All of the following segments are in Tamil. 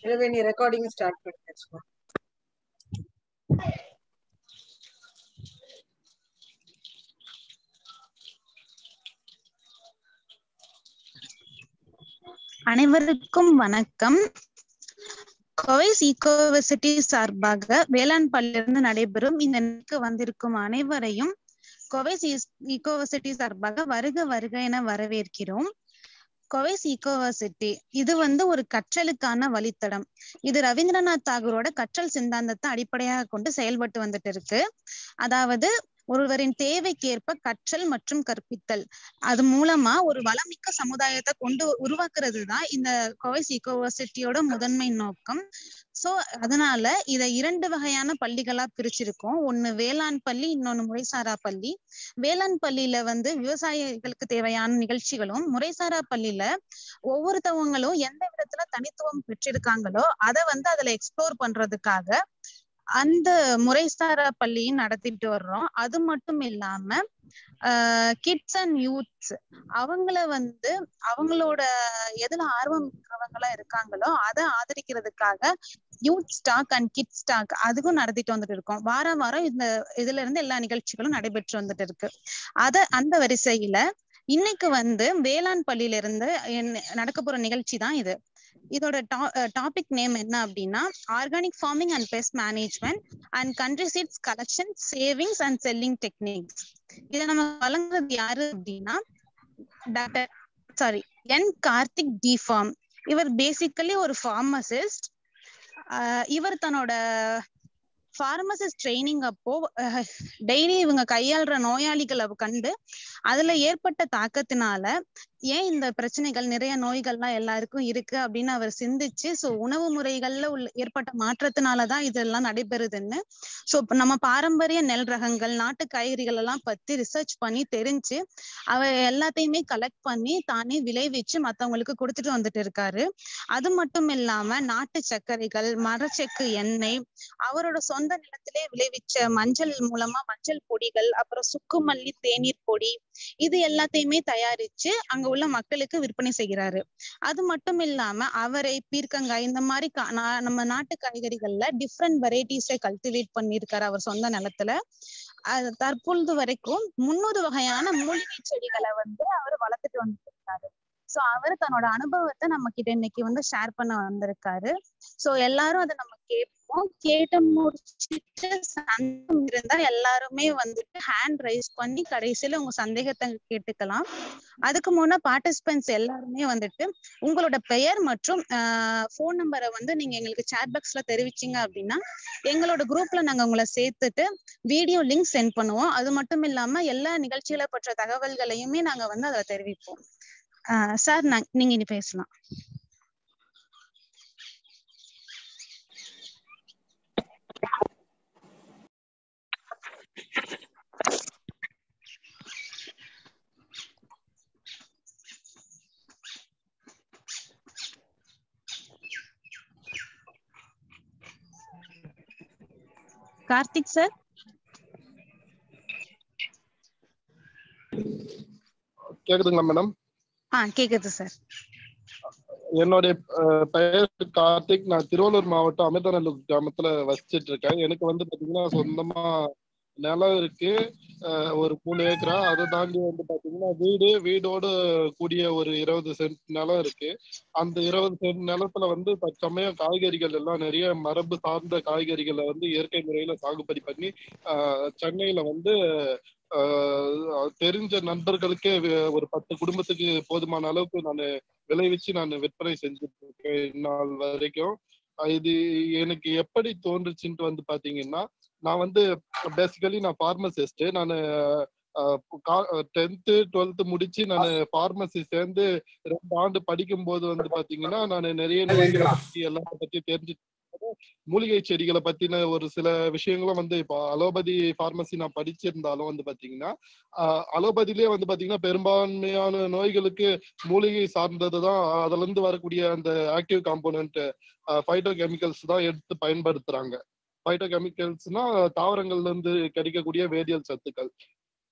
எனவே நீ ரெக்கார்டிங் ஸ்டார்ட் பண்ணி வச்சுக்கோ அனைவருக்கும் வணக்கம் கோவைஸ் ஈகோவர்சிட்டி சார்பாக வேளாண் பள்ளியிலிருந்து நடைபெறும் இந்த நிகழ்ச்சிக்கு வந்திருக்கும் அனைவரையும் கோவைஸ் ஈகோவர்சிட்டி சார்பாக வருக வருக என வரவேற்கிறோம் கோவைஸ் ஈகோவர்சிட்டி இது வந்து ஒரு கற்றலுக்கான வழித்தடம் இது ரவீந்திரநாத் தாகூரோட கற்றல் சித்தாந்தத்தை அடிப்படையாக கொண்டு செயல்பட்டு வந்துட்டு இருக்கு அதாவது ஒருவரின் தேவைக்கேற்ப கற்றல் மற்றும் கற்பித்தல் அது மூலமா ஒரு வளமிக்க சமுதாயத்தை கொண்டு உருவாக்குறது தான் இந்த கோவைஸ் ஈகோவர்சிட்டியோட முதன்மை நோக்கம் சோ அதனால இத இரண்டு வகையான பள்ளிகளா பிரிச்சிருக்கோம் ஒண்ணு வேளாண் பள்ளி இன்னொன்னு முறைசாரா பள்ளி வேளாண் பள்ளியில வந்து விவசாயிகளுக்கு தேவையான நிகழ்ச்சிகளும் முறைசாரா பள்ளியில ஒவ்வொருத்தவங்களும் எந்த விதத்துல தனித்துவம் பெற்றிருக்காங்களோ அதை வந்து அதுல எக்ஸ்ப்ளோர் பண்றதுக்காக அந்த முறைசாரா பள்ளியும் நடத்திட்டு வர்றோம் அது மட்டும் இல்லாம ஆஹ் கிட்ஸ் அண்ட் யூத்ஸ் அவங்கள வந்து அவங்களோட எதுல ஆர்வம் இருக்கிறவங்களா இருக்காங்களோ அதை ஆதரிக்கிறதுக்காக youth stock and kid stock அதுக்கும் நடத்திட்டு வந்துட்டு இருக்கோம் வாரம் வாரம் இந்த இதுல இருந்து எல்லா நிகழ்ச்சிகளும் நடைபெற்று வந்துட்டு இருக்கு அத அந்த வரிசையில இன்னைக்கு வந்து வேளாண் பள்ளியில இருந்து நடக்க போற நிகழ்ச்சி தான் இது இதோட டாபிக் நேம் என்ன அப்படின்னா organic farming and pest management and country seeds collection savings and selling techniques இதை நம்ம வழங்குறது யாரு அப்படின்னா doctor sorry N Karthik D pharm இவர் பேசிக்கலி ஒரு ஃபார்மசிஸ்ட் இவர் தன்னோட ஃபார்மசிஸ்ட் ட்ரைனிங் அப்போ டெய்லி இவங்க கையாளுற நோயாளிகளை கண்டு அதுல ஏற்பட்ட தாக்கத்தினால ஏன் இந்த பிரச்சனைகள் நிறைய நோய்கள்லாம் எல்லாருக்கும் இருக்கு அப்படின்னு அவர் சிந்திச்சு சோ உணவு முறைகள்ல உள்ள ஏற்பட்ட மாற்றத்தினாலதான் இதெல்லாம் நடைபெறுதுன்னு சோ நம்ம பாரம்பரிய நெல் ரகங்கள் நாட்டு காய்கறிகள் எல்லாம் பத்தி ரிசர்ச் பண்ணி தெரிஞ்சு அவர் எல்லாத்தையுமே கலெக்ட் பண்ணி தானே விளைவிச்சு மத்தவங்களுக்கு கொடுத்துட்டு வந்துட்டு இருக்காரு அது மட்டும் இல்லாம நாட்டு சர்க்கரைகள் மரச்செக்கு எண்ணெய் அவரோட சொந்த நிலத்திலே விளைவிச்ச மஞ்சள் மூலமா மஞ்சள் பொடிகள் அப்புறம் சுக்குமல்லி தேநீர் பொடி இது எல்லாத்தையுமே தயாரிச்சு அங்க உள்ள மக்களுக்கு விற்பனை செய்கிறாரு அது மட்டும் இல்லாம அவரை பீர்க்கங்காய் இந்த மாதிரி நம்ம நாட்டு காய்கறிகள்ல டிஃப்ரெண்ட் வெரைட்டிஸை கல்டிவேட் பண்ணிருக்காரு அவர் சொந்த நிலத்துல அது தற்பொழுது வரைக்கும் முன்னூறு வகையான மூலிகை செடிகளை வந்து அவர் வளர்த்துட்டு வந்துட்டு இருக்காரு சோ அவர் தன்னோட அனுபவத்தை நம்ம கிட்ட இன்னைக்கு வந்து ஷேர் பண்ண வந்திருக்காரு சோ எல்லாரும் அதை நம்ம கேட்போம் கேட்டு முடிச்சுட்டு சந்தேகம் இருந்தா எல்லாருமே வந்துட்டு ஹேண்ட் ரைஸ் பண்ணி கடைசியில உங்க சந்தேகத்தை கேட்டுக்கலாம் அதுக்கு முன்ன பார்ட்டிசிபென்ட்ஸ் எல்லாருமே வந்துட்டு உங்களோட பெயர் மற்றும் ஃபோன் நம்பரை வந்து நீங்க எங்களுக்கு சேட் பாக்ஸ்ல தெரிவிச்சீங்க அப்படின்னா எங்களோட குரூப்ல நாங்க உங்களை சேர்த்துட்டு வீடியோ லிங்க் சென்ட் பண்ணுவோம் அது மட்டும் இல்லாம எல்லா நிகழ்ச்சிகளை பற்ற தகவல்களையுமே நாங்க வந்து அதை தெரிவிப்போம் சார் நீங்க இனி பேசலாம் கார்த்திக் சார் கேக்குதுங்களா மேடம் ஆ கேக்குது சார் என்னுடைய பெயர் கார்த்திக் நான் திருவள்ளூர் மாவட்டம் அமிர்தநல்லூர் கிராமத்துல வசிச்சிட்டு இருக்கேன் எனக்கு வந்து பாத்தீங்கன்னா சொந்தமா நிலம் இருக்கு ஒரு மூணு ஏக்கரா அதை தாண்டி வந்து பாத்தீங்கன்னா வீடு வீடோடு கூடிய ஒரு இருபது சென்ட் நிலம் இருக்கு அந்த இருபது சென்ட் நிலத்துல வந்து தற்சமயம் காய்கறிகள் எல்லாம் நிறைய மரபு சார்ந்த காய்கறிகளை வந்து இயற்கை முறையில சாகுபடி பண்ணி சென்னையில வந்து தெரிஞ்ச நண்பர்களுக்கே ஒரு பத்து குடும்பத்துக்கு போதுமான அளவுக்கு நான் விளைவிச்சு நான் விற்பனை செஞ்சுட்டு இருக்கேன் இந்நாள் வரைக்கும் இது எனக்கு எப்படி தோன்றுச்சுன்ட்டு வந்து பாத்தீங்கன்னா நான் வந்து பேசிக்கலி நான் ஃபார்மசிஸ்ட் நான் டென்த்து டுவெல்த்து முடிச்சு நான் ஃபார்மசி சேர்ந்து ரெண்டு ஆண்டு படிக்கும் போது வந்து பாத்தீங்கன்னா நான் நிறைய நோய்களை பத்தி எல்லாம் பத்தி தெரிஞ்சு மூலிகை செடிகளை பத்தின ஒரு சில விஷயங்களும் வந்து இப்போ அலோபதி ஃபார்மசி நான் படிச்சிருந்தாலும் வந்து பாத்தீங்கன்னா அலோபதியிலே வந்து பாத்தீங்கன்னா பெரும்பான்மையான நோய்களுக்கு மூலிகை சார்ந்ததுதான் அதுல இருந்து வரக்கூடிய அந்த ஆக்டிவ் காம்போனன்ட் ஃபைட்டோ கெமிக்கல்ஸ் தான் எடுத்து பயன்படுத்துறாங்க ஃபைட்டோ கெமிக்கல்ஸ்னா தாவரங்கள்ல இருந்து கிடைக்கக்கூடிய வேதியியல் சத்துக்கள்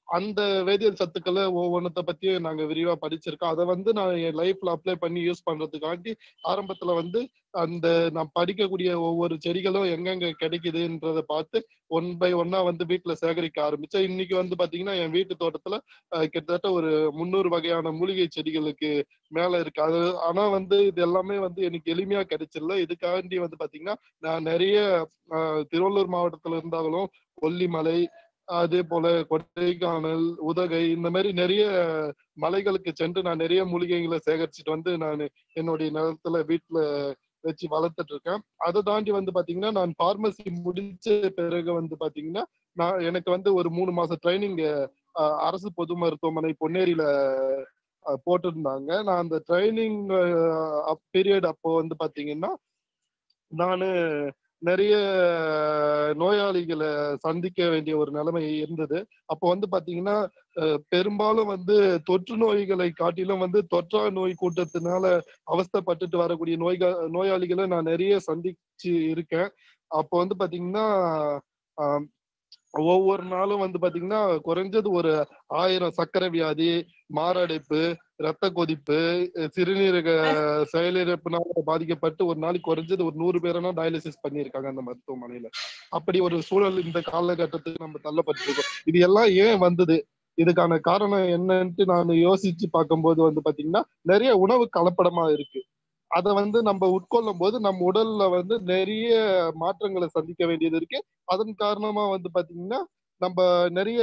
அந்த வேதியியல் சத்துக்களை ஒவ்வொன்றத்தை பத்தியும் நாங்க விரிவா படிச்சிருக்கோம் அதை வந்து நான் என் லைஃப்ல அப்ளை பண்ணி யூஸ் பண்றதுக்காண்டி ஆரம்பத்துல வந்து அந்த நான் படிக்கக்கூடிய ஒவ்வொரு செடிகளும் எங்கெங்க கிடைக்குதுன்றத பார்த்து ஒன் பை ஒன்னா வந்து வீட்டுல சேகரிக்க ஆரம்பிச்சேன் இன்னைக்கு வந்து பாத்தீங்கன்னா என் வீட்டு தோட்டத்துல அஹ், கிட்டத்தட்ட ஒரு முந்நூறு வகையான மூலிகை செடிகளுக்கு மேல இருக்கு அது ஆனா வந்து இது எல்லாமே வந்து எனக்கு எளிமையா கிடைச்சிடல இதுக்காண்டி வந்து பாத்தீங்கன்னா நான் நிறைய அஹ், திருவள்ளூர் மாவட்டத்துல இருந்தாலும் கொல்லிமலை அதே போல கொடைக்கானல் உதகை இந்த மாதிரி நிறைய மலைகளுக்கு சென்று நான் நிறைய மூலிகைகளை சேகரிச்சுட்டு வந்து நான் என்னுடைய நிலத்துல வீட்டுல வச்சு வளர்த்துட்டு இருக்கேன் அதை தாண்டி வந்து பாத்தீங்கன்னா நான் பார்மசி முடிச்ச பிறகு வந்து பாத்தீங்கன்னா நான் எனக்கு வந்து ஒரு மூணு மாசம் ட்ரைனிங் அரசு பொது மருத்துவமனை பொன்னேரியில அஹ், போட்டிருந்தாங்க நான் அந்த ட்ரைனிங் பீரியட் அப்போ வந்து பாத்தீங்கன்னா நானு நிறைய நோயாளிகளை சந்திக்க வேண்டிய ஒரு நிலைமை இருந்தது அப்போ வந்து பாத்தீங்கன்னா அஹ், பெரும்பாலும் வந்து தொற்று நோய்களை காட்டிலும் வந்து தொற்றா நோய் கூட்டத்தினால அவஸ்தைப்பட்டுட்டு வரக்கூடிய நோய்கள் நோயாளிகளை நான் நிறைய சந்திச்சு இருக்கேன் அப்போ வந்து பாத்தீங்கன்னா ஆஹ், ஒவ்வொரு நாளும் வந்து பாத்தீங்கன்னா குறைஞ்சது ஒரு ஆயிரம் சர்க்கரை வியாதி மாரடைப்பு ரத்த கொதிப்பு அஹ் சிறுநீரக செயலிழப்பினால பாதிக்கப்பட்டு ஒரு நாளைக்கு குறைஞ்சது ஒரு நூறு பேரெல்லாம் டயாலிசிஸ் பண்ணியிருக்காங்க அந்த மருத்துவமனையில அப்படி ஒரு சூழல் இந்த காலகட்டத்துக்கு நம்ம தள்ளப்பட்டிருக்கோம் இது எல்லாம் ஏன் வந்தது இதுக்கான காரணம் என்னன்ட்டு நான் யோசிச்சு பார்க்கும்போது வந்து பாத்தீங்கன்னா நிறைய உணவு கலப்படமா இருக்கு அதை வந்து நம்ம உட்கொள்ளும் போது நம்ம உடல்ல வந்து நிறைய மாற்றங்களை சந்திக்க வேண்டியது இருக்கு அதன் காரணமா வந்து பாத்தீங்கன்னா நம்ம நிறைய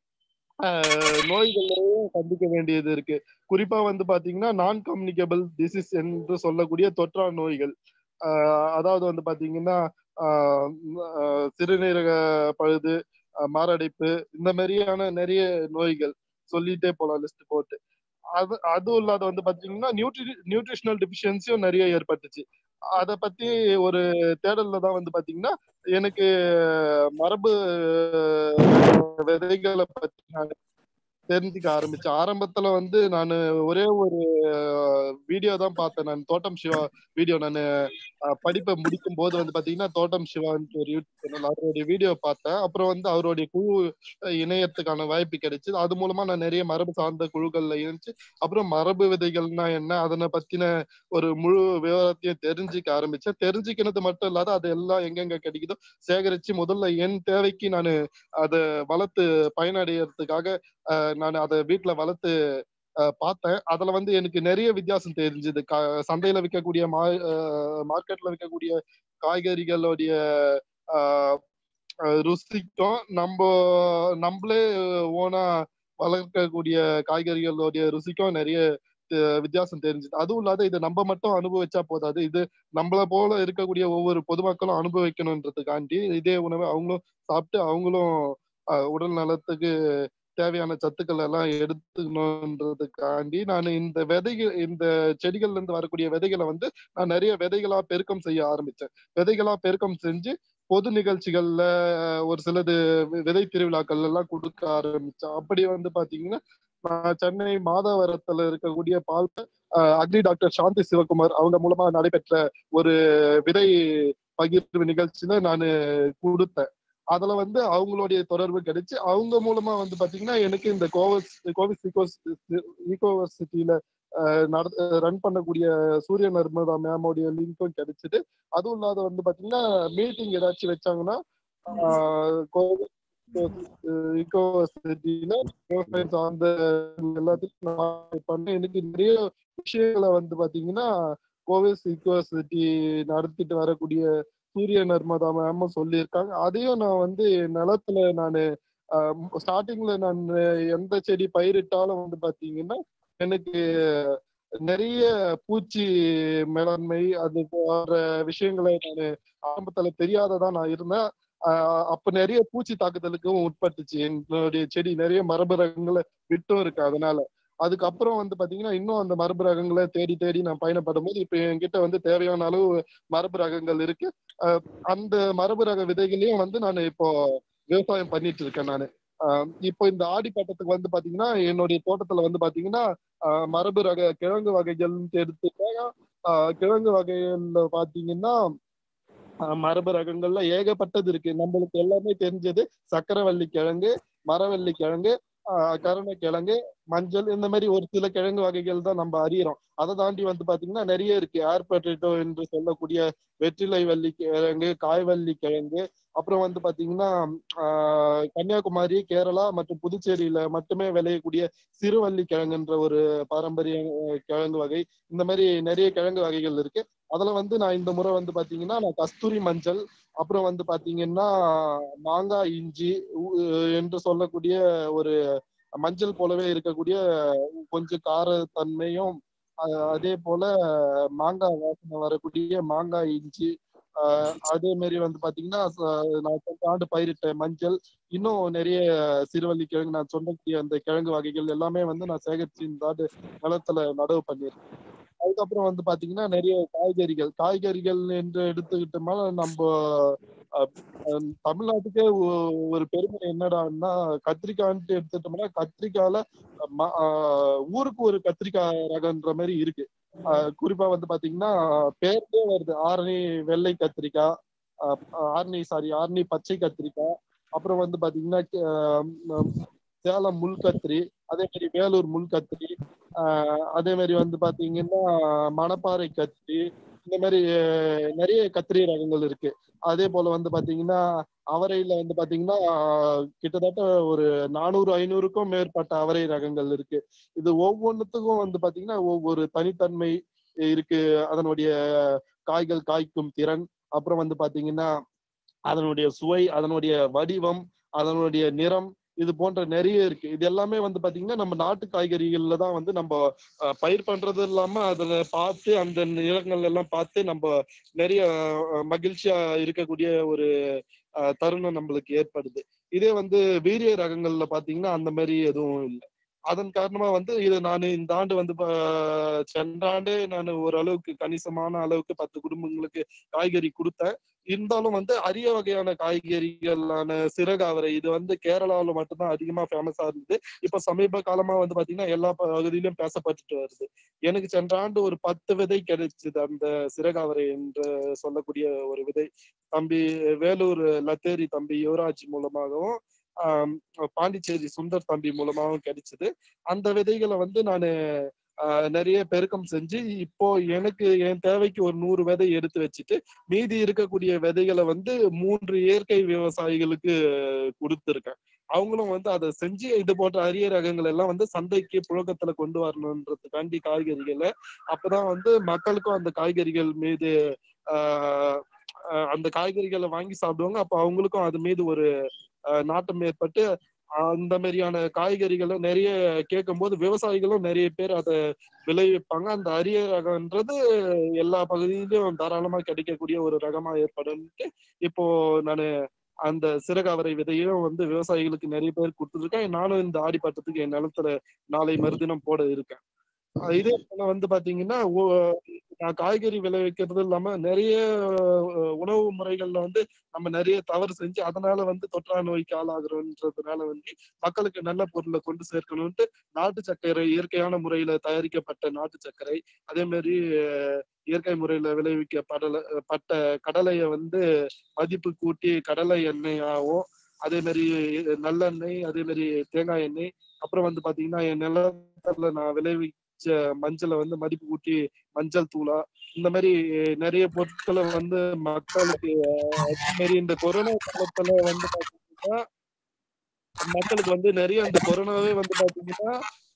ஆஹ், நோய்களையும் சந்திக்க வேண்டியது இருக்கு குறிப்பா வந்து பாத்தீங்கன்னா நான் கம்யூனிகபிள் டிசீஸ் என்று சொல்லக்கூடிய தொற்றா நோய்கள் ஆஹ், அதாவது வந்து பாத்தீங்கன்னா ஆஹ், ஆஹ், சிறுநீரக பழுது ஆஹ், மாரடைப்பு இந்த மாதிரியான நிறைய நோய்கள் சொல்லிட்டே போலாம் லிஸ்ட் போட்டு அது அதுவும் இல்லாத வந்து பாத்தீங்கன்னா நியூட்ரி நியூட்ரிஷனல் டிஃபிஷியன்சியும் நிறைய ஏற்பட்டுச்சு அத பத்தி ஒரு தேடல்ல தான் வந்து பாத்தீங்கன்னா எனக்கு மரபு விதைகளை பத்தி நான் தெரிஞ்சுக்க ஆரம்பிச்சேன் ஆரம்பத்துல வந்து நான் ஒரே ஒரு வீடியோ தான் பார்த்தேன் நான் தோட்டம் சிவா வீடியோ நான் படிப்பை முடிக்கும் போது வந்து பாத்தீங்கன்னா தோட்டம் சிவான்ட்டு ஒரு யூடியூப் சேனல் அவருடைய வீடியோ பார்த்தேன் அப்புறம் வந்து அவருடைய குழு அஹ், இணையத்துக்கான வாய்ப்பு கிடைச்சது அது மூலமா நான் நிறைய மரபு சார்ந்த குழுக்கள்ல இணைச்சு அப்புறம் மரபு விதைகள்னா என்ன அதனை பத்தின ஒரு முழு விவரத்தையும் தெரிஞ்சுக்க ஆரம்பிச்சேன் தெரிஞ்சுக்கினது மட்டும் இல்லாத அது எல்லாம் எங்கெங்க கிடைக்குதோ சேகரிச்சு முதல்ல என் தேவைக்கு நான் அதை வளர்த்து பயனடைகிறதுக்காக நான் அதை வீட்டுல வளர்த்து அஹ், பார்த்தேன் அதுல வந்து எனக்கு நிறைய வித்தியாசம் தெரிஞ்சது சந்தையில விற்கக்கூடிய மா மார்க்கெட்ல விற்கக்கூடிய காய்கறிகளுடைய ஆஹ், அஹ், ருசிக்கும் நம்ம நம்மளே ஓனா வளர்க்கக்கூடிய காய்கறிகளுடைய ருசிக்கும் நிறைய அஹ், வித்தியாசம் தெரிஞ்சது அதுவும் இல்லாத இது நம்ம மட்டும் அனுபவிச்சா போதாது இது நம்மள போல இருக்கக்கூடிய ஒவ்வொரு பொதுமக்களும் அனுபவிக்கணுன்றதுக்காண்டி இதே உணவை அவங்களும் சாப்பிட்டு அவங்களும் அஹ், உடல் நலத்துக்கு தேவையான சத்துக்கள் எல்லாம் எடுத்துக்கணுன்றதுக்காண்டி நான் இந்த விதைகள் இந்த செடிகள்ல இருந்து வரக்கூடிய விதைகளை வந்து நான் நிறைய விதைகளா பெருக்கம் செய்ய ஆரம்பிச்சேன் விதைகளா பெருக்கம் செஞ்சு பொது நிகழ்ச்சிகள்ல அஹ், ஒரு சிலது வி- விதை திருவிழாக்கள் எல்லாம் கொடுக்க ஆரம்பிச்சேன் அப்படி வந்து பாத்தீங்கன்னா நான் சென்னை மாதவரத்துல இருக்கக்கூடிய பால் அஹ், அக்னி டாக்டர் சாந்தி சிவகுமார் அவங்க மூலமா நடைபெற்ற ஒரு விதை பகிர்வு நிகழ்ச்சியில நான் கொடுத்தேன் அதுல வந்து அவங்களுடைய தொடர்பு கிடைச்சு அவங்க மூலமா வந்து பாத்தீங்கன்னா எனக்கு இந்த கோவஸ் கோவிஸ் ஈகோவர்சிட்டியில ரன் பண்ணக்கூடிய சூரிய நர்மதா மேமோடைய லிங்க்கும் கிடைச்சிட்டு அதுவும் இல்லாத வந்து பாத்தீங்கன்னா மீட்டிங் ஏதாச்சும் வச்சாங்கன்னா ஈகோவர்சிட்டியில விவசாயம் சார்ந்த எல்லாத்துக்கும் நான் பண்ண எனக்கு நிறைய விஷயங்களை வந்து பாத்தீங்கன்னா கோவிஸ் ஈகோவர்சிட்டி நடத்திட்டு வரக்கூடிய சூரிய நர்மதா மேமும் சொல்லியிருக்காங்க அதையும் நான் வந்து என் நிலத்துல நான் ஸ்டார்டிங்ல நான் எந்த செடி பயிரிட்டாலும் வந்து பாத்தீங்கன்னா எனக்கு நிறைய பூச்சி மேலாண்மை அது போன்ற விஷயங்களை நான் ஆரம்பத்துல தெரியாததான் நான் இருந்தேன் ஆஹ் அப்ப நிறைய பூச்சி தாக்குதலுக்கும் உட்பட்டுச்சு என்னுடைய செடி நிறைய மரபு ரகங்களை விட்டும் இருக்கு அதனால அதுக்கப்புறம் வந்து பாத்தீங்கன்னா இன்னும் அந்த மரபு ரகங்களை தேடி தேடி நான் பயணப்படும் போது இப்ப என்கிட்ட வந்து தேவையான அளவு மரபு ரகங்கள் இருக்கு அஹ் அந்த மரபு ரக விதைகளையும் வந்து நான் இப்போ விவசாயம் பண்ணிட்டு இருக்கேன் நான் இப்போ இந்த ஆடி பட்டத்துக்கு வந்து பாத்தீங்கன்னா என்னுடைய தோட்டத்துல வந்து பாத்தீங்கன்னா ஆஹ் மரபு ரக கிழங்கு வகைகள் எடுத்துட்டா ஆஹ் கிழங்கு வகைகள்ல பாத்தீங்கன்னா ஆஹ் மரபு ரகங்கள்ல ஏகப்பட்டது இருக்கு நம்மளுக்கு எல்லாமே தெரிஞ்சது சக்கரவள்ளி கிழங்கு மரவள்ளி கிழங்கு ஆஹ் கருணைக்கிழங்கு மஞ்சள் இந்த மாதிரி ஒரு சில கிழங்கு வகைகள் தான் நம்ம அறியறோம் அதை தாண்டி வந்து பாத்தீங்கன்னா நிறைய இருக்கு ஏர் பொட்டேட்டோ என்று சொல்லக்கூடிய வெற்றிலை வள்ளி கிழங்கு காய்வள்ளி கிழங்கு அப்புறம் வந்து பாத்தீங்கன்னா ஆஹ் கன்னியாகுமரி கேரளா மற்றும் புதுச்சேரியில மட்டுமே விளையக்கூடிய சிறுவள்ளி கிழங்குன்ற ஒரு பாரம்பரிய அஹ், கிழங்கு வகை இந்த மாதிரி நிறைய கிழங்கு வகைகள் இருக்கு அதுல வந்து நான் இந்த முறை வந்து பாத்தீங்கன்னா நான் கஸ்தூரி மஞ்சள் அப்புறம் வந்து பாத்தீங்கன்னா மாங்காய் இஞ்சி உ- என்று சொல்லக்கூடிய ஒரு மஞ்சள் போலவே இருக்கக்கூடிய கொஞ்சம் காரத்தன்மையும் அஹ், அதே போல மாங்காய் வாசனை வரக்கூடிய மாங்காய் இஞ்சி ஆஹ் அதே மாதிரி வந்து பாத்தீங்கன்னா ச- நான் சென்ற ஆண்டு பயிரிட்ட மஞ்சள் இன்னும் நிறைய சிறுவள்ளி கிழங்கு நான் சொன்னக்கூடிய அந்த கிழங்கு வகைகள் எல்லாமே வந்து நான் சேகரிச்சு இந்த ஆண்டு நிலத்துல நடவு பண்ணியிருக்கேன் அதுக்கப்புறம் வந்து பாத்தீங்கன்னா நிறைய காய்கறிகள் காய்கறிகள் என்று எடுத்துக்கிட்டோம்னா நம்ம அஹ், அஹ், தமிழ்நாட்டுக்கே ஒ- ஒரு பெருமை என்னடான்னா கத்திரிக்காய்ன்ட்டு எடுத்துட்டோம்னா கத்திரிக்காயில ம- ஆஹ், ஊருக்கு ஒரு கத்திரிக்காய் ரகன்ற மாதிரி இருக்கு ஆஹ், குறிப்பா வந்து பாத்தீங்கன்னா பேர்லயே வருது ஆரணி வெள்ளை கத்திரிக்காய் ஆஹ், ஆரணி சாரி ஆரணி பச்சை கத்திரிக்காய் அப்புறம் வந்து பாத்தீங்கன்னா ஆஹ், ம், சேலம் முள் கத்திரி அதே மாதிரி வேலூர் முள் கத்திரி ஆஹ், அதே மாதிரி வந்து பாத்தீங்கன்னா மணப்பாறை கத்திரி இந்த மாதிரி அஹ், நிறைய கத்திரி ரகங்கள் இருக்கு அதே போல வந்து பாத்தீங்கன்னா அவரையில வந்து பாத்தீங்கன்னா ஆஹ், கிட்டத்தட்ட ஒரு நானூறு ஐநூறுக்கும் மேற்பட்ட அவரை ரகங்கள் இருக்கு இது ஒவ்வொன்றுத்துக்கும் வந்து பாத்தீங்கன்னா ஒவ்வொரு தனித்தன்மை இருக்கு அதனுடைய காய்கள் காய்க்கும் திறன் அப்புறம் வந்து பாத்தீங்கன்னா அதனுடைய சுவை அதனுடைய வடிவம் அதனுடைய நிறம் இது போன்ற நிறைய இருக்கு இது எல்லாமே வந்து பாத்தீங்கன்னா நம்ம நாட்டு காய்கறிகள்ல தான் வந்து நம்ம அஹ், பயிர் பண்றது இல்லாம அதுல பார்த்து அந்த நிறங்கள் எல்லாம் பார்த்து நம்ம நிறைய அஹ், மகிழ்ச்சியா இருக்கக்கூடிய ஒரு அஹ், தருணம் நம்மளுக்கு ஏற்படுது இதே வந்து வீரிய ரகங்கள்ல பாத்தீங்கன்னா அந்த மாதிரி எதுவும் இல்லை அதன் காரணமா வந்து இது நான் இந்த ஆண்டு வந்து ப- சென்ற ஆண்டு நான் ஓரளவுக்கு கணிசமான அளவுக்கு பத்து குடும்பங்களுக்கு காய்கறி கொடுத்தேன் இருந்தாலும் வந்து அரிய வகையான காய்கறிகளான சிறகாவரை இது வந்து கேரளாவில் மட்டும்தான் அதிகமா ஃபேமஸா இருந்தது இப்ப சமீப காலமா வந்து பாத்தீங்கன்னா எல்லா பகுதியிலும் பேசப்பட்டுட்டு வருது எனக்கு சென்ற ஆண்டு ஒரு பத்து விதை கிடைச்சது அந்த சிறகாவரை என்று சொல்லக்கூடிய ஒரு விதை தம்பி வேலூர் லத்தேரி தம்பி யுவராஜ் மூலமாகவும் ஆஹ் பாண்டிச்சேரி சுந்தர் தம்பி மூலமாகவும் கிடைச்சது அந்த விதைகளை வந்து நான் நிறைய பெருக்கம் செஞ்சு இப்போ எனக்கு என் தேவைக்கு ஒரு நூறு விதை எடுத்து வச்சுட்டு மீதி இருக்கக்கூடிய விதைகளை வந்து மூன்று இயற்கை விவசாயிகளுக்கு கொடுத்துருக்கேன் அவங்களும் வந்து அதை செஞ்சு இது போன்ற அரிய ரகங்கள் எல்லாம் வந்து சந்தைக்கு புழக்கத்துல கொண்டு வரணுன்றதுக்காண்டி காய்கறிகளை அப்பதான் வந்து மக்களுக்கும் அந்த காய்கறிகள் மீது ஆஹ் ஆஹ் அந்த காய்கறிகளை வாங்கி சாப்பிடுவாங்க அப்ப அவங்களுக்கும் அது மீது ஒரு ஆஹ் நாட்டம் ஏற்பட்டு அந்த மாதிரியான காய்கறிகளை நிறைய கேட்கும் போது விவசாயிகளும் நிறைய பேர் அதை விளைவிப்பாங்க அந்த அரிய ரகம்ன்றது எல்லா பகுதியிலும் தாராளமா கிடைக்கக்கூடிய ஒரு ரகமா ஏற்படும்ட்டு இப்போ நான் அந்த சிறகாவரை விதையும் வந்து விவசாயிகளுக்கு நிறைய பேர் கொடுத்துருக்கேன் நானும் இந்த ஆடிப்பட்டத்துக்கு என் நிலத்துல நாளை மறுதினம் போட இருக்கேன் அஹ் இதே போல வந்து பாத்தீங்கன்னா ஒ- நான் காய்கறி விளைவிக்கிறது இல்லாம நிறைய அஹ், உணவு முறைகள்ல வந்து நம்ம நிறைய தவறு செஞ்சு அதனால வந்து தொற்றா நோய்க்கு ஆளாகிறோன்றதுனால வந்து மக்களுக்கு நல்ல பொருளை கொண்டு சேர்க்கணும்ட்டு நாட்டு சர்க்கரை இயற்கையான முறையில தயாரிக்கப்பட்ட நாட்டு சர்க்கரை அதே மாதிரி அஹ், இயற்கை முறையில விளைவிக்கப்படல பட்ட கடலையை வந்து மதிப்பு கூட்டி கடலை எண்ணெயாகவும் அதே மாதிரி நல்லெண்ணெய் அதே மாதிரி தேங்காய் எண்ணெய் அப்புறம் வந்து பாத்தீங்கன்னா என் நிலத்துல நான் விளைவிச்ச மஞ்சளை வந்து மதிப்பு கூட்டி மஞ்சள் தூளா இந்த மாதிரி நிறைய பொருட்களை வந்து மக்களுக்கு அஹ், அதே மாதிரி இந்த கொரோனா காலத்துல வந்து பாத்தீங்கன்னா மக்களுக்கு வந்து நிறைய இந்த கொரோனாவே வந்து பாத்தீங்கன்னா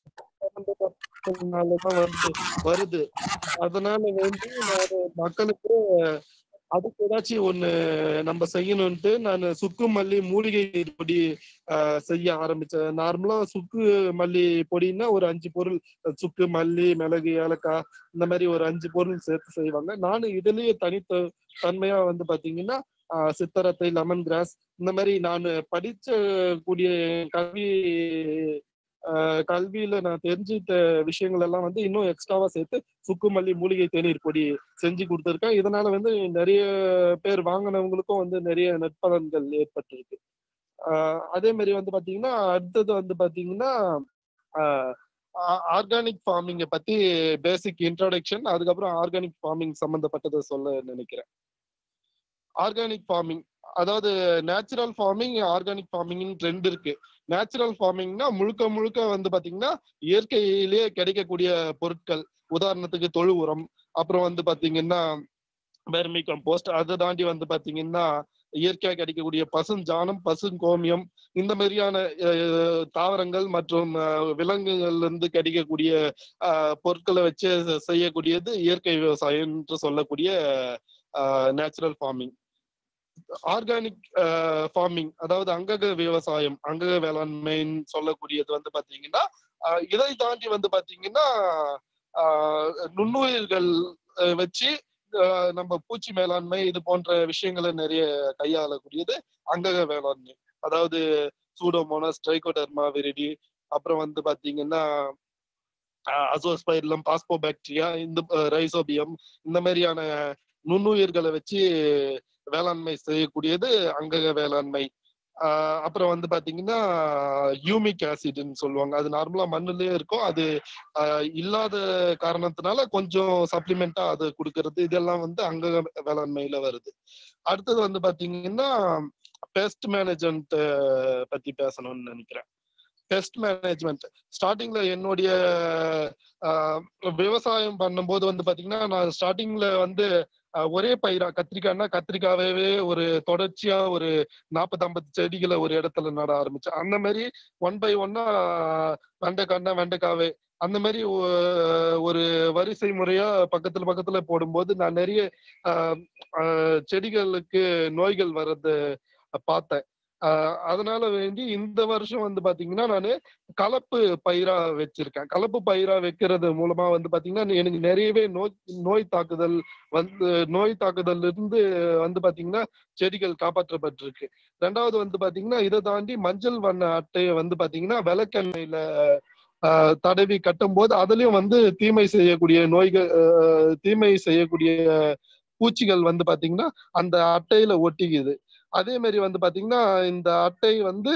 நாலதான் வந்து வருது அதனால வந்து நான் மக்களுக்கு அதுக்கு ஏதாச்சும் ஒண்ணு நம்ம செய்யணும்ட்டு நான் சுக்கு மல்லி மூலிகை பொடி ஆஹ், செய்ய ஆரம்பிச்சேன் நார்மலா சுக்கு மல்லி பொடின்னா ஒரு அஞ்சு பொருள் சுக்கு மல்லி மிளகு ஏலக்காய் இந்த மாதிரி ஒரு அஞ்சு பொருள் சேர்த்து செய்வாங்க நானும் இதுலயே தனித்த தன்மையா வந்து பாத்தீங்கன்னா ஆஹ், சித்தரத்தை லெமன் கிராஸ் இந்த மாதிரி நான் படிச்ச கூடிய கல்வி ஆஹ், கல்வியில நான் தெரிஞ்சுக்கிட்ட விஷயங்கள் எல்லாம் வந்து இன்னும் எக்ஸ்ட்ராவா சேர்த்து சுக்கு மல்லி மூலிகை தேநீர் பொடி செஞ்சு கொடுத்துருக்கேன் இதனால வந்து நிறைய பேர் வாங்கினவங்களுக்கும் வந்து நிறைய நற்பலன்கள் ஏற்பட்டிருக்கு ஆஹ் அதே மாதிரி வந்து பாத்தீங்கன்னா அடுத்தது வந்து பாத்தீங்கன்னா ஆர்கானிக் ஃபார்மிங்கை பத்தி பேசிக் இன்ட்ரோடக்ஷன் அதுக்கப்புறம் ஆர்கானிக் ஃபார்மிங் சம்பந்தப்பட்டதை சொல்ல நினைக்கிறேன் ஆர்கானிக் ஃபார்மிங் அதாவது நேச்சுரல் ஃபார்மிங் ஆர்கானிக் ஃபார்மிங் ரெண்டு இருக்கு நேச்சுரல் ஃபார்மிங்னா முழுக்க முழுக்க வந்து பாத்தீங்கன்னா இயற்கையிலேயே கிடைக்கக்கூடிய பொருட்கள் உதாரணத்துக்கு தொழு உரம் அப்புறம் வந்து பாத்தீங்கன்னா வெர்மி கம்போஸ்ட் அதை தாண்டி வந்து பாத்தீங்கன்னா இயற்கையா கிடைக்கக்கூடிய பசுஞ்சாணம் பசுங்கோமியம் இந்த மாதிரியான அஹ், தாவரங்கள் மற்றும் அஹ், விலங்குகள்ல இருந்து கிடைக்கக்கூடிய அஹ், பொருட்களை வச்சு செ- செய்யக்கூடியது இயற்கை விவசாயம் என்று சொல்லக்கூடிய நேச்சுரல் ஃபார்மிங் ஆர்கானிக் ஃபார்மிங் அதாவது அங்கக விவசாயம் அங்கக வேளாண்மைன்னு சொல்லக்கூடியது வந்து பாத்தீங்கன்னா அஹ், இதை தாண்டி வந்து பாத்தீங்கன்னா ஆஹ், நுண்ணுயிர்கள் அஹ், வச்சு ஆஹ், நம்ம பூச்சி மேலாண்மை இது போன்ற விஷயங்களை நிறைய கையாளக்கூடியது அங்கக வேளாண்மை அதாவது சூடோமோனஸ் ட்ரைகோடர்மா விரிடி அப்புறம் வந்து பாத்தீங்கன்னா அசோஸ்பைர்லம் பாஸ்போபாக்டீரியா இந்த ரைசோபியம் இந்த மாதிரியான நுண்ணுயிர்களை வச்சு வேளாண்மை செய்யக்கூடியது அங்கக வேளாண்மை ஆஹ் அப்புறம் வந்து பாத்தீங்கன்னா யூமிக் ஆசிட்னு சொல்லுவாங்க அது நார்மலா மண்ணுலயே இருக்கும் அது ஆஹ் இல்லாத காரணத்தினால கொஞ்சம் சப்ளிமெண்டா அது கொடுக்கறது இதெல்லாம் வந்து அங்கக வேளாண்மையில வருது அடுத்தது வந்து பாத்தீங்கன்னா பெஸ்ட் மேனேஜ்மெண்ட் பத்தி பேசணும்னு நினைக்கிறேன் பெஸ்ட் மேனேஜ்மெண்ட் ஸ்டார்டிங்ல என்னுடைய ஆஹ், விவசாயம் பண்ணும்போது வந்து பாத்தீங்கன்னா நான் ஸ்டார்டிங்ல வந்து ஆஹ், ஒரே பயிரா கத்திரிக்காய்னா கத்திரிக்காவே ஒரு தொடர்ச்சியா ஒரு நாற்பது ஐம்பது செடிகளை ஒரு இடத்துல நட ஆரம்பிச்சேன் அந்த மாதிரி ஒன் பை ஒன்னா வெண்டைக்காய்னா வெண்டைக்காவே அந்த மாதிரி ஒ- ஒரு வரிசை முறையா பக்கத்துல பக்கத்துல போடும்போது நான் நிறைய ஆஹ், ஆஹ், செடிகளுக்கு நோய்கள் வர்றத பார்த்தேன் ஆஹ் அதனால வேண்டி இந்த வருஷம் வந்து பாத்தீங்கன்னா நான் கலப்பு பயிரா வச்சிருக்கேன் கலப்பு பயிரா வைக்கிறது மூலமா வந்து பாத்தீங்கன்னா எனக்கு நிறையவே நோய் நோய் தாக்குதல் வந்து நோய் தாக்குதல் இருந்து வந்து பாத்தீங்கன்னா செடிகள் காப்பாற்றப்பட்டிருக்கு ரெண்டாவது வந்து பாத்தீங்கன்னா இதை தாண்டி மஞ்சள் வண்ண அட்டையை வந்து பாத்தீங்கன்னா விளக்கெண்ணெயில ஆஹ் தடவி கட்டும் போது அதுலயும் வந்து தீமை செய்யக்கூடிய நோய்கள் ஆஹ் தீமை செய்யக்கூடிய பூச்சிகள் வந்து பாத்தீங்கன்னா அந்த அட்டையில ஒட்டிக்குது அதே மாதிரி வந்து பாத்தீங்கன்னா இந்த அட்டை வந்து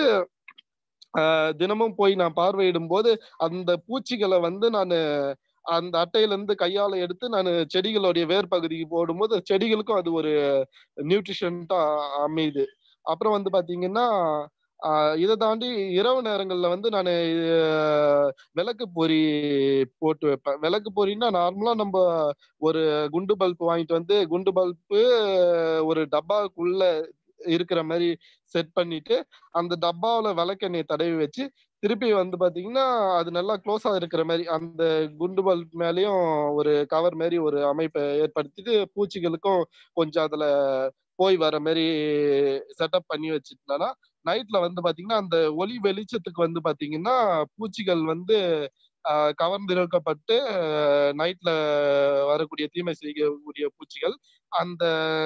ஆஹ் தினமும் போய் நான் பார்வையிடும் போது அந்த பூச்சிகளை வந்து நான் அந்த அட்டையில இருந்து கையால எடுத்து நான் செடிகளுடைய வேர் பகுதிக்கு போடும்போது செடிகளுக்கும் அது ஒரு நியூட்ரிஷன்ட்டா அமையுது அப்புறம் வந்து பாத்தீங்கன்னா ஆஹ் இதை தாண்டி இரவு நேரங்கள்ல வந்து நான் விளக்கு பொறி போட்டு வைப்பேன் விளக்கு பொறின்னா நார்மலா நம்ம ஒரு குண்டு பல்ப் வாங்கிட்டு வந்து குண்டு பல்பு ஒரு டப்பாக்குள்ள இருக்கிற மாதிரி செட் பண்ணிட்டு அந்த டப்பாவுல விளக்கெண்ணெய் தடவி வச்சு திருப்பி வந்து பாத்தீங்கன்னா அது நல்லா க்ளோஸா இருக்கிற மாதிரி அந்த குண்டு பல்ப் மேலயும் ஒரு கவர் மாதிரி ஒரு அமைப்பை ஏற்படுத்திட்டு பூச்சிகளுக்கும் கொஞ்சம் அதுல போய் வர மாதிரி செட்டப் பண்ணி வச்சுட்டோம்னா நைட்ல வந்து பாத்தீங்கன்னா அந்த ஒளி வெளிச்சத்துக்கு வந்து பாத்தீங்கன்னா பூச்சிகள் வந்து ஆஹ் கவர்ந்திருக்கப்பட்டு நைட்ல வரக்கூடிய தீமை செய்யக்கூடிய பூச்சிகள் அந்த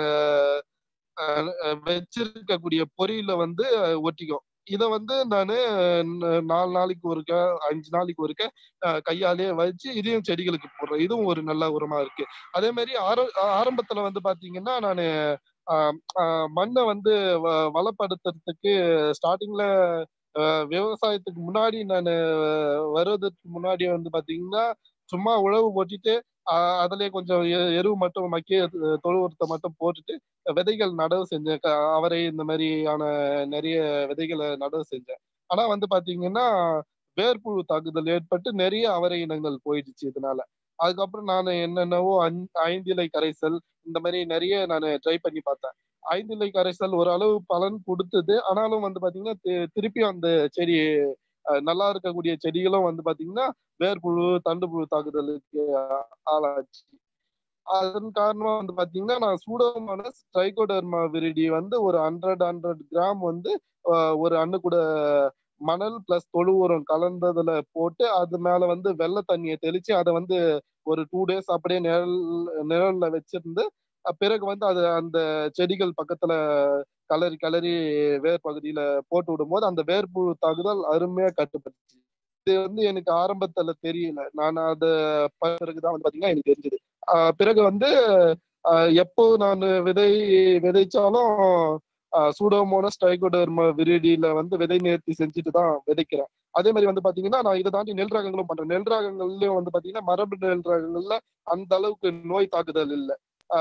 வச்சிருக்கக்கூடிய பொறியில வந்து ஒட்டிக்கும் இத வந்து நானு நாலு நாளைக்கு ஒருக்க அஞ்சு நாளைக்கு ஒருக்க கையாலேயே வச்சு இதையும் செடிகளுக்கு போடுறேன் இதுவும் ஒரு நல்ல உரமா இருக்கு அதே மாதிரி ஆர ஆரம்பத்துல வந்து பாத்தீங்கன்னா நானு மண்ணை வந்து வளப்படுத்துறதுக்கு ஸ்டார்டிங்ல விவசாயத்துக்கு முன்னாடி நான் வருவதற்கு முன்னாடி வந்து பாத்தீங்கன்னா சும்மா உழவு போட்டுட்டு அதுலயே கொஞ்சம் எருவு மட்டும் மக்கிய தொழு உரத்தை மட்டும் போட்டுட்டு விதைகள் நடவு செஞ்சேன் அவரை இந்த மாதிரியான நிறைய விதைகளை நடவு செஞ்சேன் ஆனா வந்து பாத்தீங்கன்னா வேர்ப்புழு தாக்குதல் ஏற்பட்டு நிறைய அவரை இனங்கள் போயிடுச்சு இதனால அதுக்கப்புறம் நான் என்னென்னவோ ஐந்திலை கரைசல் இந்த மாதிரி நிறைய நான் ட்ரை பண்ணி பார்த்தேன் ஐந்திலை கரைசல் ஓரளவு பலன் கொடுத்தது ஆனாலும் வந்து பாத்தீங்கன்னா திருப்பியும் அந்த செடி நல்லா இருக்கக்கூடிய செடிகளும் வந்து பாத்தீங்கன்னா வேர்புழு தண்டு புழு தாக்குதலுக்கு ஆளாச்சு அதன் காரணமா வந்து பாத்தீங்கன்னா நான் சூடோமோனஸ் ட்ரைகோடர்மா விரிடி வந்து ஒரு ஹண்ட்ரட் ஹண்ட்ரட் கிராம் வந்து ஒரு அண்ணு கூட மணல் பிளஸ் தொழு உரம் கலந்ததுல போட்டு அது மேல வந்து வெள்ளை தண்ணியை தெளிச்சு அதை வந்து ஒரு டூ டேஸ் அப்படியே நிழல் நிழல்ல வச்சிருந்து பிறகு வந்து அது அந்த செடிகள் பக்கத்துல கலரி கலரி வேர் பகுதியில போட்டு விடும் போது அந்த வேர்புழு தாக்குதல் அருமையா கட்டுப்பட்டுச்சு இது வந்து எனக்கு ஆரம்பத்துல தெரியல நான் அத பிறகுதான் வந்து பாத்தீங்கன்னா எனக்கு தெரிஞ்சது பிறகு வந்து எப்போ நான் விதை விதைச்சாலும் சூடோமோனஸ் டைகோடர்ம விரிடியில வந்து விதை நேர்த்தி செஞ்சுட்டு தான் விதைக்கிறேன் அதே மாதிரி வந்து பாத்தீங்கன்னா நான் இதை தாண்டி நெல் ரகங்களும் பண்றேன் நெல் ரகங்கள்லயும் வந்து பாத்தீங்கன்னா மரபு நெல் ரகங்கள்ல அந்த அளவுக்கு நோய் தாக்குதல் இல்லை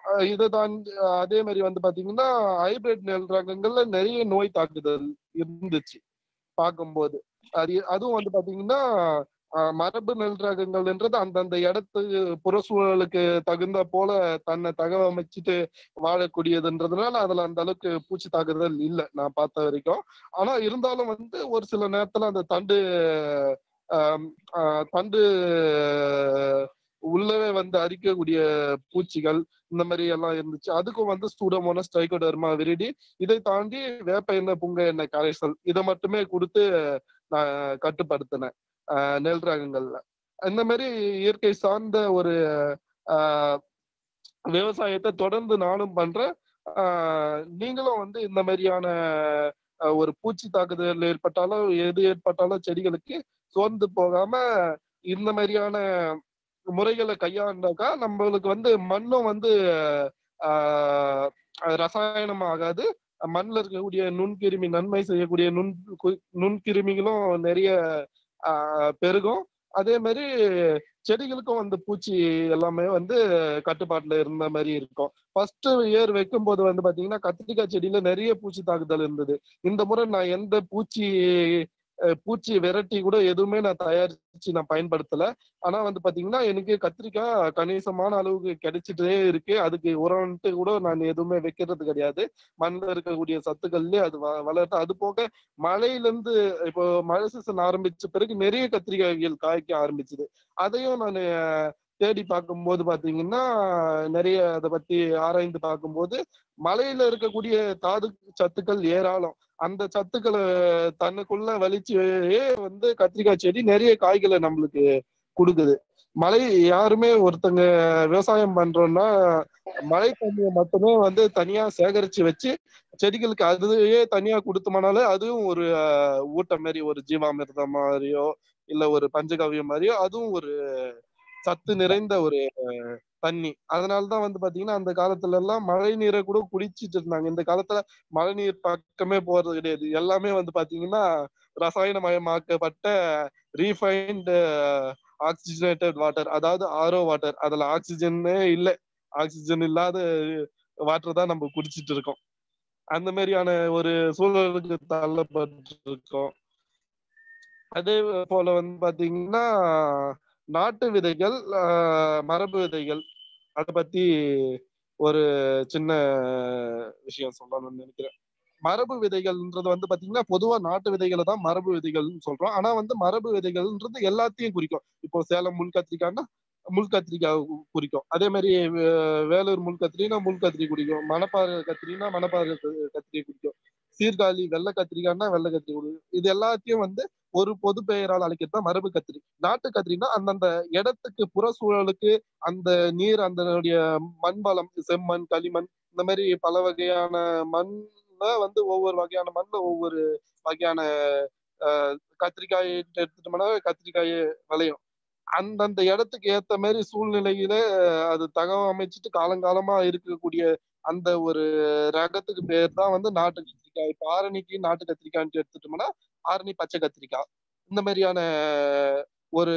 அஹ் இதை தாண்டி அஹ் அதே மாதிரி வந்து பாத்தீங்கன்னா ஹைபிரிட் நெல் ரகங்கள்ல நிறைய நோய் தாக்குதல் இருந்துச்சு பார்க்கும்போது அது அதுவும் வந்து பாத்தீங்கன்னா அஹ் மரபு நெல் ரகங்கள்ன்றது அந்தந்த இடத்துக்கு புறச்சூழலுக்கு தகுந்த போல தன்னை தகவமைச்சிட்டு வாழக்கூடியதுன்றதுனால அதுல அந்த அளவுக்கு பூச்சி தாக்குதல் இல்லை நான் பார்த்த வரைக்கும் ஆனா இருந்தாலும் வந்து ஒரு சில நேரத்துல அந்த தண்டு ஆம், ஆஹ் தண்டு உள்ளவே வந்து அரிக்கக்கூடிய பூச்சிகள் இந்த மாதிரி எல்லாம் இருந்துச்சு அதுக்கும் வந்து ஸ்டூடோமோனஸ் ட்ரைகோடர்மா விரிடி இதை தாண்டி வேப்ப எண்ணெய் புங்க எண்ணெய் கரைசல் இதை மட்டுமே கொடுத்து நான் கட்டுப்படுத்தினேன் ஆஹ் நெல் ரகங்கள்ல இந்த மாதிரி இயற்கை சார்ந்த ஒரு ஆஹ் விவசாயத்தை தொடர்ந்து நானும் பண்றேன் ஆஹ் நீங்களும் வந்து இந்த மாதிரியான ஆஹ் ஒரு பூச்சி தாக்குதல் ஏற்பட்டாலும் எது ஏற்பட்டாலும் செடிகளுக்கு சோர்ந்து போகாம இந்த மாதிரியான முறைகளை கையாண்டாக்கா நம்மளுக்கு வந்து மண்ணும் வந்து ஆஹ் ரசாயனம் ஆகாது மண்ணில் இருக்கக்கூடிய நுண்கிருமி நன்மை செய்யக்கூடிய நுண் கு- நுண்கிருமிகளும் நிறைய ஆஹ் பெருகும் அதே மாதிரி செடிகளுக்கும் வந்து பூச்சி எல்லாமே வந்து கட்டுப்பாட்டுல இருந்த மாதிரி இருக்கும் ஃபர்ஸ்ட் இயர் வைக்கும் போது வந்து பாத்தீங்கன்னா கத்திரிக்காய் செடியில நிறைய பூச்சி தாக்குதல் இருந்தது இந்த முறை நான் எந்த பூச்சி அஹ், பூச்சி விரட்டி கூட எதுவுமே நான் தயாரிச்சு நான் பயன்படுத்தல ஆனா வந்து பாத்தீங்கன்னா எனக்கு கத்திரிக்காய் கணிசமான அளவுக்கு கிடைச்சிட்டே இருக்கு அதுக்கு உரம்ட்டு கூட நான் எதுவுமே வைக்கிறது கிடையாது மண்ணில் இருக்கக்கூடிய சத்துக்கள்லயே அது வ- வளர்த்து அது போக மழையில இருந்து இப்போ மழை சீசன் ஆரம்பிச்ச பிறகு நிறைய கத்திரிக்காய்கள் காய்க்க ஆரம்பிச்சது அதையும் நான் தேடி பார்க்கும்போது பாத்தீங்கன்னா நிறைய அதை பத்தி ஆராய்ந்து பார்க்கும்போது மலையில இருக்கக்கூடிய தாது சத்துக்கள் ஏராளம் அந்த சத்துக்களை தன்னுக்குள்ள வலிச்சு வந்து கத்திரிக்காய் செடி நிறைய காய்களை நம்மளுக்கு கொடுக்குது மழை யாருமே ஒருத்தங்க விவசாயம் பண்றோம்னா மழை தண்ணியை மட்டுமே வந்து தனியா சேகரிச்சு வச்சு செடிகளுக்கு அதுவே தனியா கொடுத்தோம்னாலே அதுவும் ஒரு அஹ், ஊட்டம் மாதிரி ஒரு ஜீவாமிர்தம் மாதிரியோ இல்ல ஒரு பஞ்சகவ்யம் மாதிரியோ அதுவும் ஒரு சத்து நிறைந்த ஒரு அஹ், தண்ணி அதனாலதான் வந்து பாத்தீங்கன்னா அந்த காலத்துல எல்லாம் மழை நீரை கூட குடிச்சிட்டு இருந்தாங்க இந்த காலத்துல மழை நீர் பக்கமே போறது கிடையாது எல்லாமே வந்து பாத்தீங்கன்னா ரசாயனமயமாக்கப்பட்ட ரீஃபைன்டு ஆக்சிஜனேட்டட் வாட்டர் அதாவது ஆரோ வாட்டர் அதுல ஆக்சிஜனே இல்லை ஆக்சிஜன் இல்லாத வாட்டர் தான் நம்ம குடிச்சிட்டு இருக்கோம் அந்த மாதிரியான ஒரு சூழலுக்கு தள்ளப்பட்டு இருக்கோம் அதே போல வந்து பாத்தீங்கன்னா நாட்டு விதைகள் ஆஹ் மரபு விதைகள் அதை பத்தி ஒரு சின்ன விஷயம் சொல்லணும்னு நினைக்கிறேன் மரபு விதைகள்ன்றது வந்து பாத்தீங்கன்னா பொதுவா நாட்டு விதைகளை தான் மரபு விதைகள்னு சொல்றோம் ஆனா வந்து மரபு விதைகள்ன்றது எல்லாத்தையும் குறிக்கும் இப்போ சேலம் முள் கத்திரிக்காய்னா முள் கத்திரிக்காய் கு- குறிக்கும் அதே மாதிரி வே- வேலூர் முள் கத்திரினா முள் கத்திரி குறிக்கும் மணப்பாறை கத்திரினா மணப்பாறை க- கத்திரி குறிக்கும் சீர்காழி வெள்ளை கத்திரிக்காய்னா வெள்ளை கத்திரி குறிக்கும் இது எல்லாத்தையும் வந்து ஒரு பொது பெயரால் அழைக்கிறது தான் மரபு கத்திரி நாட்டு கத்திரினா அந்தந்த இடத்துக்கு புற சூழலுக்கு அந்த நீர் அதனுடைய மண் வளம் செம்மண் களிமண் இந்த மாதிரி பல வகையான மண்ல வந்து ஒவ்வொரு வகையான மண்ல ஒவ்வொரு வகையான அஹ், கத்திரிக்காய் எடுத்துட்டோம்னா கத்திரிக்காய் விளையும் அந்தந்த இடத்துக்கு ஏத்த மாதிரி சூழ்நிலையில அது தகவல் அமைச்சிட்டு காலங்காலமா இருக்கக்கூடிய அந்த ஒரு ரகத்துக்கு பேர் தான் வந்து நாட்டு கத்திரிக்காய் இப்ப ஆரணிக்கு நாட்டு கத்திரிக்காய்ன்னு எடுத்துட்டோம்னா ஆரணி பச்சை கத்திரிக்காய் இந்த மாதிரியான ஒரு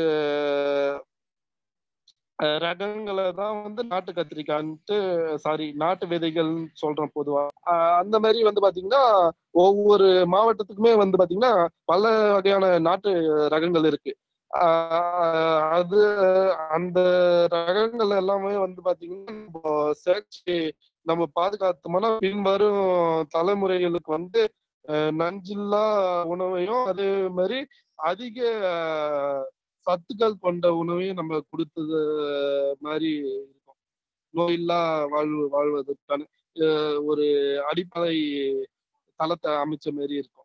அஹ், ரகங்களை தான் வந்து நாட்டு கத்திரிக்காய்ன்ட்டு சாரி நாட்டு விதைகள்னு சொல்றோம் பொதுவா அஹ், அந்த மாதிரி வந்து பாத்தீங்கன்னா ஒவ்வொரு மாவட்டத்துக்குமே வந்து பாத்தீங்கன்னா பல வகையான நாட்டு ரகங்கள் இருக்கு ஆஹ் அது அந்த ரகங்கள் எல்லாமே வந்து பாத்தீங்கன்னா நம்ம சேர்ச்சி நம்ம பாதுகாத்தோம்னா பின்வரும் தலைமுறைகளுக்கு வந்து அஹ், நஞ்சில்லா உணவையும் அதே மாதிரி அதிக அஹ், சத்துக்கள் கொண்ட உணவையும் நம்ம கொடுத்தது மாதிரி இருக்கும் நோயில்லா வாழ்வு வாழ்வதற்கான அஹ், ஒரு அடிப்படை தளத்தை அமைச்ச மாதிரி இருக்கும்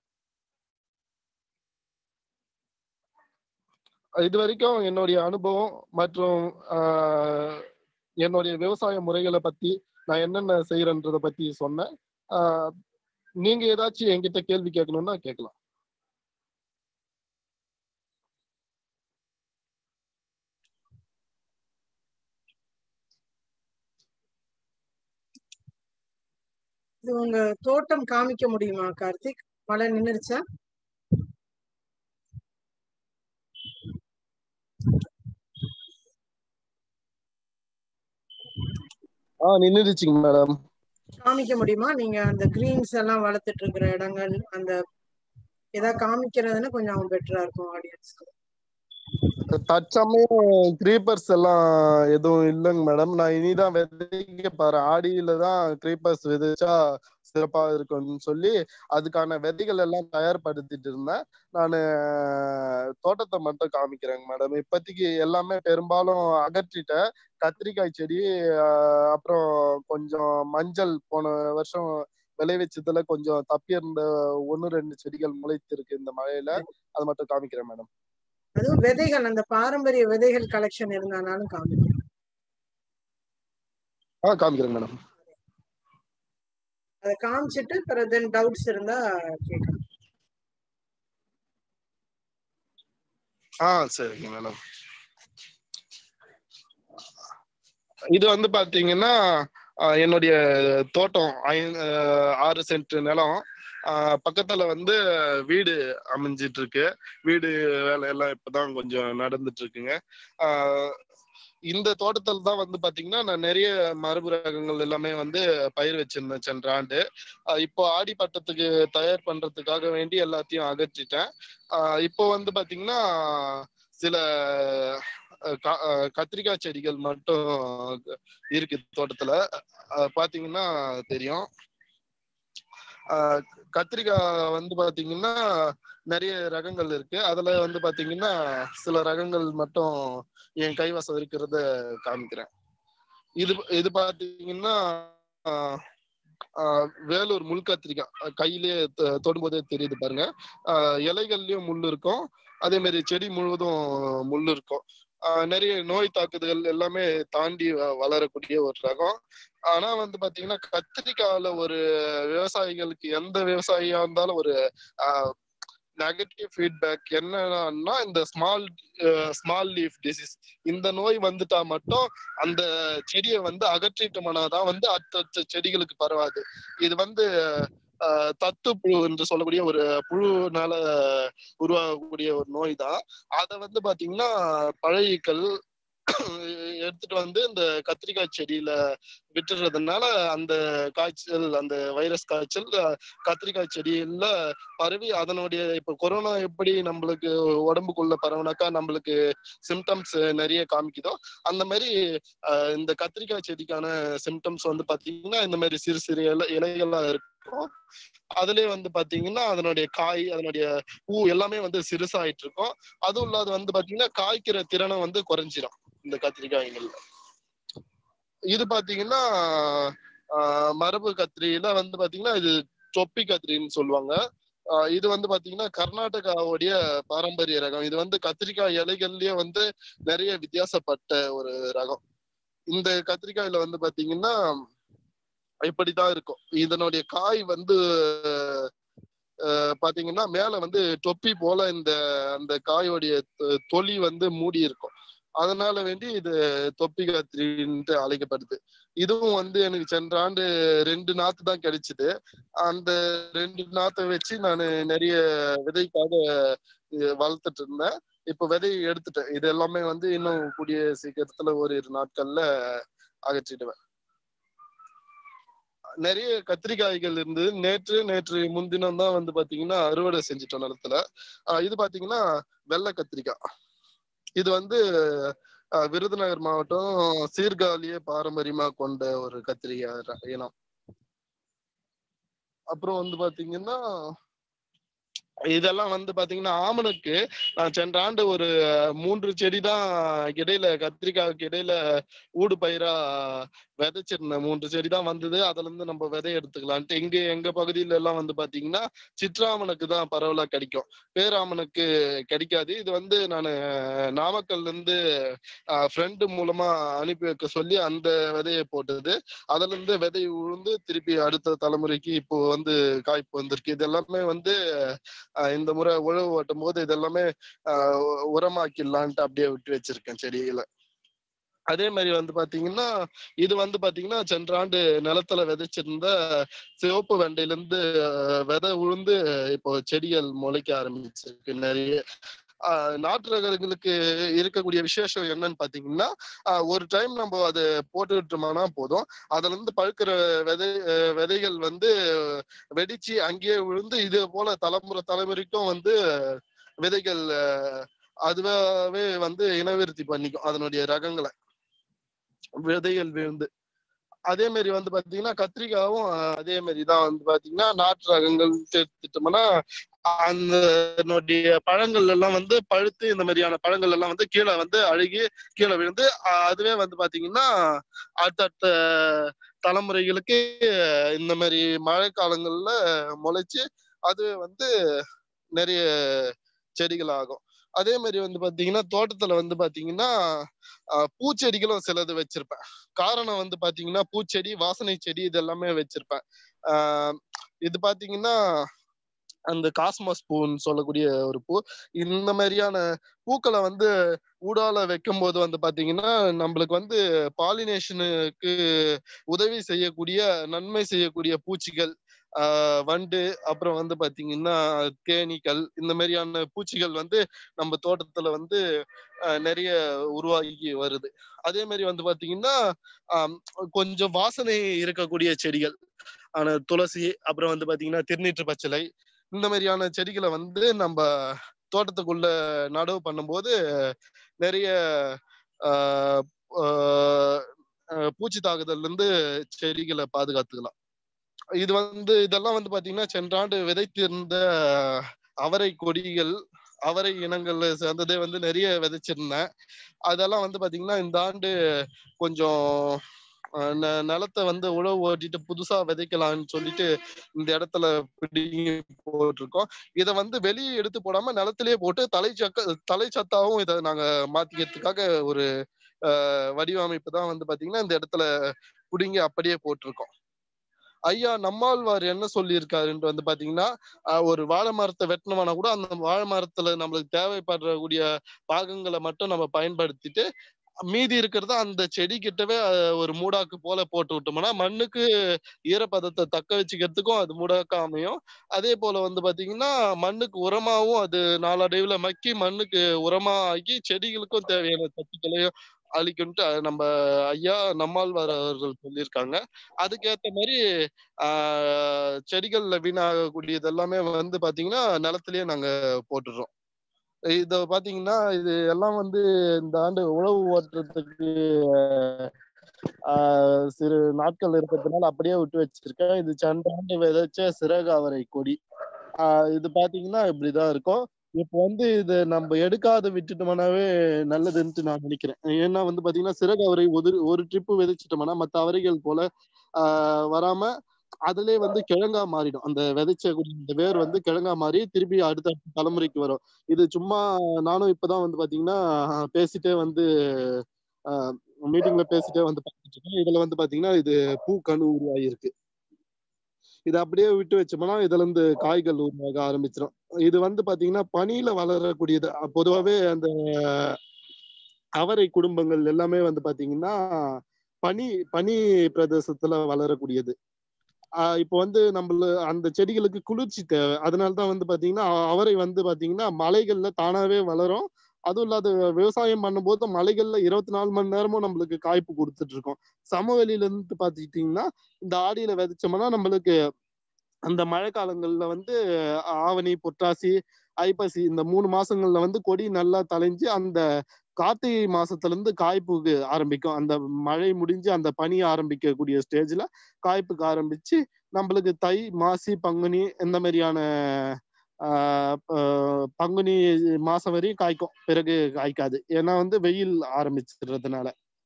இது வரைக்கும் என்னுடைய அனுபவம் மற்றும் ஆஹ், என்னுடைய விவசாய முறைகளை பத்தி நான் என்னென்ன செய்யறேன்றத பத்தி சொன்னேன் ஆஹ், நீங்க ஏதாச்சும் என்கிட்ட கேள்வி கேட்கணும்னா கேட்கலாம் இது உங்க தோட்டம் காமிக்க முடியுமா கார்த்திக் மழை நின்னுருச்சா ஆ நின்றுச்சுங்க மேடம் காமிக்க முடியுமா நீங்க அந்த கிரீன்ஸ் எல்லாம் வளர்த்துட்டு இருக்கிற இடங்கள் அந்த ஏதாவது காமிக்கிறதுன்னா கொஞ்சம் பெட்டரா இருக்கும் ஆடியன்ஸ்க்கு தற்சமயம் கிரீப்பர்ஸ் எல்லாம் எதுவும் இல்லைங்க மேடம் நான் இனிதான் விதைக்க பாரு ஆடியில தான் கிரீப்பர்ஸ் விதைச்சா சிறப்பா இருக்கும்னு சொல்லி அதுக்கான விதைகள் எல்லாம் தயார்படுத்திட்டு இருந்தேன் நான் தோட்டத்தை மட்டும் காமிக்கிறேங்க மேடம் இப்போதைக்கு எல்லாமே பெரும்பாலும் அகற்றிட்டேன் கத்திரிக்காய் செடி ஆஹ் அப்புறம் கொஞ்சம் மஞ்சள் போன வருஷம் விளைவிச்சதுல கொஞ்சம் தப்பி இருந்த ஒன்னு ரெண்டு செடிகள் முளைத்திருக்கு இந்த மழையில அது மட்டும் காமிக்கிறேன் மேடம் அதுவும் விதைகள் அந்த பாரம்பரிய விதைகள் கலெக்ஷன் இருந்தானாலும் காமிக்கும் ஆ காமிக்கிறேன் மேடம் அதை காமிச்சிட்டு பிறகு தென் டவுட்ஸ் இருந்தா கேட்கலாம் ஆ சரிங்க மேடம் இது வந்து பாத்தீங்கன்னா ஆஹ் என்னுடைய தோட்டம் ஐ- ஆஹ் ஆறு சென்ட் நிலம் ஆஹ் பக்கத்துல வந்து வீடு அமைஞ்சிட்டு இருக்கு வீடு வேலை எல்லாம் இப்பதான் கொஞ்சம் நடந்துட்டு இருக்குங்க ஆஹ் இந்த தோட்டத்துல தான் வந்து பாத்தீங்கன்னா நான் நிறைய மரபு ரகங்கள் எல்லாமே வந்து பயிர் வச்சிருந்தேன் சென்ற ஆண்டு ஆஹ் இப்போ ஆடி பட்டத்துக்கு தயார் பண்றதுக்காக வேண்டி எல்லாத்தையும் அகற்றிட்டேன் ஆஹ் இப்போ வந்து பாத்தீங்கன்னா சில அஹ் கா- அஹ் கத்திரிக்காய் செடிகள் மட்டும் இருக்கு தோட்டத்துல அஹ் பாத்தீங்கன்னா தெரியும் ஆஹ் கத்திரிக்காய் வந்து பாத்தீங்கன்னா நிறைய ரகங்கள் இருக்கு அதுல வந்து பாத்தீங்கன்னா சில ரகங்கள் மட்டும் என் கைவசம் இருக்கிறத காமிக்கிறேன் இது இது பாத்தீங்கன்னா ஆஹ் ஆஹ் வேலூர் முள் கத்திரிக்காய் அஹ் கையிலேயே தொ- தொடும்போதே தெரியுது பாருங்க ஆஹ் இலைகள்லயும் முள் இருக்கும் அதே மாதிரி செடி முழுவதும் முள் இருக்கும் ஆஹ் நிறைய நோய் தாக்குதல் எல்லாமே தாண்டி வ- வளரக்கூடிய ஒரு ரகம் ஆனா வந்து பாத்தீங்கன்னா கத்திரிக்காயில ஒரு விவசாயிகளுக்கு எந்த விவசாயியா இருந்தாலும் ஒரு நெகட்டிவ் ஃபீட்பேக் என்னன்னா இந்த ஸ்மால் ஸ்மால் லீஃப் டிசீஸ் இந்த நோய் வந்துட்டா மட்டும் அந்த செடியை வந்து அகற்றிட்டோம்னா தான் வந்து அடுத்த செடிகளுக்கு பரவாது இது வந்து ஆஹ் தத்து புழு என்று சொல்லக்கூடிய ஒரு புழுனால உருவாகக்கூடிய ஒரு நோய் தான் அதை வந்து பாத்தீங்கன்னா பழையக்கள் எடுத்துட்டு வந்து இந்த கத்திரிக்காய் செடியில விட்டுறதுனால அந்த காய்ச்சல் அந்த வைரஸ் காய்ச்சல் அஹ், கத்திரிக்காய் செடியில பரவி அதனுடைய இப்ப கொரோனா எப்படி நம்மளுக்கு உடம்புக்குள்ள பரவுனாக்கா நம்மளுக்கு சிம்டம்ஸ் நிறைய காமிக்குதோ அந்த மாதிரி அஹ், இந்த கத்திரிக்காய் செடிக்கான சிம்டம்ஸ் வந்து பாத்தீங்கன்னா இந்த மாதிரி சிறு சிறு இலை இலைகளா இருக்கும் அதுலயே வந்து பாத்தீங்கன்னா அதனுடைய காய் அதனுடைய பூ எல்லாமே வந்து சிறுசாயிட்டு இருக்கும் அதுவும் இல்லாத வந்து பாத்தீங்கன்னா காய்க்கிற திறனும் வந்து குறைஞ்சிரும் இந்த கத்திரிக்காய்கள்ல இது பாத்தீங்கன்னா ஆஹ் மரபு கத்திரியில வந்து பாத்தீங்கன்னா இது தொப்பி கத்திரின்னு சொல்லுவாங்க ஆஹ் இது வந்து பாத்தீங்கன்னா கர்நாடகாவுடைய பாரம்பரிய ரகம் இது வந்து கத்திரிக்காய் இலைகள்லயே வந்து நிறைய வித்தியாசப்பட்ட ஒரு ரகம் இந்த கத்திரிக்காயில வந்து பாத்தீங்கன்னா இப்படிதான் இருக்கும் இதனுடைய காய் வந்து அஹ், பாத்தீங்கன்னா மேல வந்து தொப்பி போல இந்த அந்த காயோடைய தொ- தொலி வந்து மூடி இருக்கும் அதனால வேண்டி இது தொப்பி கத்திரின்ட்டு அழைக்கப்படுது இதுவும் வந்து எனக்கு சென்ற ஆண்டு ரெண்டு நாத்து தான் கிடைச்சது அந்த ரெண்டு நாத்தை வச்சு நான் நிறைய விதைக்காக அஹ், வளர்த்துட்டு இருந்தேன் இப்ப விதை எடுத்துட்டேன் இது எல்லாமே வந்து இன்னும் கூடிய சீக்கிரத்துல ஓரிரு நாட்கள்ல அகற்றிடுவேன் நிறைய கத்திரிக்காய்கள் இருந்து நேற்று நேற்று முன்தினம் தான் வந்து பாத்தீங்கன்னா அறுவடை செஞ்சுட்டோம் நிலத்துல ஆஹ் இது பாத்தீங்கன்னா வெள்ளை கத்திரிக்காய் இது வந்து ஆஹ் விருதுநகர் மாவட்டம் சீர்காழியே பாரம்பரியமா கொண்ட ஒரு கத்திரிக்காய் ர- இனம் அப்புறம் வந்து பாத்தீங்கன்னா இதெல்லாம் வந்து பாத்தீங்கன்னா ஆமணக்கு நான் சென்ற ஆண்டு ஒரு மூன்று செடி தான் இடையில கத்திரிக்காய்க்கு இடையில ஊடு பயிரா விதைச்சிருந்தேன் மூன்று செடி தான் வந்தது அதுல இருந்து நம்ம விதை எடுத்துக்கலான்ட்டு இங்க எங்க பகுதியில எல்லாம் வந்து பாத்தீங்கன்னா சிற்றாமனுக்கு தான் பரவலா கிடைக்கும் பேராமனுக்கு கிடைக்காது இது வந்து நான் நாமக்கல்ல இருந்து ஃப்ரெண்டு மூலமா அனுப்பி வைக்க சொல்லி அந்த விதையை போட்டது அதுல இருந்து விதை உழுந்து திருப்பி அடுத்த தலைமுறைக்கு இப்போ வந்து காய்ப்பு வந்திருக்கு இது எல்லாமே வந்து ஆஹ் இந்த முறை உழவு ஓட்டும் போது இதெல்லாமே ஆஹ் உ- உரமாக்கிடலான்ட்டு அப்படியே விட்டு வச்சிருக்கேன் செடியில அதே மாதிரி வந்து பாத்தீங்கன்னா இது வந்து பாத்தீங்கன்னா சென்ற ஆண்டு நிலத்துல விதைச்சிருந்த சிவப்பு வெண்டையில இருந்து ஆஹ் விதை உழுந்து இப்போ செடிகள் முளைக்க ஆரம்பிச்சிருக்கு நிறைய ஆஹ் நாட்டு ரகங்களுக்கு இருக்கக்கூடிய விசேஷம் என்னன்னு பாத்தீங்கன்னா ஆஹ் ஒரு டைம் நம்ம அதை போட்டு விட்டோம்னா போதும் அதுல இருந்து பழுக்கிற விதை அஹ் விதைகள் வந்து வெடிச்சு அங்கேயே விழுந்து இது போல தலைமுறை தலைமுறைக்கும் வந்து விதைகள் அஹ், அதுவாவே வந்து இனவிருத்தி பண்ணிக்கும் அதனுடைய ரகங்களை விதைகள் விழுந்து அதே மாதிரி வந்து பாத்தீங்கன்னா கத்திரிக்காவும் அஹ், அதே மாதிரி தான் வந்து பாத்தீங்கன்னா நாட்டு ரகங்கள் எடுத்துட்டோம்னா அந்த அதனுடைய பழங்கள் எல்லாம் வந்து பழுத்து இந்த மாதிரியான பழங்கள் எல்லாம் வந்து கீழே வந்து அழுகி கீழே விழுந்து அஹ், அதுவே வந்து பாத்தீங்கன்னா அடுத்தடுத்த தலைமுறைகளுக்கு இந்த மாதிரி மழை காலங்கள்ல முளைச்சு அது வந்து நிறைய செடிகள் ஆகும் அதே மாதிரி வந்து பாத்தீங்கன்னா தோட்டத்துல வந்து பாத்தீங்கன்னா ஆஹ் பூச்செடிகளும் சிலது வச்சிருப்பேன் காரணம் வந்து பாத்தீங்கன்னா பூச்செடி வாசனை செடி இது எல்லாமே வச்சிருப்பேன் ஆஹ் இது பாத்தீங்கன்னா அந்த காஸ்மாஸ் பூன்னு சொல்லக்கூடிய ஒரு பூ இந்த மாதிரியான பூக்களை வந்து ஊடால வைக்கும் போது வந்து பாத்தீங்கன்னா நம்மளுக்கு வந்து பாலினேஷனுக்கு உதவி செய்யக்கூடிய நன்மை செய்யக்கூடிய பூச்சிகள் ஆஹ் வண்டு அப்புறம் வந்து பாத்தீங்கன்னா தேனீக்கள் இந்த மாதிரியான பூச்சிகள் வந்து நம்ம தோட்டத்துல வந்து ஆஹ் நிறைய உருவாகி வருது அதே மாதிரி வந்து பாத்தீங்கன்னா ஆஹ் கொஞ்சம் வாசனை இருக்கக்கூடிய செடிகள் ஆன துளசி அப்புறம் வந்து பாத்தீங்கன்னா திருநீற்று பச்சிலை இந்த மாதிரியான செடிகளை வந்து நம்ம தோட்டத்துக்குள்ள நடவு பண்ணும்போது நிறைய ஆஹ் ஆஹ் ஆஹ் பூச்சி தாக்குதல்ல இருந்து செடிகளை பாதுகாத்துக்கலாம் இது வந்து இதெல்லாம் வந்து பாத்தீங்கன்னா சென்ற ஆண்டு விதைத்திருந்த அவரை கொடிகள் அவரை இனங்கள் சேர்ந்ததே வந்து நிறைய விதைச்சிருந்தேன் அதெல்லாம் வந்து பாத்தீங்கன்னா இந்த ஆண்டு கொஞ்சம் அஹ் ந- நிலத்தை வந்து உழவு ஓட்டிட்டு புதுசா விதைக்கலாம்னு சொல்லிட்டு இந்த இடத்துல பிடிங்கி போட்டிருக்கோம் இதை வந்து வெளியே எடுத்து போடாம நிலத்திலேயே போட்டு தலை சக்க தலை சத்தாவும் இதை நாங்க மாத்திக்கிறதுக்காக ஒரு அஹ், வடிவமைப்பு தான் வந்து பாத்தீங்கன்னா இந்த இடத்துல பிடுங்கி அப்படியே போட்டிருக்கோம் ஐயா நம்மாழ்வார் என்ன சொல்லியிருக்காருன்ட்டு வந்து பாத்தீங்கன்னா ஆஹ் ஒரு வாழை மரத்தை வெட்டணும்னா கூட அந்த வாழை மரத்துல நம்மளுக்கு தேவைப்படக்கூடிய பாகங்களை மட்டும் நம்ம பயன்படுத்திட்டு மீதி இருக்கிறத அந்த செடி கிட்டவே ஆஹ் ஒரு மூடாக்கு போல போட்டு விட்டோம்னா மண்ணுக்கு ஈரப்பதத்தை தக்க வச்சுக்கிறதுக்கும் அது மூடாக்கா அமையும் அதே போல வந்து பாத்தீங்கன்னா மண்ணுக்கு உரமாவும் அது நாளடைவுல மக்கி மண்ணுக்கு உரமா ஆகி செடிகளுக்கும் தேவையான சத்துக்களையும் அளிக்கும்ட்டு அஹ் நம்ம ஐயா நம்மாழ்வார் அவர்கள் சொல்லியிருக்காங்க அதுக்கேத்த மாதிரி ஆஹ் செடிகள்ல வீணாகக்கூடியது எல்லாமே வந்து பாத்தீங்கன்னா நிலத்திலேயே நாங்க போட்டுடுறோம் இத பாத்தீங்கன்னா இது எல்லாம் வந்து இந்த ஆண்டு உழவு ஓட்டுறதுக்கு ஆஹ் சிறு நாட்கள் இருக்கிறதுனால அப்படியே விட்டு வச்சிருக்கேன் இது சென்ற ஆண்டு விதைச்ச சிறகு அவரை கொடி ஆஹ் இது பாத்தீங்கன்னா இப்படிதான் இருக்கும் இப்போ வந்து இது நம்ம எடுக்காத விட்டுட்டோம்னாவே நல்லதுன்ட்டு நான் நினைக்கிறேன் ஏன்னா வந்து பாத்தீங்கன்னா சிறகு அவரை ஒரு ஒரு ட்ரிப்பு விதைச்சிட்டோம்னா மத்த அவரைகள் போல ஆஹ் வராம அதுலயே வந்து கிழங்கா மாறிடும் அந்த விதைச்ச குடி- இந்த வேர் வந்து கிழங்கா மாறி திருப்பி அடுத்த அடுத்த தலைமுறைக்கு வரும் இது சும்மா நானும் இப்பதான் வந்து பாத்தீங்கன்னா பேசிட்டே வந்து மீட்டிங்ல பேசிட்டே வந்து பார்த்துட்டு இருக்கேன் இதுல வந்து பாத்தீங்கன்னா இது பூ கணு உருவாகிருக்கு இது அப்படியே விட்டு வச்சோம்னா இதுல இருந்து காய்கள் உருவாக ஆரம்பிச்சிடும் இது வந்து பாத்தீங்கன்னா பனியில வளரக்கூடியது அஹ் பொதுவாவே அந்த அவரை குடும்பங்கள் எல்லாமே வந்து பாத்தீங்கன்னா பனி பனி பிரதேசத்துல வளரக்கூடியது ஆஹ் இப்போ வந்து நம்மள அந்த செடிகளுக்கு குளிர்ச்சி தேவை அதனால தான் வந்து பாத்தீங்கன்னா அ- அவரை வந்து பாத்தீங்கன்னா மலைகள்ல தானாவே வளரும் அதுவும் இல்லாத விவசாயம் பண்ணும்போது மலைகள்ல இருபத்தி நாலு மணி நேரமும் நம்மளுக்கு காய்ப்பு கொடுத்துட்டு இருக்கோம் சமவெளியில இருந்து பாத்துக்கிட்டீங்கன்னா இந்த ஆடியில விதைச்சோம்னா நம்மளுக்கு அந்த மழை காலங்கள்ல வந்து ஆவணி புற்றாசி ஐப்பசி இந்த மூணு மாசங்கள்ல வந்து கொடி நல்லா தளைஞ்சு அந்த கார்த்திகை மாசத்துல இருந்து காய்ப்புக்கு ஆரம்பிக்கும் அந்த மழை முடிஞ்சு அந்த பனி ஆரம்பிக்கக்கூடிய ஸ்டேஜ்ல காய்ப்புக்கு ஆரம்பிச்சு நம்மளுக்கு தை மாசி பங்குனி இந்த மாதிரியான ஆஹ் ப- பங்குனி மாசம் வரையும் காய்க்கும் பிறகு காய்க்காது ஏன்னா வந்து வெயில் ஆரம்பிச்சிடுறதுனால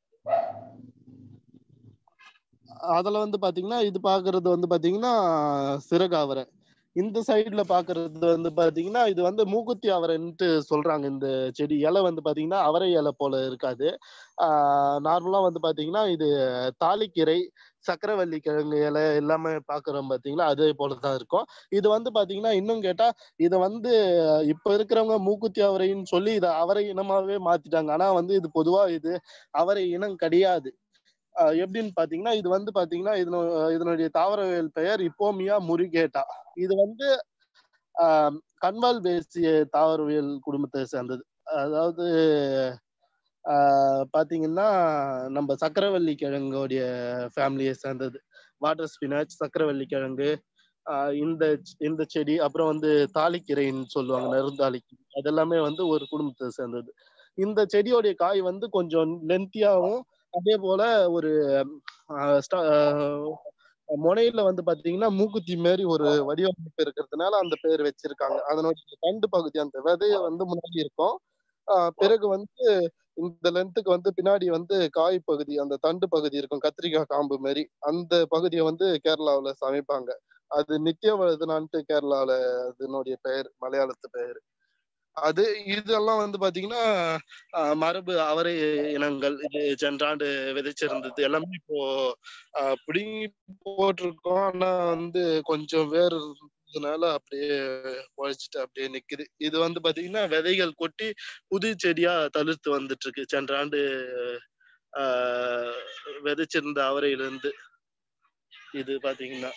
அதுல வந்து பாத்தீங்கன்னா இது பாக்குறது வந்து பாத்தீங்கன்னா சிறகு அவரை இந்த சைடுல பாக்குறது வந்து பாத்தீங்கன்னா இது வந்து மூக்குத்தி அவரைன்ட்டு சொல்றாங்க இந்த செடி இலை வந்து பாத்தீங்கன்னா அவரை இலை போல இருக்காது ஆஹ் நார்மலா வந்து பாத்தீங்கன்னா இது தாளிக்கீரை சக்கரவள்ளி கிழங்கு இலை எல்லாமே பாக்குறோம் பாத்தீங்களா அதே போலதான் இருக்கும் இது வந்து பாத்தீங்கன்னா இன்னும் கேட்டா இதை வந்து இப்ப இருக்கிறவங்க மூக்குத்தி அவரைன்னு சொல்லி இதை அவரை இனமாவே மாத்திட்டாங்க ஆனா வந்து இது பொதுவா இது அவரை இனம் கிடையாது ஆஹ் எப்படின்னு பாத்தீங்கன்னா இது வந்து பாத்தீங்கன்னா இதனு இதனுடைய தாவரவியல் பெயர் இப்போமியா முருகேட்டா இது வந்து ஆஹ் கண்வால் பேசிய தாவரவியல் குடும்பத்தை சேர்ந்தது அதாவது ஆஹ் பாத்தீங்கன்னா நம்ம சக்கரவள்ளி கிழங்கோடைய ஃபேமிலியை சேர்ந்தது வாட்டர் ஸ்பினாச் சக்கரவள்ளி கிழங்கு ஆஹ் இந்த இந்த செடி அப்புறம் வந்து தாளிக்கீரைன்னு சொல்லுவாங்க நெருந்தாளிக்கு அதெல்லாமே வந்து ஒரு குடும்பத்தை சேர்ந்தது இந்த செடியோடைய காய் வந்து கொஞ்சம் லென்த்தியாகவும் அதே போல ஒரு ஆஹ் ஸ்ட- ஆஹ் முனையில வந்து பாத்தீங்கன்னா மூக்குத்தி மாதிரி ஒரு வடிவமைப்பு இருக்கிறதுனால அந்த பேர் வச்சிருக்காங்க அதனுடைய தண்டு பகுதி அந்த விதைய வந்து முன்னாடி இருக்கும் ஆஹ் பிறகு வந்து இந்த லென்த்துக்கு வந்து பின்னாடி வந்து காய் பகுதி அந்த தண்டு பகுதி இருக்கும் கத்திரிக்காய் காம்பு மாதிரி அந்த பகுதியை வந்து கேரளாவுல சமைப்பாங்க அது நித்தியவர்தனான்ட்டு கேரளால அதனுடைய பெயர் மலையாளத்து பெயர் அது இதெல்லாம் வந்து பாத்தீங்கன்னா ஆஹ் மரபு அவரை இனங்கள் இது சென்றாண்டு விதைச்சிருந்தது எல்லாமே இப்போ ஆஹ் பிடுங்கி போட்டிருக்கோம் ஆனா வந்து கொஞ்சம் வேர் இருந்ததுனால அப்படியே உழைச்சிட்டு அப்படியே நிக்குது இது வந்து பாத்தீங்கன்னா விதைகள் கொட்டி புது செடியா தளிர்த்து வந்துட்டு இருக்கு சென்ற ஆண்டு ஆஹ் விதைச்சிருந்த அவரையில இருந்து இது பாத்தீங்கன்னா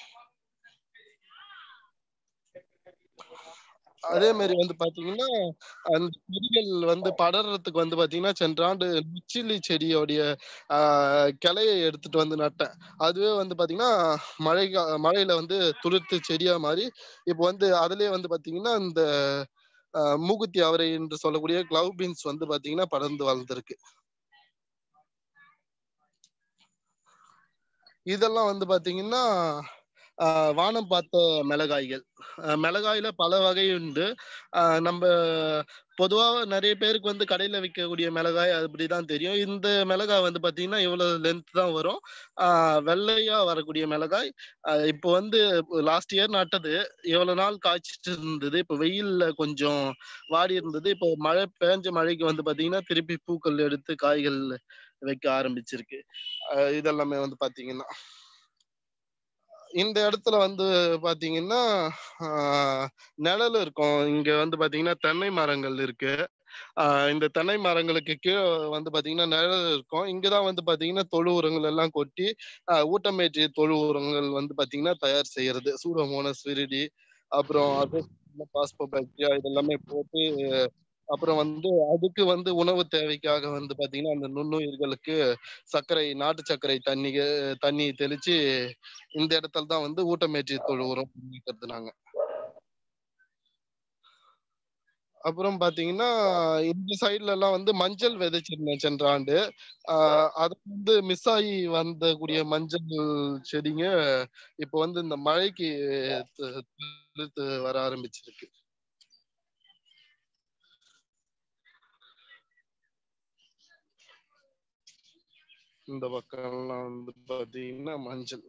அதே மாதிரி வந்து பாத்தீங்கன்னா அந்த செடிகள் வந்து படர்றதுக்கு வந்து பாத்தீங்கன்னா சென்ற ஆண்டு நுச்சிலி செடியோடைய ஆஹ் கிளையை எடுத்துட்டு வந்து நட்டேன் அதுவே வந்து பாத்தீங்கன்னா மழை கா- மழையில வந்து துளிர்த்து செடியா மாறி இப்போ வந்து அதுலயே வந்து பாத்தீங்கன்னா இந்த ஆஹ் மூக்குத்தி அவரை என்று சொல்லக்கூடிய கிளவ் பீன்ஸ் வந்து பாத்தீங்கன்னா படர்ந்து வளர்ந்துருக்கு இதெல்லாம் வந்து பாத்தீங்கன்னா ஆஹ் வானம் பார்த்த மிளகாய்கள் ஆஹ் மிளகாயில பல வகை உண்டு ஆஹ் நம்ம பொதுவா நிறைய பேருக்கு வந்து கடையில விற்கக்கூடிய மிளகாய் அப்படிதான் தெரியும் இந்த மிளகாய் வந்து பாத்தீங்கன்னா இவ்வளவு லென்த் தான் வரும் ஆஹ் வெள்ளையா வரக்கூடிய மிளகாய் ஆஹ் இப்போ வந்து லாஸ்ட் இயர் நட்டது எவ்வளவு நாள் காய்ச்சிட்டு இருந்தது இப்போ வெயில்ல கொஞ்சம் வாடி இருந்தது இப்போ மழை பேஞ்ச மழைக்கு வந்து பாத்தீங்கன்னா திருப்பி பூக்கள் எடுத்து காய்கள் வைக்க ஆரம்பிச்சிருக்கு ஆஹ் இதெல்லாமே வந்து பாத்தீங்கன்னா இந்த இடத்துல வந்து பாத்தீங்கன்னா ஆஹ் நிழல் இருக்கும் இங்க வந்து பாத்தீங்கன்னா தென்னை மரங்கள் இருக்கு ஆஹ் இந்த தென்னை மரங்களுக்கு கீழே வந்து பாத்தீங்கன்னா நிழல் இருக்கும் இங்கதான் வந்து பாத்தீங்கன்னா தொழு உரங்கள் எல்லாம் கொட்டி ஆஹ் ஊட்டமேற்றிய தொழு உரங்கள் வந்து பாத்தீங்கன்னா தயார் செய்யறது சூடோமோனஸ் விரிடி அப்புறம் அது பாஸ்போபாக்டீரியா இதெல்லாமே போட்டு அப்புறம் வந்து அதுக்கு வந்து உணவு தேவைக்காக வந்து பாத்தீங்கன்னா அந்த நுண்ணுயிர்களுக்கு சர்க்கரை நாட்டு சர்க்கரை தண்ணி தண்ணி தெளிச்சு இந்த இடத்துல தான் வந்து ஊட்டமேற்றி தொழு உரம் பண்ணிக்கிறது நாங்க அப்புறம் பாத்தீங்கன்னா இந்த சைடுல எல்லாம் வந்து மஞ்சள் விதைச்சிருந்தேன் சென்ற ஆண்டு ஆஹ் அது வந்து மிஸ் ஆகி வந்த கூடிய மஞ்சள் செடிங்க இப்போ வந்து இந்த மழைக்கு து- துளிர்த்து வர ஆரம்பிச்சிருக்கு இந்த பக்கம் எல்லாம் வந்து பாத்தீங்கன்னா மஞ்சள்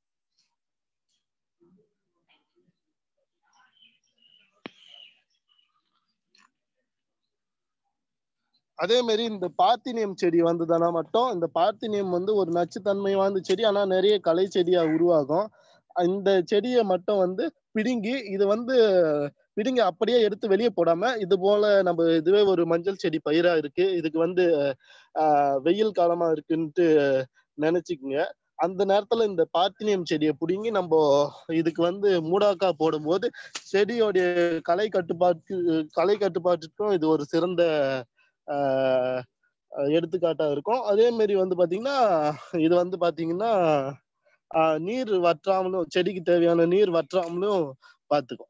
அதே மாதிரி இந்த பார்த்தினியம் செடி வந்ததுனா மட்டும் இந்த பார்த்தினியம் வந்து ஒரு நச்சுத்தன்மை வாய்ந்த செடி ஆனா நிறைய களை செடியா உருவாகும் இந்த செடியை மட்டும் வந்து பிடுங்கி இது வந்து பிடுங்கி அப்படியே எடுத்து வெளியே போடாம இது போல நம்ம இதுவே ஒரு மஞ்சள் செடி பயிரா இருக்கு இதுக்கு வந்து ஆஹ் வெயில் காலமா இருக்குன்ட்டு நினைச்சுக்குங்க அந்த நேரத்துல இந்த பார்த்தினியம் செடியை பிடுங்கி நம்ம இதுக்கு வந்து மூடாக்கா போடும்போது செடியோடைய கலை கட்டுப்பாட்டு கலை கட்டுப்பாட்டுக்கும் இது ஒரு சிறந்த ஆஹ் அஹ் எடுத்துக்காட்டா இருக்கும் அதே மாதிரி வந்து பாத்தீங்கன்னா இது வந்து பாத்தீங்கன்னா ஆஹ் நீர் வற்றாமலும் செடிக்கு தேவையான நீர் வற்றாமலும் பாத்துக்கும்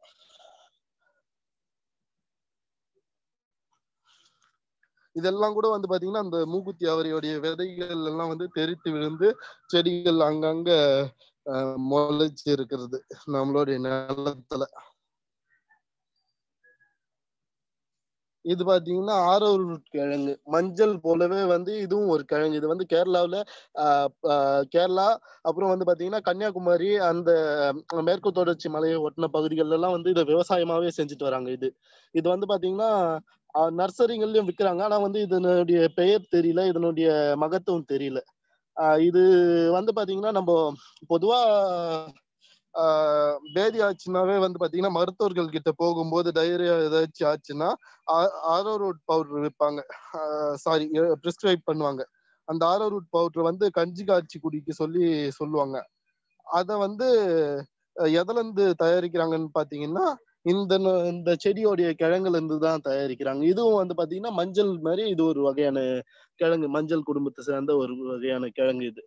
இதெல்லாம் கூட வந்து பாத்தீங்கன்னா அந்த மூக்குத்தி அவரையுடைய விதைகள் எல்லாம் வந்து தெரித்து விழுந்து செடிகள் அங்கங்க ஆஹ் முளைச்சு இருக்கிறது நம்மளுடைய நிலத்துல இது பாத்தீங்கன்னா ஆரோரூட் கிழங்கு மஞ்சள் போலவே வந்து இதுவும் ஒரு கிழங்கு இது வந்து கேரளாவுல ஆஹ் ஆஹ் கேரளா அப்புறம் வந்து பாத்தீங்கன்னா கன்னியாகுமரி அந்த மேற்கு தொடர்ச்சி மலையை ஒட்டின பகுதிகள்ல எல்லாம் வந்து இதை விவசாயமாவே செஞ்சுட்டு வராங்க இது இது வந்து பாத்தீங்கன்னா நர்சரிகள்லயும் விற்கிறாங்க ஆனா வந்து இதனுடைய பெயர் தெரியல இதனுடைய மகத்துவம் தெரியல ஆஹ் இது வந்து பாத்தீங்கன்னா நம்ம பொதுவா ஆஹ் பேதி ஆச்சுனாவே வந்து பாத்தீங்கன்னா மருத்துவர்கள் கிட்ட போகும்போது டைரியா ஏதாச்சும் ஆச்சுன்னா ஆரோ ரூட் பவுடர் விற்பாங்க சாரி பிரிஸ்கிரைப் பண்ணுவாங்க அந்த ஆரோ ரூட் பவுடர் வந்து கஞ்சி காய்ச்சி குடிக்க சொல்லி சொல்லுவாங்க அத வந்து அஹ் எதுல இருந்து தயாரிக்கிறாங்கன்னு பாத்தீங்கன்னா இந்த நு- இந்த செடியோடைய கிழங்குல இருந்து தான் தயாரிக்கிறாங்க இதுவும் வந்து பாத்தீங்கன்னா மஞ்சள் மாதிரி இது ஒரு வகையான கிழங்கு மஞ்சள் குடும்பத்தை சேர்ந்த ஒரு வகையான கிழங்கு இது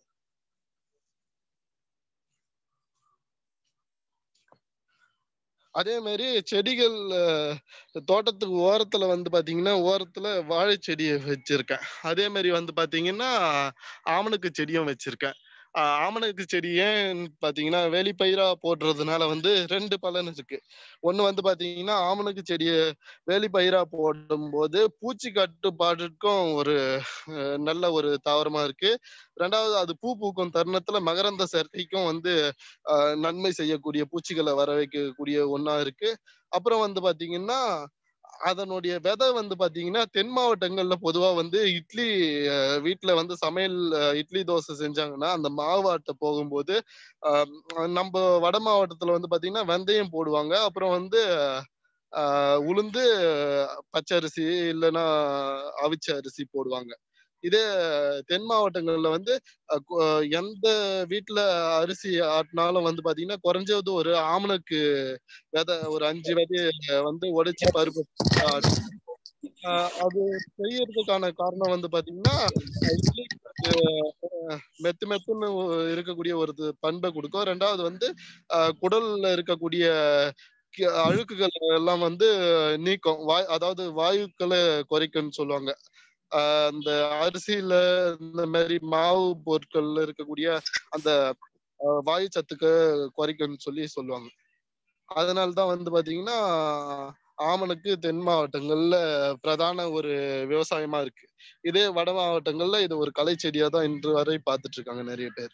அதே மாதிரி செடிகள் அஹ், தோட்டத்துக்கு ஓரத்துல வந்து பாத்தீங்கன்னா ஓரத்துல வாழை செடியை வச்சிருக்கேன் அதே மாதிரி வந்து பாத்தீங்கன்னா ஆமணக்கு செடியும் வச்சிருக்கேன் ஆஹ் ஆமணக்கு செடி ஏன் பாத்தீங்கன்னா வேலிப்பயிரா போடுறதுனால வந்து ரெண்டு பலன் இருக்கு ஒண்ணு வந்து பாத்தீங்கன்னா ஆமணக்கு செடியை வேலிப்பயிரா போடும்போது பூச்சி கட்டுப்பாட்டுக்கும் ஒரு அஹ், நல்ல ஒரு தாவரமா இருக்கு ரெண்டாவது அது பூ பூக்கும் தருணத்துல மகரந்த சேர்க்கைக்கும் வந்து ஆஹ், நன்மை செய்யக்கூடிய பூச்சிகளை வர வைக்கக்கூடிய ஒண்ணா இருக்கு அப்புறம் வந்து பாத்தீங்கன்னா அதனுடைய விதை வந்து பாத்தீங்கன்னா தென் மாவட்டங்கள்ல பொதுவா வந்து இட்லி அஹ், வீட்ல வந்து சமையல் அஹ், இட்லி தோசை செஞ்சாங்கன்னா அந்த மாவாட்ட போகும்போது ஆஹ், நம்ம வட மாவட்டத்துல வந்து பாத்தீங்கன்னா வெந்தயம் போடுவாங்க அப்புறம் வந்து ஆஹ், உளுந்து பச்சரிசி இல்லைன்னா அவிச்ச அரிசி போடுவாங்க இதே தென் மாவட்டங்கள்ல வந்து அஹ், கு- எந்த வீட்ல அரிசி ஆட்டினாலும் வந்து பாத்தீங்கன்னா குறைஞ்சது ஒரு ஆமணக்கு விதை ஒரு அஞ்சு விதைய வந்து உடைச்சு பருப்பு ஆட்டி, ஆஹ், அது செய்யறதுக்கான காரணம் வந்து பாத்தீங்கன்னா அஹ், இட்லிக்கு அஹ், மெத்து மெத்துன்னு இருக்கக்கூடிய ஒரு இது பண்பை கொடுக்கும் ரெண்டாவது வந்து ஆஹ், குடல்ல இருக்கக்கூடிய கி- அழுக்குகள் எல்லாம் வந்து நீக்கும் வாய் அதாவது வாயுக்களை குறைக்கும்னு சொல்லுவாங்க ஆஹ் அந்த அரிசியில இந்த மாதிரி மாவு பொருட்கள்ல இருக்கக்கூடிய அந்த ஆஹ் வாயு சத்துக்க குறைக்கும்னு சொல்லி சொல்லுவாங்க அதனால தான் வந்து பாத்தீங்கன்னா ஆமணக்கு தென் மாவட்டங்கள்ல பிரதான ஒரு விவசாயமா இருக்கு இதே வட மாவட்டங்கள்ல இது ஒரு கலை செடியா தான் இன்று வரை பார்த்துட்டு இருக்காங்க நிறைய பேர்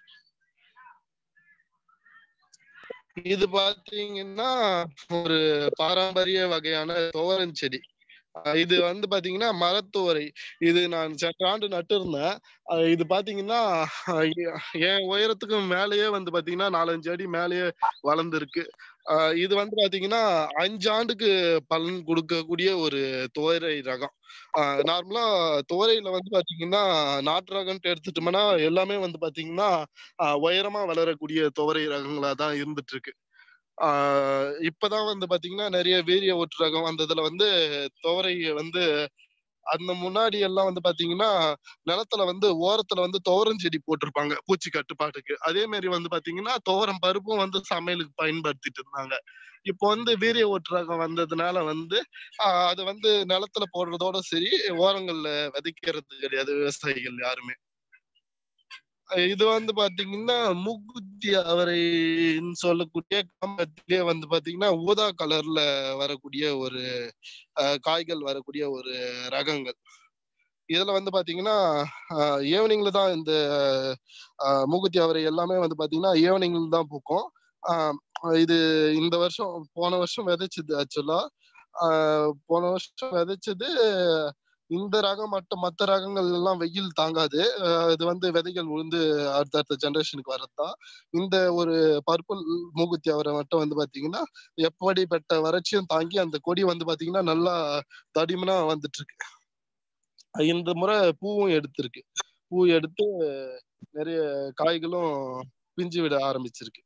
இது பாத்தீங்கன்னா ஒரு பாரம்பரிய வகையான துவரன் செடி அஹ் இது வந்து பாத்தீங்கன்னா மரத்துவரை இது நான் சென்ற ஆண்டு நட்டு இருந்தேன் அஹ் இது பாத்தீங்கன்னா அஹ் எ- என் உயரத்துக்கு மேலேயே வந்து பாத்தீங்கன்னா நாலஞ்சு அடி மேலேயே வளர்ந்துருக்கு அஹ் இது வந்து பாத்தீங்கன்னா அஞ்சு ஆண்டுக்கு பலன் கொடுக்கக்கூடிய ஒரு துவரை ரகம் நார்மலா துவரையில வந்து பாத்தீங்கன்னா நாட்டு ரகம்ட்டு எடுத்துட்டோம்னா எல்லாமே வந்து பாத்தீங்கன்னா அஹ் உயரமா வளரக்கூடிய துவரை ரகங்களா தான் இருந்துட்டு இருக்கு ஆஹ் இப்பதான் வந்து பாத்தீங்கன்னா நிறைய வீரிய ஒற்று ரகம் வந்ததுல வந்து துவரை வந்து அந்த முன்னாடி எல்லாம் வந்து பாத்தீங்கன்னா நிலத்துல வந்து ஓரத்துல வந்து துவரம் செடி போட்டிருப்பாங்க பூச்சி கட்டுப்பாட்டுக்கு அதே மாதிரி வந்து பாத்தீங்கன்னா துவரம் பருப்பும் வந்து சமையலுக்கு பயன்படுத்திட்டு இருந்தாங்க இப்போ வந்து வீரிய ஒற்று ரகம் வந்ததுனால வந்து ஆஹ் அது வந்து நிலத்துல போடுறதோட சரி ஓரங்கள்ல விதைக்கிறது கிடையாது விவசாயிகள் யாருமே அஹ் இது வந்து பாத்தீங்கன்னா மூக்குத்தி அவரைன்னு சொல்லக்கூடிய காம்பத்திலே வந்து பாத்தீங்கன்னா ஊதா கலர்ல வரக்கூடிய ஒரு அஹ், காய்கள் வரக்கூடிய ஒரு ரகங்கள் இதுல வந்து பாத்தீங்கன்னா ஈவினிங்ல தான் இந்த அஹ், மூக்குத்தி அவரை எல்லாமே வந்து பாத்தீங்கன்னா ஈவினிங்ல தான் பூக்கும் ஆஹ், இது இந்த வருஷம் போன வருஷம் விதைச்சது ஆக்சுவலா போன வருஷம் விதைச்சது இந்த ரகம் மட்டும் மற்ற ரகங்கள் எல்லாம் வெயில் தாங்காது அஹ் இது வந்து விதைகள் விழுந்து அடுத்தடுத்த ஜெனரேஷனுக்கு வரதுதான் இந்த ஒரு பர்பிள் மூக்குத்தி அவரை மட்டும் வந்து பாத்தீங்கன்னா எப்படிப்பட்ட வறட்சியும் தாங்கி அந்த கொடி வந்து பாத்தீங்கன்னா நல்லா தடிமனா வந்துட்டு இருக்கு இந்த முறை பூவும் எடுத்திருக்கு பூ எடுத்து நிறைய காய்களும் பிஞ்சு விட ஆரம்பிச்சிருக்கு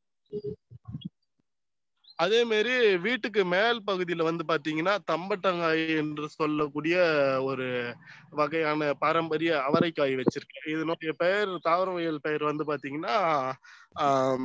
அதே மாதிரி வீட்டுக்கு மேல் பகுதியில வந்து பாத்தீங்கன்னா தம்பட்டங்காய் என்று சொல்லக்கூடிய ஒரு வகையான பாரம்பரிய அவரைக்காய் வச்சிருக்கேன் இதனுடைய பெயர் தாவரவியல் பெயர் வந்து பாத்தீங்கன்னா ஆம்,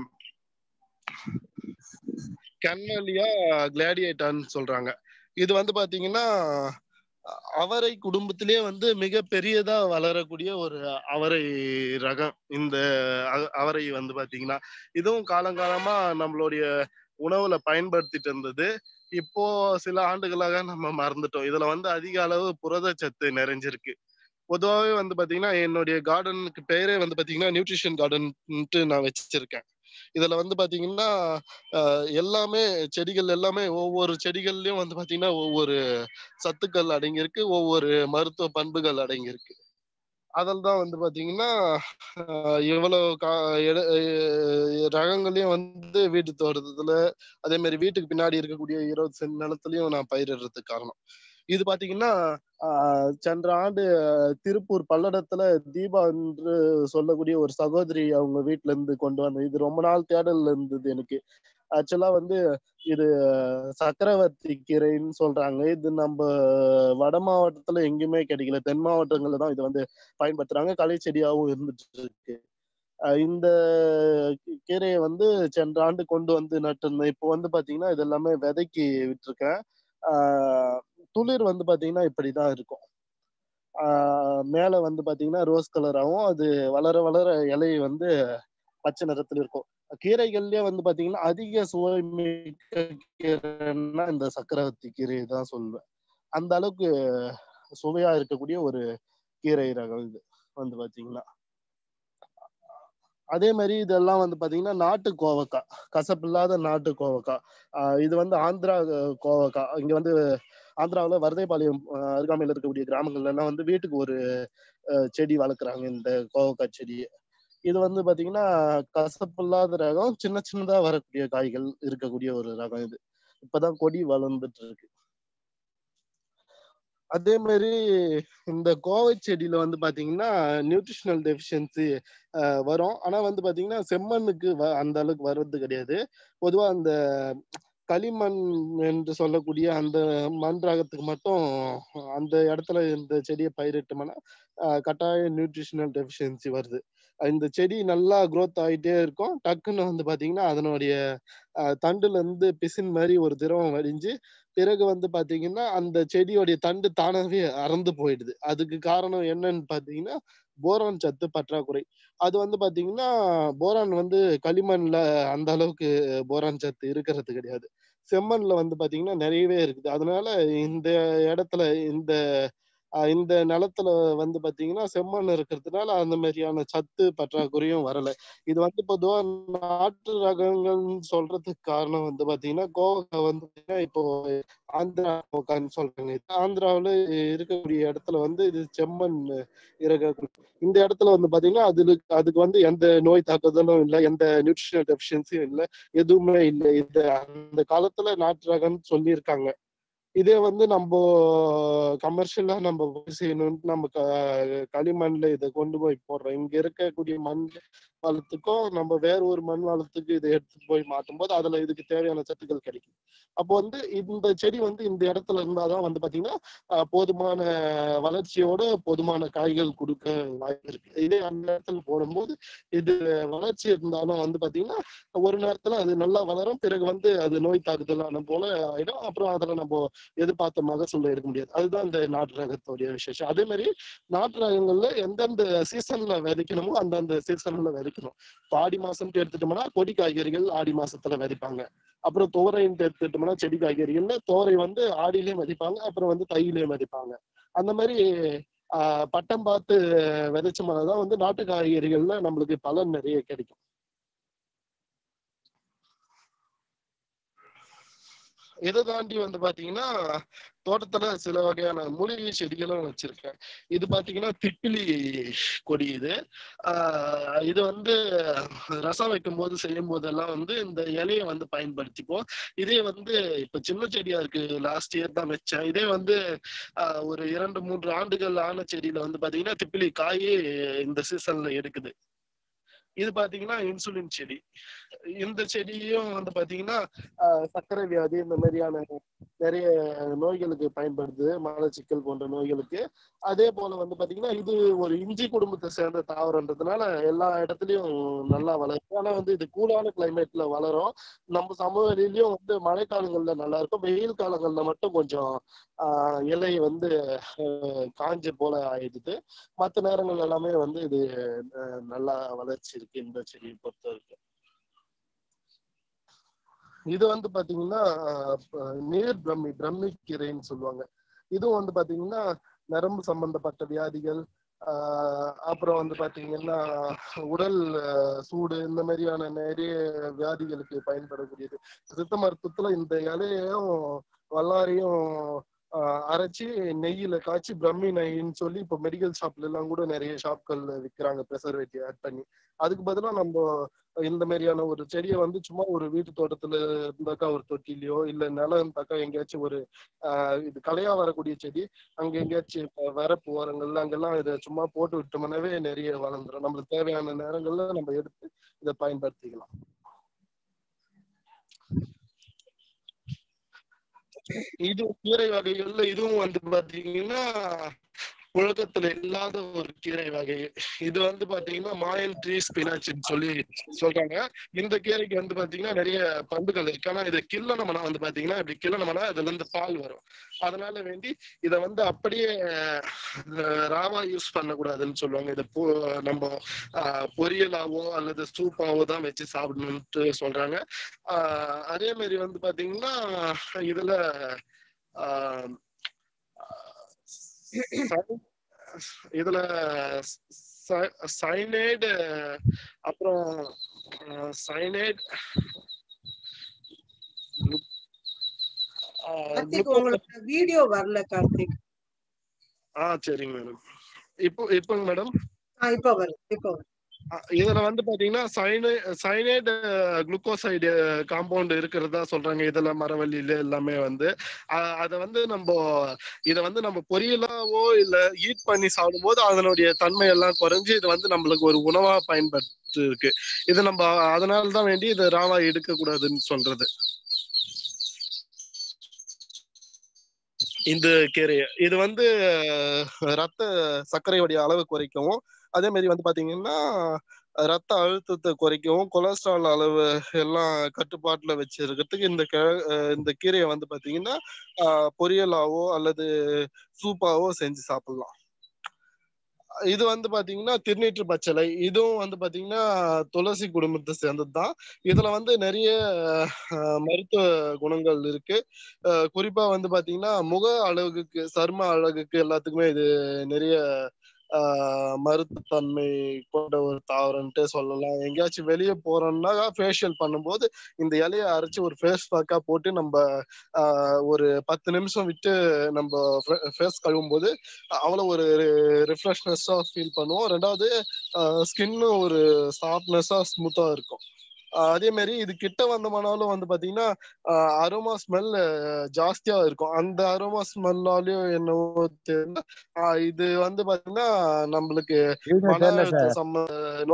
கன்னலியா கிளாடியேட்டான்னு சொல்றாங்க இது வந்து பாத்தீங்கன்னா அவரை குடும்பத்திலே வந்து மிக பெரியதா வளரக்கூடிய ஒரு அவரை ரகம் இந்த அ- அவரை வந்து பாத்தீங்கன்னா இதுவும் காலங்காலமா நம்மளுடைய உணவுல பயன்படுத்திட்டு இருந்தது இப்போ சில ஆண்டுகளாக நம்ம மறந்துட்டோம் இதுல வந்து அதிக அளவு புரதச்சத்து நிறைஞ்சிருக்கு பொதுவாகவே வந்து பாத்தீங்கன்னா என்னுடைய கார்டனுக்கு பேரே வந்து பாத்தீங்கன்னா நியூட்ரிஷன் கார்டன்ட்டு நான் வச்சிருக்கேன் இதுல வந்து பாத்தீங்கன்னா ஆஹ் எல்லாமே செடிகள் எல்லாமே ஒவ்வொரு செடிகள்லயும் வந்து பாத்தீங்கன்னா ஒவ்வொரு சத்துக்கள் அடங்கியிருக்கு ஒவ்வொரு மருத்துவ பண்புகள் அடங்கியிருக்கு அதில் தான் வந்து பாத்தீங்கன்னா ஆஹ் இவ்வளவு கா எட- அஹ் ரகங்களையும் வந்து வீட்டு தோட்டத்துல அதே மாதிரி வீட்டுக்கு பின்னாடி இருக்கக்கூடிய இருபது சென்ட் நிலத்துலயும் நான் பயிரிடுறதுக்கு காரணம் இது பாத்தீங்கன்னா ஆஹ் சென்ற ஆண்டு ஆஹ் திருப்பூர் பல்லடத்துல தீபா என்று சொல்லக்கூடிய ஒரு சகோதரி அவங்க வீட்ல இருந்து கொண்டு வந்தது இது ரொம்ப நாள் தேடல்ல இருந்தது எனக்கு ஆக்சுவலா வந்து இது சக்கரவர்த்தி கீரைன்னு சொல்றாங்க இது நம்ம வட மாவட்டத்துல எங்கேயுமே கிடைக்கல தென் மாவட்டங்கள்ல தான் இது வந்து பயன்படுத்துறாங்க களை செடியாவும் இருந்துட்டு இருக்கு அஹ் இந்த கீ- கீரையை வந்து சென்ற ஆண்டு கொண்டு வந்து நட்டிருந்தேன் இப்போ வந்து பாத்தீங்கன்னா இது எல்லாமே விதைக்கு விட்டுருக்கேன் ஆஹ் துளிர் வந்து பாத்தீங்கன்னா இப்படிதான் இருக்கும் ஆஹ் மேல வந்து பாத்தீங்கன்னா ரோஸ் கலராகவும் அது வளர வளர இலை வந்து பச்சை நிறத்துல இருக்கும் கீரைகள்லயே வந்து பாத்தீங்கன்னா அதிக சுவை மிக்க கீரைன்னா இந்த சக்கரவர்த்தி கீரை தான் சொல்லுவேன் அந்த அளவுக்கு சுவையா இருக்கக்கூடிய ஒரு கீரை ரகம் இது வந்து பாத்தீங்கன்னா அதே மாதிரி இதெல்லாம் வந்து பாத்தீங்கன்னா நாட்டு கோவக்காய் கசப்பில்லாத நாட்டு கோவக்காய் ஆஹ் இது வந்து ஆந்திரா கோவக்காய் இங்க வந்து ஆந்திராவில் வரதைபாளையம் ஆஹ் அருகாமையில் இருக்கக்கூடிய கிராமங்கள்ல எல்லாம் வந்து வீட்டுக்கு ஒரு ஆஹ் செடி வளர்க்குறாங்க இந்த கோவக்காய் செடி இது வந்து பாத்தீங்கன்னா கசப்பில்லாத ரகம் சின்ன சின்னதா வரக்கூடிய காய்கள் இருக்கக்கூடிய ஒரு ரகம் இது இப்பதான் கொடி வளர்ந்துட்டு இருக்கு அதே மாதிரி இந்த கோவை செடியில வந்து பாத்தீங்கன்னா நியூட்ரிஷனல் டெஃபிஷியன்சி வரும் ஆனா வந்து பாத்தீங்கன்னா செம்மண்ணுக்கு வ- அந்த அளவுக்கு வர்றது கிடையாது பொதுவா அந்த களிமண் என்று சொல்லக்கூடிய அந்த மண் ரகத்துக்கு மட்டும் அந்த இடத்துல இந்த செடியை பயிரிட்டோம்னா ஆஹ் கட்டாய நியூட்ரிஷனல் டெஃபிஷியன்சி வருது இந்த செடி நல்லா growth ஆயிட்டே இருக்கும் டக்குன்னு வந்து பாத்தீங்கன்னா அதனுடைய ஆஹ் தண்டுல இருந்து பிசின் மாதிரி ஒரு திரவம் வடிஞ்சு பிறகு வந்து பாத்தீங்கன்னா அந்த செடியோடைய தண்டு தானாவே அறந்து போயிடுது அதுக்கு காரணம் என்னன்னு பாத்தீங்கன்னா போரான் சத்து பற்றாக்குறை அது வந்து பாத்தீங்கன்னா போரான் வந்து களிமண்ல அந்த அளவுக்கு போரான் சத்து இருக்கிறது கிடையாது செம்மண்ல வந்து பாத்தீங்கன்னா நிறையவே இருக்குது அதனால இந்த இடத்துல இந்த அஹ் இந்த நிலத்துல வந்து பாத்தீங்கன்னா செம்மண் இருக்கிறதுனால அந்த மாதிரியான சத்து பற்றாக்குறையும் வரல இது வந்து பொதுவா நாட்டு ரகங்கள்னு சொல்றதுக்கு காரணம் வந்து பாத்தீங்கன்னா கோவா வந்து பாத்தீங்கன்னா இப்போ ஆந்திரா கோக்கான்னு சொல்றாங்க ஆந்திராவுல இருக்கக்கூடிய இடத்துல வந்து இது செம்மண் இருக்க இந்த இடத்துல வந்து பாத்தீங்கன்னா அதுக்கு அதுக்கு வந்து எந்த நோய் தாக்குதலும் இல்லை எந்த நியூட்ரிஷனல் டெஃபிஷியன்சியும் இல்லை எதுவுமே இல்லை இது அந்த காலத்துல நாட்டு ரகம்னு சொல்லியிருக்காங்க இதே வந்து நம்ம கமர்ஷியலா நம்ம போய் செய்யணும்னு நம்ம க- களிமண்ல இதை கொண்டு போய் போடுறோம் இங்க இருக்கக்கூடிய மண் வளத்துக்கும் நம்ம வேற ஒரு மண் வளத்துக்கு இதை எடுத்துட்டு போய் மாட்டும் போது அதுல இதுக்கு தேவையான சத்துக்கள் கிடைக்கும் அப்போ வந்து இந்த செடி வந்து இந்த இடத்துல இருந்தாதான் வந்து பாத்தீங்கன்னா ஆஹ் போதுமான வளர்ச்சியோட போதுமான காய்கள் கொடுக்க வாய்ப்பு இருக்கு இதே அந்த இடத்துல போடும்போது இது வளர்ச்சி இருந்தாலும் வந்து பாத்தீங்கன்னா ஒரு நேரத்துல அது நல்லா வளரும் பிறகு வந்து அது நோய் தாக்குதலான போல ஆயிடும் அப்புறம் அதுல நம்ம எதிர்பார்த்த மகசூல் எடுக்க முடியாது அதுதான் இந்த நாட்டு ரகத்தோடைய விசேஷம் அதே மாதிரி நாட்டு ரகங்கள்ல எந்தெந்த சீசன்ல விதைக்கணுமோ அந்தந்த சீசன்ல விதைக்கணும் இப்போ ஆடி மாசம் எடுத்துட்டோம்னா கொடி காய்கறிகள் ஆடி மாசத்துல விதைப்பாங்க அப்புறம் துவரைன்னு எடுத்துட்டோம்னா செடி காய்கறிகள்ல துவரை வந்து ஆடியிலயும் விதைப்பாங்க அப்புறம் வந்து தையிலையும் விதைப்பாங்க அந்த மாதிரி ஆஹ் பட்டம் பார்த்து விதைச்சோம்னாதான் வந்து நாட்டு காய்கறிகள்ல நம்மளுக்கு பலன் நிறைய கிடைக்கும் இதை தாண்டி வந்து பாத்தீங்கன்னா தோட்டத்துல சில வகையான மூலிகை செடிகளும் வச்சிருக்கேன் இது பாத்தீங்கன்னா திப்பிலி கொடி இது ஆஹ் இது வந்து ரசம் வைக்கும் போது செய்யும் போதெல்லாம் வந்து இந்த இலையை வந்து பயன்படுத்திப்போம் இதே வந்து இப்ப சின்ன செடியா இருக்கு லாஸ்ட் இயர் தான் வச்சேன் இதே வந்து ஆஹ் ஒரு இரண்டு மூன்று ஆண்டுகள் ஆன செடியில வந்து பாத்தீங்கன்னா திப்பிலி காயே இந்த சீசன்ல எடுக்குது இது பாத்தீங்கன்னா இன்சுலின் செடி இந்த செடியும் வந்து பாத்தீங்கன்னா ஆஹ் சர்க்கரை வியாதி இந்த மாதிரியான நிறைய நோய்களுக்கு பயன்படுது மலச்சிக்கல் போன்ற நோய்களுக்கு அதே போல வந்து பாத்தீங்கன்னா இது ஒரு இஞ்சி குடும்பத்தை சேர்ந்த தாவரன்றதுனால எல்லா இடத்துலயும் நல்லா வளரும் ஆனா வந்து இது கூலான கிளைமேட்ல வளரும் நம்ம சமவெளியிலயும் வந்து மழைக்காலங்கள்ல நல்லா இருக்கும் வெயில் காலங்கள்ல மட்டும் கொஞ்சம் ஆஹ் இலை வந்து ஆஹ் காஞ்ச போல ஆயிடுது மற்ற நேரங்கள் எல்லாமே வந்து இது ஆஹ் நல்லா வளர்ச்சி இருக்கு இந்த செடியை பொறுத்த வரைக்கும் இது வந்து பாத்தீங்கன்னா ஆஹ் நீர் பிரம்மி பிரம்மி கீரைன்னு சொல்லுவாங்க இதுவும் வந்து பாத்தீங்கன்னா நரம்பு சம்பந்தப்பட்ட வியாதிகள் ஆஹ் அப்புறம் வந்து பாத்தீங்கன்னா உடல் ஆஹ் சூடு இந்த மாதிரியான நிறைய வியாதிகளுக்கு பயன்படக்கூடியது சித்த மருத்துவத்துல இந்த இலையையும் வல்லாரையும் ஆஹ் அரைச்சி நெய்யில காய்ச்சி பிரம்மி நெய்ன்னு சொல்லி இப்போ மெடிக்கல் ஷாப்ல எல்லாம் கூட நிறைய ஷாப்கள் விற்கிறாங்க ப்ரெசர்வேட்டிவ் ஆட் பண்ணி அதுக்கு பதிலா நம்ம இந்த மாதிரியான ஒரு செடியை வந்து சும்மா ஒரு வீட்டு தோட்டத்துல இருந்தாக்கா ஒரு தொட்டிலையோ இல்ல நிலம் இருந்தாக்கா எங்கேயாச்சும் ஒரு ஆஹ் இது கலையா வரக்கூடிய செடி அங்க எங்கேயாச்சும் இப்ப வரப்பு ஓரங்கள்ல அங்கெல்லாம் இதை சும்மா போட்டு விட்டோம்னாவே நிறைய வளர்ந்துரும் நம்மளுக்கு தேவையான நேரங்கள்ல நம்ம எடுத்து இதை பயன்படுத்திக்கலாம் இது கீரை வகைகள்ல இதுவும் வந்து பாத்தீங்கன்னா உலகத்துல இல்லாத ஒரு கீரை வகை இது வந்து பாத்தீங்கன்னா மாயன் ட்ரீ ஸ்பினாச்னு சொல்லி சொல்றாங்க இந்த கீரைக்கு வந்து பாத்தீங்கன்னா நிறைய பண்புகள் இருக்கு ஆனா இதை கிள்ளனம்னா வந்து பாத்தீங்கன்னா இப்படி கிள்ளனம்னா இதுல இருந்து பால் வரும் அதனால வேண்டி இத வந்து அப்படியே அஹ், ராவா யூஸ் பண்ணக்கூடாதுன்னு சொல்லுவாங்க இதை பொ- நம்ம ஆஹ், பொரியலாவோ அல்லது சூப்பாவோ தான் வச்சு சாப்பிடணும்ட்டு சொல்றாங்க ஆஹ், அதே மாதிரி வந்து பாத்தீங்கன்னா இதுல ஆஹ், சை- இதுல சைனைடு அப்புறம் சைனைட் கார்த்திக் உங்களுக்கு வீடியோ வரல கார்த்திக் ஆ சரிங்க மேடம் இப்போ இப்போங்க மேடம் ஆ இப்ப வருது இப்ப வருது இதுல வந்து பாத்தீங்கன்னா சைனை சைனைடு குளுக்கோசைடு காம்பவுண்ட் இருக்கிறதா சொல்றாங்க இதுல மரவள்ளியில எல்லாமே வந்து அ- அத வந்து நம்ம இத வந்து நம்ம பொரியலாவோ இல்ல ஈட் பண்ணி சாப்பிடும்போது அதனுடைய தன்மை எல்லாம் குறைஞ்சு இது வந்து நம்மளுக்கு ஒரு உணவா பயன்பட்டு இருக்கு இது நம்ம அதனால தான் வேண்டி இதை ராவா எடுக்க கூடாதுன்னு சொல்றது இந்த கீரையை இது வந்து அஹ், ரத்த சர்க்கரையுடைய அளவு குறைக்கவும் அதே மாதிரி வந்து பாத்தீங்கன்னா ரத்த அழுத்தத்தை குறைக்கவும் கொலஸ்ட்ரால் அளவு எல்லாம் கட்டுப்பாட்டுல வச்சிருக்கிறதுக்கு இந்த கிழ- அஹ், இந்த கீரையை வந்து பாத்தீங்கன்னா ஆஹ், பொரியலாவோ அல்லது சூப்பாவோ செஞ்சு சாப்பிடலாம் இது வந்து பாத்தீங்கன்னா திருநீற்று பச்சளை இதுவும் வந்து பாத்தீங்கன்னா துளசி குடும்பத்தை சேர்ந்தது தான் இதுல வந்து நிறைய அஹ், மருத்துவ குணங்கள் இருக்கு அஹ், குறிப்பா வந்து பாத்தீங்கன்னா முக அழகுக்கு சர்ம அழகுக்கு எல்லாத்துக்குமே இது நிறைய ஆஹ், மருத்துவத்தன்மை கொண்ட ஒரு தாவரம்ட்டு சொல்லலாம் எங்கேயாச்சும் வெளியே போறோம்னா ஃபேஷியல் பண்ணும்போது இந்த இலையை அரைச்சு ஒரு ஃபேஸ் பேக்கா போட்டு நம்ம ஆஹ், ஒரு பத்து நிமிஷம் விட்டு நம்ம ஃபேஸ் கழுவும் போது அவ்வளோ ஒரு ரிஃப்ரெஷ்னஸா ஃபீல் பண்ணுவோம் ரெண்டாவது ஸ்கின்னும் ஒரு சாஃப்ட்னஸா ஸ்மூத்தா இருக்கும் ஆஹ் அதே மாதிரி இது கிட்ட வந்தோம்னாலும் வந்து பாத்தீங்கன்னா அரோமா ஸ்மெல் ஜாஸ்தியா இருக்கும் அந்த அரோமா ஸ்மெல்லாலையும் என்னவோ தெரியல ஆஹ் இது வந்து பாத்தீங்கன்னா நம்மளுக்கு வீடியோ மன தெரியல அழுத்த சார் சம்ம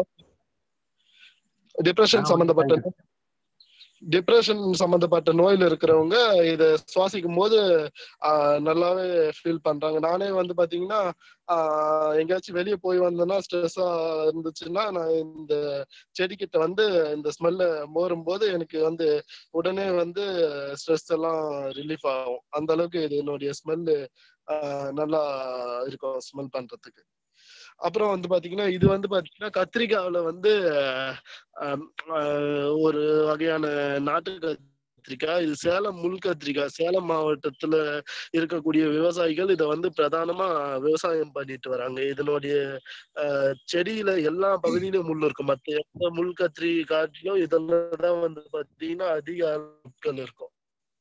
டிப்ரெஷன் ஆ, சம்பந்தப்பட்ட thank டிப்ரெஷன் சம்பந்தப்பட்ட நோயில இருக்கிறவங்க இத சுவாசிக்கும் போது ஆஹ், நல்லாவே ஃபீல் பண்றாங்க நானே வந்து பாத்தீங்கன்னா ஆஹ், எங்கேயாச்சும் வெளியே போய் வந்தேன்னா ஸ்ட்ரெஸ்ஸா இருந்துச்சுன்னா நான் இந்த செடிக்கிட்ட வந்து இந்த ஸ்மெல்ல மோரும் போது எனக்கு வந்து உடனே வந்து ஸ்ட்ரெஸ் எல்லாம் ரிலீஃப் ஆகும் அந்த அளவுக்கு இது என்னுடைய ஸ்மெல்லு நல்லா இருக்கும் ஸ்மெல் பண்றதுக்கு அப்புறம் வந்து பாத்தீங்கன்னா இது வந்து பாத்தீங்கன்னா கத்திரிக்காவுல வந்து ஆஹ், ஆஹ், ஒரு வகையான நாட்டு கத்திரிக்காய் இது சேலம் முள் கத்திரிக்காய் சேலம் மாவட்டத்துல இருக்கக்கூடிய விவசாயிகள் இதை வந்து பிரதானமா விவசாயம் பண்ணிட்டு வராங்க இதனுடைய ஆஹ், செடியில எல்லா பகுதியிலும் முள் இருக்கும் மத்த எந்த முள் கத்திரி காட்டிலும் இதெல்லாம் தான் வந்து பாத்தீங்கன்னா அதிக ஆட்கள் இருக்கும்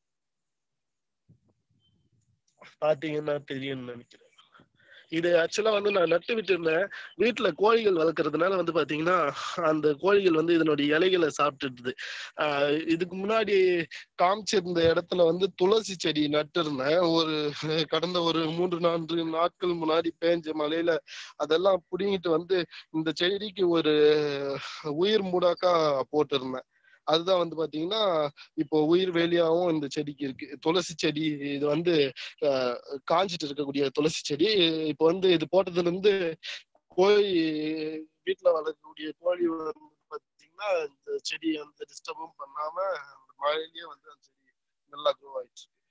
பாத்தீங்கன்னா தெரியும்னு நினைக்கிறேன் இது ஆக்சுவலா வந்து நான் நட்டு விட்டு இருந்தேன் வீட்டுல கோழிகள் வளர்க்கறதுனால வந்து பாத்தீங்கன்னா அந்த கோழிகள் வந்து இதனுடைய இலைகளை சாப்பிட்டுடுது ஆஹ் இதுக்கு முன்னாடி காமிச்சிருந்த இடத்துல வந்து துளசி செடி நட்டு இருந்தேன் ஒரு கடந்த ஒரு மூன்று நான்கு நாட்கள் முன்னாடி பேஞ்ச மழையில அதெல்லாம் புடுங்கிட்டு வந்து இந்த செடிக்கு ஒரு உயிர் மூடாக்கா போட்டிருந்தேன் அதுதான் வந்து பாத்தீங்கன்னா இப்போ உயிர் வேலியாவும் இந்த செடிக்கு இருக்கு துளசி செடி இது வந்து ஆஹ் காஞ்சிட்டு இருக்கக்கூடிய துளசி செடி இப்போ வந்து இது போட்டதுல இருந்து கோழி வீட்டுல வளர்க்கக்கூடிய கோழி வந்து பாத்தீங்கன்னா இந்த செடியை வந்து டிஸ்டர்பும் பண்ணாம அந்த மழையிலேயே வந்து அந்த செடி நல்லா க்ரோ ஆயிட்டு இருக்கு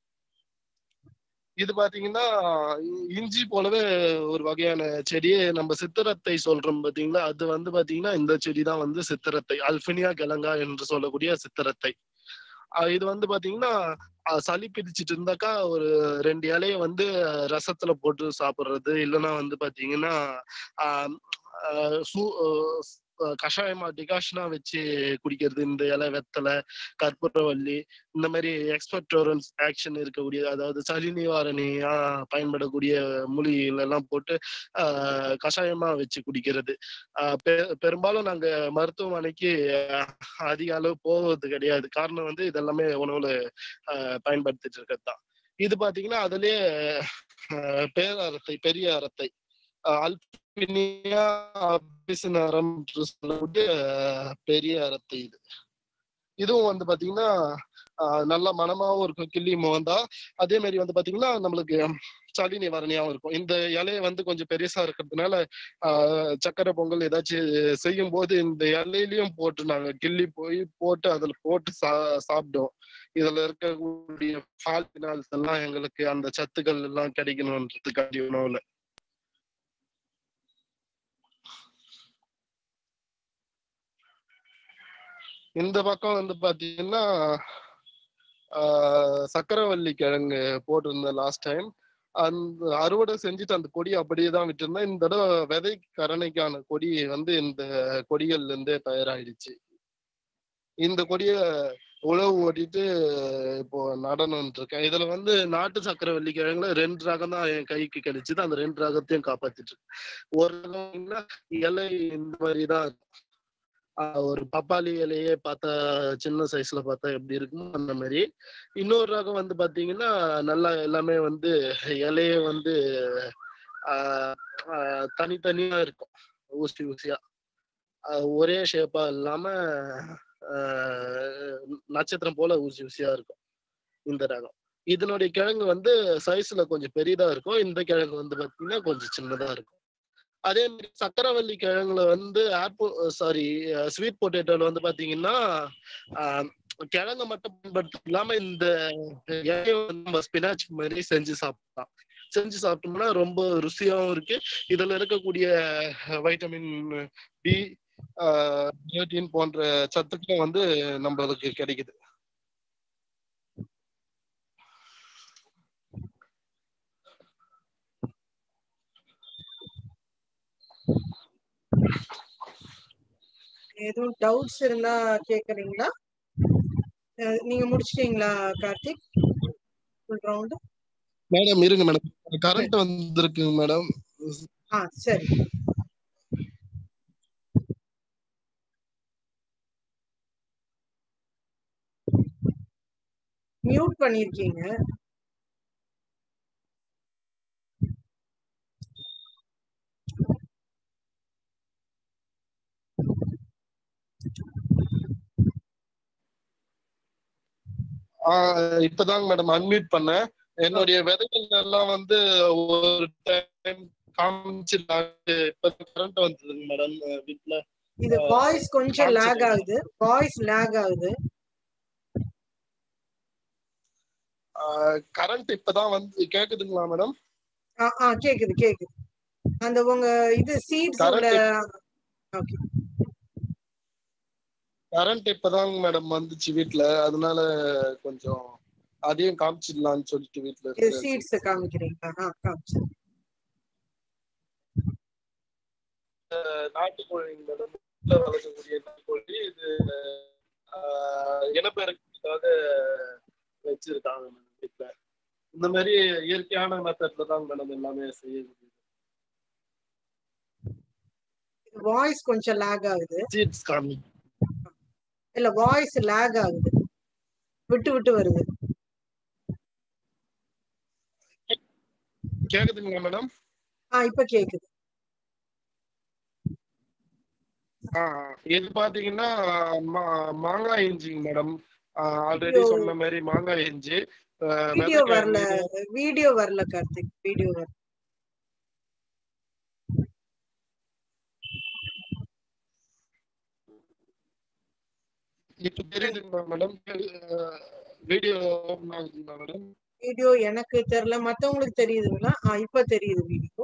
இது பாத்தீங்கன்னா இ- இஞ்சி போலவே ஒரு வகையான செடி நம்ம சித்திரத்தை சொல்றோம் பாத்தீங்களா அது வந்து பாத்தீங்கன்னா இந்த செடி தான் வந்து சித்திரத்தை அல்பினியா கெலங்கா என்று சொல்லக்கூடிய சித்திரத்தை அஹ் இது வந்து பாத்தீங்கன்னா அஹ் சளி பிடிச்சிட்டு இருந்தாக்கா ஒரு ரெண்டு இலைய வந்து ரசத்துல போட்டு சாப்பிடுறது இல்லைன்னா வந்து பாத்தீங்கன்னா ஆஹ் ஆஹ் சூ- ஆஹ் அஹ், கஷாயமா டிகாஷனா வச்சு குடிக்கிறது இந்த இலை வெத்தலை கற்பூரவல்லி இந்த மாதிரி எக்ஸ்பெக்டோரன்ஸ் ஆக்ஷன் இருக்கக்கூடிய அதாவது சளி நிவாரணியா பயன்படக்கூடிய மூலிகைகள் எல்லாம் போட்டு ஆஹ், கஷாயமா வச்சு குடிக்கிறது ஆஹ், பெ- பெரும்பாலும் நாங்க மருத்துவமனைக்கு அஹ், அதிக அளவு போவது கிடையாது காரணம் வந்து இதெல்லாமே உணவுல ஆஹ், பயன்படுத்திட்டு இருக்கிறது தான் இது பாத்தீங்கன்னா அதுலயே ஆஹ், பேரரத்தை பெரிய அரத்தை ஆஹ், அல்பினியா அபிசினரம் என்று சொல்லக்கூடிய ஆஹ், பெரிய அரத்தை இது இதுவும் வந்து பாத்தீங்கன்னா ஆஹ், நல்ல மனமாவும் இருக்கும் கிள்ளி மோந்தா அதே மாதிரி வந்து பாத்தீங்கன்னா நம்மளுக்கு சளி நிவாரணியாவும் இருக்கும் இந்த இலையை வந்து கொஞ்சம் பெருசா இருக்கிறதுனால ஆஹ், சக்கரை பொங்கல் ஏதாச்சும் செய்யும் போது இந்த இலையிலயும் போட்டு நாங்க கிள்ளி போய் போட்டு அதுல போட்டு சா சாப்பிட்டோம் இதுல இருக்கக்கூடிய பாலினால்ஸ் எல்லாம் எங்களுக்கு அந்த சத்துக்கள் எல்லாம் கிடைக்கணுன்றதுக்காண்டி உணவுல இந்த பக்கம் வந்து பாத்தீங்கன்னா ஆஹ், சக்கரவள்ளி கிழங்கு போட்டிருந்தேன் லாஸ்ட் டைம் அந்த அறுவடை செஞ்சுட்டு அந்த கொடி அப்படியே தான் விட்டுருந்தேன் இந்த தடவை விதை கரணைக்கான கொடி வந்து இந்த கொடிகள்ல இருந்தே தயாராயிடுச்சு இந்த கொடிய உழவு ஓட்டிட்டு இப்போ நடணும்னு இருக்கேன் இதுல வந்து நாட்டு சக்கரவள்ளி கிழங்குல ரெண்டு ரகம் தான் என் கைக்கு கிடைச்சது அந்த ரெண்டு ரகத்தையும் காப்பாத்திட்டு இருக்கேன் ஒரு ரகம்னா இலை இந்த மாதிரி தான் இருக்கும். ஆஹ் ஒரு பப்பாளி இலையே பார்த்தா சின்ன சைஸ்ல பார்த்தா எப்படி இருக்குமோ அந்த மாதிரி இன்னொரு ரகம் வந்து பாத்தீங்கன்னா நல்லா எல்லாமே வந்து இலையே வந்து ஆஹ் ஆஹ் தனித்தனியா இருக்கும் ஊசி ஊசியா ஆஹ் ஒரே ஷேப்பா இல்லாம ஆஹ் நட்சத்திரம் போல ஊசி ஊசியா இருக்கும் இந்த ரகம் இதனுடைய கிழங்கு வந்து சைஸ்ல கொஞ்சம் பெரிதா இருக்கும் இந்த கிழங்கு வந்து பாத்தீங்கன்னா கொஞ்சம் சின்னதா இருக்கும் அதே மாதிரி சக்கரவள்ளி கிழங்குல வந்து ஆப்பிள் சாரி ஸ்வீட் பொட்டேட்டோல வந்து பாத்தீங்கன்னா ஆஹ் கிழங்க மட்டும் பயன்படுத்த இல்லாம இந்த இலையை வந்து நம்ம ஸ்பினாச் மாதிரி செஞ்சு சாப்பிடலாம் செஞ்சு சாப்பிட்டோம்னா ரொம்ப ருசியாவும் இருக்கு இதுல இருக்கக்கூடிய வைட்டமின் பி நியோட்டின் போன்ற சத்துக்களும் வந்து நம்மளுக்கு கிடைக்குது எதுவும் டவுட்ஸ் இருந்தா கேக்குறீங்களா அஹ் நீங்க முடிச்சிட்டீங்களா கார்த்திக் ஃபுல் ரவுண்ட் மேடம் இருங்க மேடம் கரண்ட் வந்திருக்குங்க மேடம் ஆ சரி மியூட் பண்ணிருக்கீங்க ஆஹ் இப்பதாங்க மேடம் அன்மியூட் பண்ணேன் என்னுடைய விதைகள் எல்லாம் வந்து ஒரு டைம் காமிச்சிருந்தாங்க இப்ப கரண்ட் வந்ததுங்க மேடம் வீட்டுல இது வாய்ஸ் கொஞ்சம் லேக் ஆகுது வாய்ஸ் லேக் ஆகுது கரண்ட் இப்பதான் வந்து கேக்குதுங்களா மேடம் ஆ ஆ கேக்குது கேக்குது அந்த உங்க இது சீட்ஸ் உள்ள ஓகே கரண்ட் இப்பதாங்க மேடம் வந்துச்சு வீட்டுல அதனால கொஞ்சம் அதையும் காமிச்சிடலாம்னு சொல்லிட்டு வீட்டுல இது இருக்கு சீட்ஸ் காமிக்கிறீங்களா ஆ காமிச்சு நாட்டுக்கோழி மேடம் வீட்டுல வளர்க்கக்கூடிய நாட்டுக்கோழி இது ஆஹ், இனப்பெருக்கத்துக்காக வச்சிருக்காங்க மேடம் வீட்டுல இந்த மாதிரி இயற்கையான மெத்தட்ல தான் மேடம் எல்லாமே செய்ய முடியுது வாய்ஸ் கொஞ்சம் லேக் ஆகுது சீட்ஸ் காமி இல்ல வாய்ஸ் லேக் ஆகுது விட்டு விட்டு வருது கேக்குதுங்களா மேடம் ஆ இப்ப கேக்குது ஆஹ் இது பாத்தீங்கன்னா மா- மாங்காய் இஞ்சிங்க மேடம் ஆல்ரெடி ஐயோ. சொன்ன மாதிரி மாங்காய் இஞ்சி ஆஹ் வீடியோ வரல வெள்ளைக்கிழங்கு வீடியோ வரல கார்த்திக் வீடியோ வரல இப்ப தெரியுதுங்களா மேடம் வீடியோ ஓபன் ஆகுதுங்களா மேடம் வீடியோ எனக்கு தெரியல மத்தவங்களுக்கு தெரியுதுங்களா ஆ இப்ப தெரியுது வீடியோ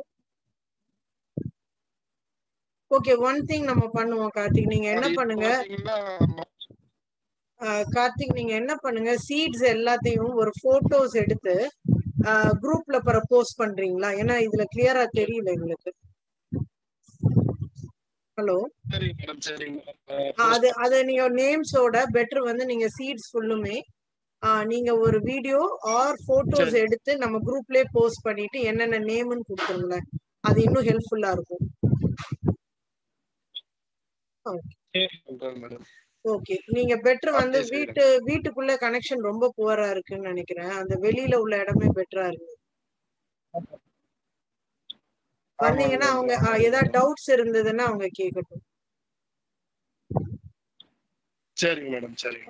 ஓகே ஒன் திங் நம்ம பண்ணுவோம் கார்த்திக் நீங்க என்ன இப்ப பண்ணுங்க பாத்தீங்கன்னா ஆஹ் கார்த்திக் நீங்க என்ன பண்ணுங்க சீட்ஸ் எல்லாத்தையும் ஒரு போட்டோஸ் எடுத்து குரூப்ல பிற போஸ்ட் பண்றீங்களா ஏன்னா இதுல கிளியரா தெரியல எங்களுக்கு ஹலோ சரிங்க மேடம் சரிங்க அது அது நீங்க நேம்ஸோட பெட்டர் வந்து நீங்க சீட்ஸ் ஃபுல்லுமே நீங்க ஒரு வீடியோ ஆர் போட்டோஸ் சரி. எடுத்து நம்ம குரூப்லயே போஸ்ட் பண்ணிட்டு என்னென்ன நேம்னு கொடுத்துருங்களேன் அது இன்னும் ஹெல்ப்ஃபுல்லா இருக்கும் மேடம் ஓகே நீங்க பெட்டர் வந்து Okay, sir. வீட்டு வீட்டுக்குள்ள கனெக்ஷன் ரொம்ப புவரா இருக்குன்னு நினைக்கிறேன் அந்த வெளியில உள்ள இடமே பெட்டரா இருக்கு வந்தீங்கன்னா அவங்க ஆ, ஏதாவது டவுட்ஸ் இருந்ததுன்னா அவங்க கேட்கட்டும் சரிங்க மேடம் சரிங்க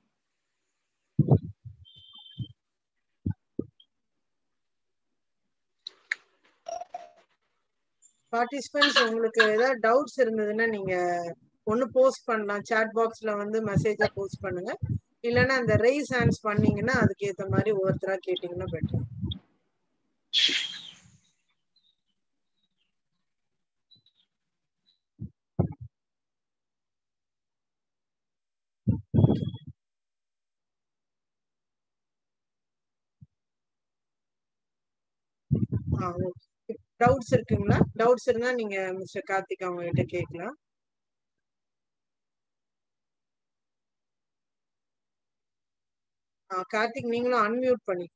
பார்ட்டிசிபென்ட்ஸ் உங்களுக்கு ஏதாவது டவுட்ஸ் இருந்ததுன்னா நீங்க ஒன்னு போஸ்ட் பண்ணலாம் சாட் பாக்ஸ்ல வந்து மெசேஜா போஸ்ட் பண்ணுங்க இல்லைன்னா அந்த ரைஸ் ஹேண்ட்ஸ் பண்ணீங்கன்னா அதுக்கு ஏத்த மாதிரி ஒவ்வொருத்தரா கேட்டீங்கன்னா பெட்டர் ஆ ஓகே டவுட்ஸ் இருக்குங்களா டவுட்ஸ் இருந்தா நீங்க மிஸ்டர் கார்த்திக் அவங்க கிட்ட கேட்கலாம் ஆ கார்த்திக் நீங்களும் அன்மியூட் பண்ணி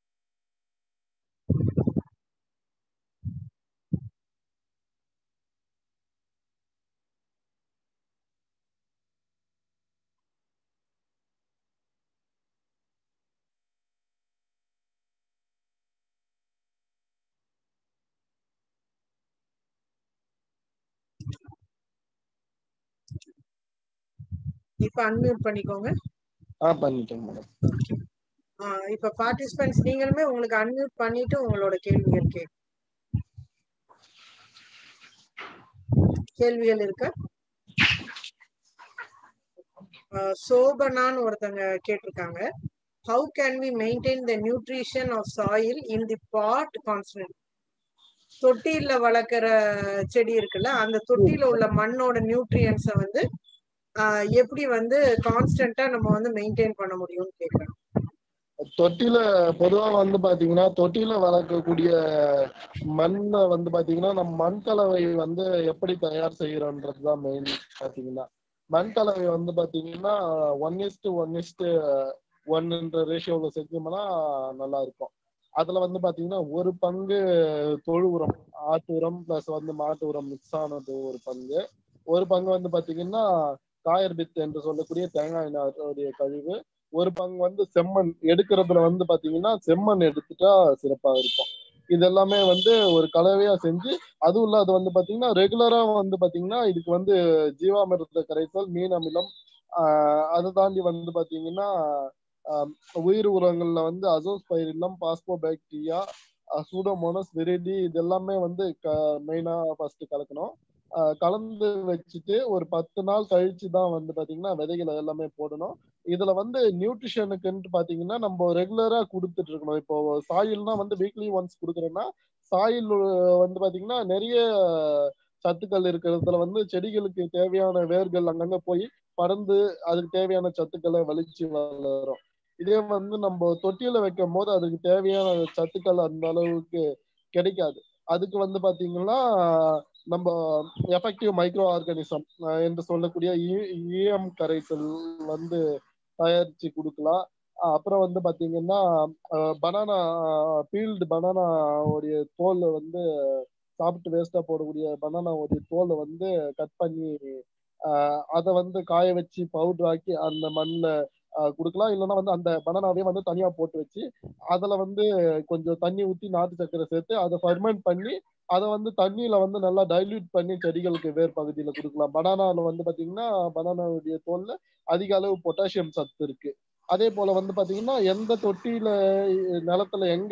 இப்ப அன்மியூட் பண்ணிக்கோங்க ஆ பண்ணிட்டேங்க மேடம் ஆ, இப்ப பார்ட்டிசிபென்ட்ஸ் நீங்களுமே உங்களுக்கு அன்மியூட் பண்ணிட்டு உங்களோட கேள்விகள் கேட்க கேள்விகள் இருக்கா ஆ, சோபனான்னு ஒருத்தங்க கேட்டிருக்காங்க how can we maintain the nutrition of soil in the pot constant தொட்டியில வளர்க்குற செடி இருக்குல்ல அந்த தொட்டியில உள்ள மண்ணோட நியூட்ரியன்ஸை வந்து ஆ, எப்படி வந்து கான்ஸ்டன்டா நம்ம வந்து மெயின்டைன் பண்ண முடியும்னு கேக்குறேன் தொட்டில பொதுவா வந்து பாத்தீங்கன்னா தொட்டில வளர்க்கக்கூடிய மண்ணை வந்து பாத்தீங்கன்னா நம்ம மண் கலவை வந்து எப்படி தயார் செய்யறோன்றதுதான் மெயின் பாத்தீங்கன்னா மண் கலவை வந்து பாத்தீங்கன்னா ஒன் இஸ்டு ஒன் இஸ்டு ஒன்ன்ற ரேஷியோல செஞ்சோம்னா நல்லா இருக்கும் அதுல வந்து பாத்தீங்கன்னா ஒரு பங்கு தொழு உரம் ஆட்டு உரம் பிளஸ் வந்து மாட்டு உரம் மிக்ஸ் ஆனது ஒரு பங்கு ஒரு பங்கு வந்து பாத்தீங்கன்னா காயர் பித் என்று சொல்லக்கூடிய தேங்காய் நாருடைய கழிவு ஒரு பங்கு வந்து செம்மண் எடுக்கிறதுல வந்து பாத்தீங்கன்னா செம்மண் எடுத்துட்டா சிறப்பா இருக்கும் இது எல்லாமே வந்து ஒரு கலவையா செஞ்சு அதுவும் இல்லாத வந்து பாத்தீங்கன்னா ரெகுலரா வந்து பாத்தீங்கன்னா இதுக்கு வந்து ஜீவாமிர்த கரைசல் மீன் அமிலம் ஆஹ் அதை தாண்டி வந்து பாத்தீங்கன்னா ஆஹ் உயிர் உரங்கள்ல வந்து அசோஸ்பைரிலம் பாஸ்போபாக்டீரியா சூடோமோனஸ் விரிடி இது எல்லாமே வந்து மெயினா ஃபர்ஸ்ட் கலக்கணும் ஆஹ் கலந்து வச்சுட்டு ஒரு பத்து நாள் கழிச்சு தான் வந்து பாத்தீங்கன்னா விதைகளை எல்லாமே போடணும் இதுல வந்து நியூட்ரிஷனுக்குன்ட்டு பாத்தீங்கன்னா நம்ம ரெகுலரா கொடுத்துட்டு இருக்கணும் இப்போ சாயில்னா வந்து வீக்லி ஒன்ஸ் கொடுக்குறோம்னா சாயில் வந்து பாத்தீங்கன்னா நிறைய சத்துக்கள் இருக்கிறதுல வந்து செடிகளுக்கு தேவையான வேர்கள் அங்கங்க போய் பறந்து அதுக்கு தேவையான சத்துக்களை வலிச்சு வளரும் இதே வந்து நம்ம தொட்டியில வைக்கும் போது அதுக்கு தேவையான சத்துக்கள் அந்த அளவுக்கு கிடைக்காது அதுக்கு வந்து பாத்தீங்கன்னா நம்ம எஃபெக்டிவ் மைக்ரோ ஆர்கானிசம் என்று சொல்லக்கூடிய இஎம் கரைசல் வந்து தயாரிச்சு கொடுக்கலாம் அப்புறம் வந்து பாத்தீங்கன்னா பனானா பீல்டு பனானா உடைய தோல் வந்து சாப்பிட்டு வேஸ்டா போடக்கூடிய பனானாவுடைய தோலை வந்து கட் பண்ணி அதை வந்து காய வச்சு பவுடர் ஆக்கி அந்த மண்ணில் கொடுக்கலாம் இல்லைன்னா வந்து அந்த பனானாவே வந்து தனியா போட்டு வச்சு அதுல வந்து கொஞ்சம் தண்ணி ஊற்றி நாட்டு சக்கரை சேர்த்து அதை ஃபர்மெண்ட் பண்ணி அதை வந்து தண்ணியில வந்து நல்லா டைல்யூட் பண்ணி செடிகளுக்கு வேர் பகுதியில கொடுக்கலாம் பனானால வந்து பாத்தீங்கன்னா பனானாவுடைய தோல்ல அதிக அளவு பொட்டாசியம் சத்து இருக்கு அதே போல வந்து பாத்தீங்கன்னா எந்த தொட்டியில நிலத்துல எங்க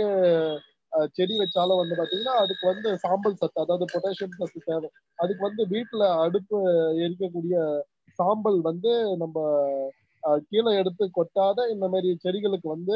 செடி வச்சாலும் வந்து பாத்தீங்கன்னா அதுக்கு வந்து சாம்பல் சத்து அதாவது பொட்டாசியம் சத்து தேவை அதுக்கு வந்து வீட்டுல அடுப்பு எரிக்கக்கூடிய சாம்பல் வந்து நம்ம கீழே எடுத்து கொட்டாத இந்த மாதிரி செடிகளுக்கு வந்து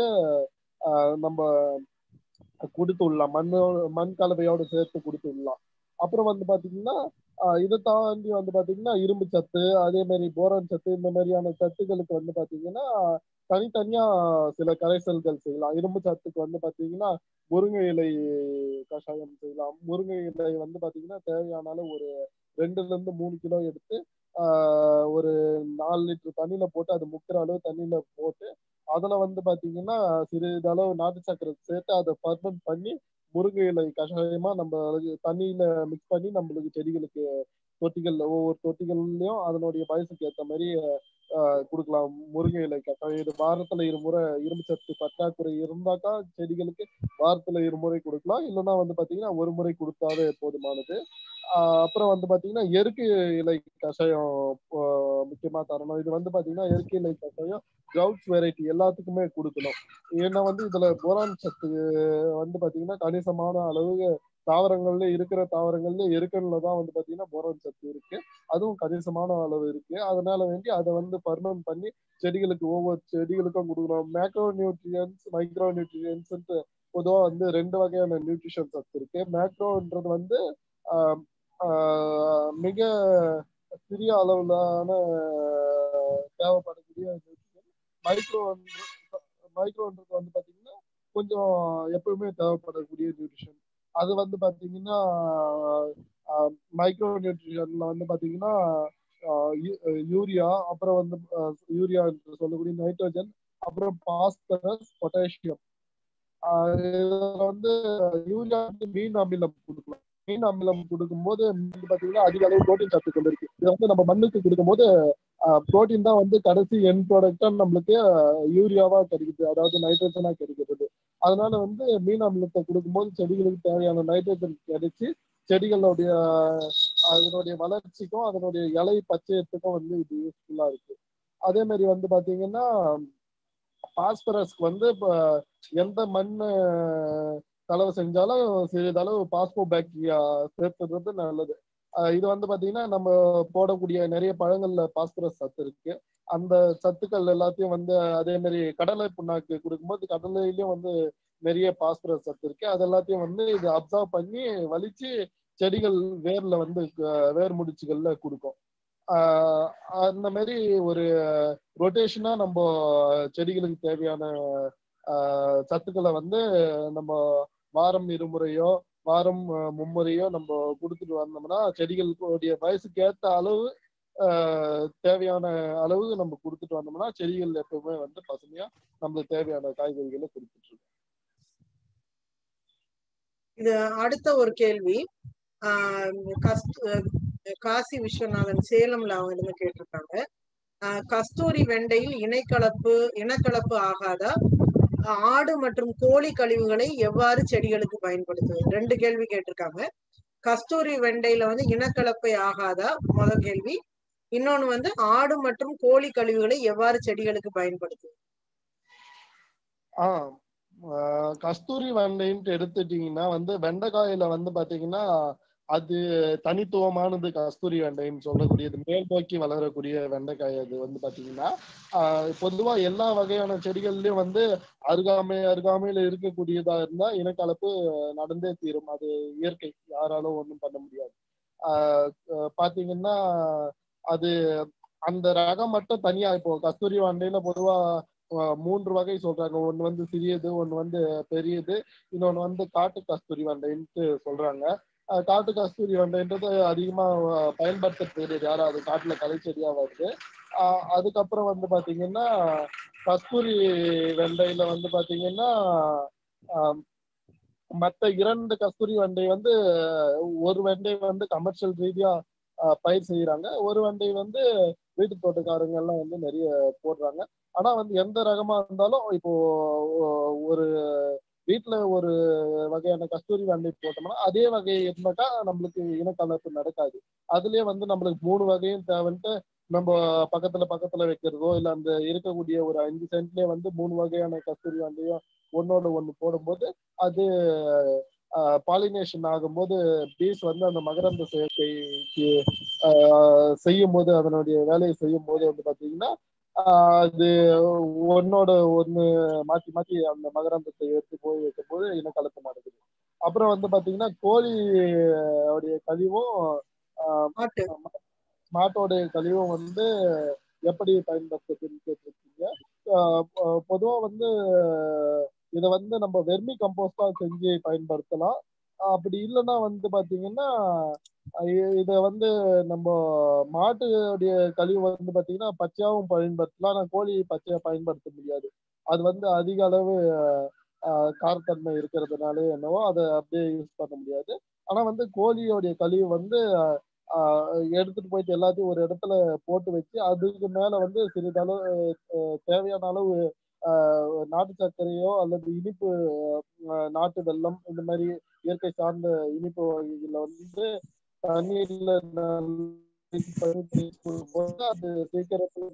நம்ம கொடுத்து விடலாம் மண் மண் கலவையோடு சேர்த்து கொடுத்து விடலாம் அப்புறம் வந்து பாத்தீங்கன்னா ஆஹ் இதை தாண்டி வந்து பாத்தீங்கன்னா இரும்பு சத்து அதே மாதிரி போரான் சத்து இந்த மாதிரியான சத்துக்களுக்கு வந்து பாத்தீங்கன்னா தனித்தனியா சில கரைசல்கள் செய்யலாம் இரும்பு சத்துக்கு வந்து பாத்தீங்கன்னா முருங்கை இலை கஷாயம் செய்யலாம் முருங்கை இலை வந்து பாத்தீங்கன்னா தேவையான அளவு ஒரு ரெண்டுல இருந்து மூணு கிலோ எடுத்து ஆஹ் ஒரு நாலு லிட்டர் தண்ணியில போட்டு அது முக்கிற அளவு தண்ணியில போட்டு அதுல வந்து பாத்தீங்கன்னா சிறிதளவு நாட்டு சக்கரை சேர்த்து அதை பர்மெண்ட் பண்ணி முருங்கை இலை கஷாயமா நம்ம தண்ணியில மிக்ஸ் பண்ணி நம்மளுக்கு செடிகளுக்கு தொட்டிகள்ல ஒவ்வொரு தொட்டிகள்லயும் அதனுடைய வயசுக்கு ஏற்ற மாதிரி ஆஹ் கொடுக்கலாம் முருங்கை இலை கஷாயம் இது வாரத்துல இருமுறை இரும்பு சத்து பற்றாக்குறை இருந்தாக்கா செடிகளுக்கு வாரத்துல இருமுறை கொடுக்கலாம் இல்லைன்னா வந்து பாத்தீங்கன்னா ஒரு முறை கொடுத்தாவே போதுமானது ஆஹ் அப்புறம் வந்து பாத்தீங்கன்னா எருக்கு இலை கஷாயம் ஆஹ் முக்கியமா தரணும் இது வந்து பாத்தீங்கன்னா எருக்கு இலை கஷாயம் கிரவுட்ஸ் வெரைட்டி எல்லாத்துக்குமே கொடுக்கணும் ஏன்னா வந்து இதுல போரான் சத்து வந்து பாத்தீங்கன்னா கணிசமான அளவு தாவரங்கள்ல இருக்கிற தாவரங்கள்ல எருக்கன்ல தான் வந்து பாத்தீங்கன்னா போரான் சத்து இருக்கு அதுவும் கணிசமான அளவு இருக்கு அதனால வேண்டி அதை வந்து பர்மன் பண்ணி செடிகளுக்கு ஒவ்வொரு செடிகளுக்கும் கொடுக்கணும் மேக்ரோ நியூட்ரியன்ஸ் மைக்ரோ நியூட்ரியன்ஸ் பொதுவா வந்து ரெண்டு வகையான நியூட்ரிஷன் சத்து இருக்கு மேக்ரோன்றது வந்து ஆஹ் ஆஹ் மிக சிறிய அளவிலான தேவைப்படக்கூடிய மைக்ரோ மைக்ரோன்றது வந்து பாத்தீங்கன்னா கொஞ்சம் எப்பவுமே தேவைப்படக்கூடிய நியூட்ரிஷன் அது வந்து பாத்தீங்கன்னா மைக்ரோ நியூட்ரிஷன்ல வந்து பாத்தீங்கன்னா யூரியா அப்புறம் வந்து யூரியா என்று சொல்லக்கூடிய நைட்ரஜன் அப்புறம் பாஸ்பரஸ் பொட்டாசியம் இதுல வந்து யூரியா வந்து மீன் அமிலம் கொடுக்கலாம் மீன் அமிலம் கொடுக்கும்போது வந்து பாத்தீங்கன்னா அதிக அளவு புரோட்டீன் சத்து கொண்டு இருக்கு இதை வந்து நம்ம மண்ணுக்கு கொடுக்கும்போது புரோட்டீன் தான் வந்து கடைசி என் ப்ராடக்டா நம்மளுக்கு யூரியாவா கிடைக்குது அதாவது நைட்ரஜனா கிடைக்கிறது அதனால வந்து மீன் அமிலத்தை கொடுக்கும்போது செடிகளுக்கு தேவையான நைட்ரஜன் கிடைச்சி செடிகளுடைய அதனுடைய வளர்ச்சிக்கும் அதனுடைய இலை பச்சையத்துக்கும் வந்து இது யூஸ்ஃபுல்லா இருக்கு அதே மாதிரி வந்து பாத்தீங்கன்னா பாஸ்பரஸ்க்கு வந்து இப்போ எந்த மண் கலவை செஞ்சாலும் சிறிதளவு பாஸ்போ பாக்டீரியா சேர்த்துறது நல்லது இது வந்து பாத்தீங்கன்னா நம்ம போடக்கூடிய நிறைய பழங்கள்ல பாஸ்பரஸ் சத்து இருக்கு அந்த சத்துக்கள் எல்லாத்தையும் வந்து அதே மாதிரி கடலை புண்ணாக்கு கொடுக்கும்போது கடலையிலயும் வந்து நிறைய பாஸ்பரஸ் சத்து இருக்கு அது எல்லாத்தையும் வந்து இது அப்சர்வ் பண்ணி வலிச்சு செடிகள் வேர்ல வந்து வேர் முடிச்சுகள்ல கொடுக்கும் ஆஹ் அந்த மாதிரி ஒரு ரொட்டேஷனா நம்ம செடிகளுக்கு தேவையான ஆஹ் சத்துக்களை வந்து நம்ம வாரம் இருமுறையோ வாரம் மும்முறையோ நம்ம கொடுத்துட்டு வந்தோம்னா செடிகளுடைய வயசுக்கு ஏற்ற அளவு தேவையான அளவு நம்ம கொடுத்துட்டு வந்தோம்னா செடிகள் எப்பவுமே வந்து பசுமையா நம்மளுக்கு தேவையான காய்கறிகளை கொடுத்துட்டு இருக்கோம் இது அடுத்த ஒரு கேள்வி காசி விஸ்வநாதன் சேலம்ல அவங்க இருந்து கேட்டிருக்காங்க கஸ்தூரி வெண்டையில் இணைக்கலப்பு இனக்கலப்பு ஆகாதா ஆடு மற்றும் கோழி கழிவுகளை எவ்வாறு செடிகளுக்கு பயன்படுத்துவது ரெண்டு கேள்வி கேட்டிருக்காங்க கஸ்தூரி வெண்டையில வந்து இனக்கலப்பை ஆகாதா முதல் கேள்வி இன்னொன்னு வந்து ஆடு மற்றும் கோழி கழிவுகளை எவ்வாறு செடிகளுக்கு பயன்படுத்துவது ஆஹ் கஸ்தூரி வெண்டைன்ட்டு எடுத்துட்டீங்கன்னா வந்து வெண்டைக்காயில வந்து பாத்தீங்கன்னா அது தனித்துவமானது கஸ்தூரி வெண்டைன்னு சொல்லக்கூடியது மேல் நோக்கி வளரக்கூடிய வெண்டைக்காய் அது வந்து பாத்தீங்கன்னா பொதுவா எல்லா வகையான செடிகள்லயும் வந்து அருகாமை அருகாமையில இருக்கக்கூடியதா இருந்தா இனக்கலப்பு நடந்தே தீரும் அது இயற்கை யாராலும் ஒண்ணும் பண்ண முடியாது ஆஹ் பாத்தீங்கன்னா அது அந்த ரகம் மட்டும் தனியா இப்போ கஸ்தூரி வெண்டையில பொதுவா மூன்று வகை சொல்றாங்க ஒன்னு வந்து சிறியது ஒன்னு வந்து பெரியது இன்னொன்னு வந்து காட்டு கஸ்தூரி வெண்டைன்ட்டு சொல்றாங்க காட்டு கஸ்தூரி வெண்டைன்றது அதிகமா பயன்படுத்துறது யாரும் அது காட்டுல களை செடியா வருது அதுக்கப்புறம் வந்து பாத்தீங்கன்னா கஸ்தூரி வெண்டையில வந்து பாத்தீங்கன்னா மற்ற இரண்டு கஸ்தூரி வெண்டை வந்து ஒரு வெண்டை வந்து கமர்ஷியல் ரீதியா பயிர் செய்யறாங்க ஒரு வெண்டை வந்து வீட்டு தோட்டக்காரங்க எல்லாம் வந்து நிறைய போடுறாங்க ஆனா வந்து எந்த ரகமா இருந்தாலும் இப்போ ஒரு வீட்டுல ஒரு வகையான கஸ்தூரி வெண்டை போட்டோம்னா அதே வகை இருந்தாக்கா நம்மளுக்கு இனக்கலப்பு நடக்காது அதுலயே வந்து நம்மளுக்கு மூணு வகையும் தேவைன்ட்டு நம்ம பக்கத்துல பக்கத்துல வைக்கிறதோ இல்ல அந்த இருக்கக்கூடிய ஒரு அஞ்சு சென்ட்லயே வந்து மூணு வகையான கஸ்தூரி வெண்டையும் ஒன்னோட ஒண்ணு போடும்போது அது பாலினேஷன் ஆகும்போது பீஸ் வந்து அந்த மகரந்த சேர்க்கைக்கு செய்யும் போது அதனுடைய வேலையை செய்யும் போது வந்து பாத்தீங்கன்னா அது ஒன்னோட ஒண்ணு மாத்தி மாத்தி அந்த மகரந்தத்தை எடுத்து போய் வைக்கும் போது இனக்கலப்பு நடக்குது அப்புறம் வந்து பாத்தீங்கன்னா கோழி உடைய கழிவும் ஆஹ் மாட்டு மாட்டோடைய கழிவும் வந்து எப்படி பயன்படுத்துறதுன்னு கேட்டிருக்கீங்க ஆஹ் பொ- பொதுவா வந்து இதை வந்து நம்ம வெர்மி கம்போஸ்டா செஞ்சு பயன்படுத்தலாம் அப்படி இல்லைன்னா வந்து பாத்தீங்கன்னா இ- இதை வந்து நம்ம மாட்டுடைய கழிவு வந்து பாத்தீங்கன்னா பச்சையாவும் பயன்படுத்தலாம் ஆனா கோழி பச்சையா பயன்படுத்த முடியாது அது வந்து அதிக அளவு ஆஹ் காரத்தன்மை இருக்கிறதுனால என்னவோ அதை அப்படியே யூஸ் பண்ண முடியாது ஆனா வந்து கோழியோடைய கழிவு வந்து ஆஹ் எடுத்துட்டு போயிட்டு எல்லாத்தையும் ஒரு இடத்துல போட்டு வச்சு அதுக்கு மேல வந்து சிறிதளவு ஆஹ் தேவையான அளவு ஆஹ் நாட்டு சர்க்கரையோ அல்லது இனிப்பு ஆஹ் நாட்டு வெல்லம் இந்த மாதிரி இயற்கை சார்ந்த இனிப்பு வகைகளை வந்து தண்ணீர்ல போது அது சீக்கிரத்துல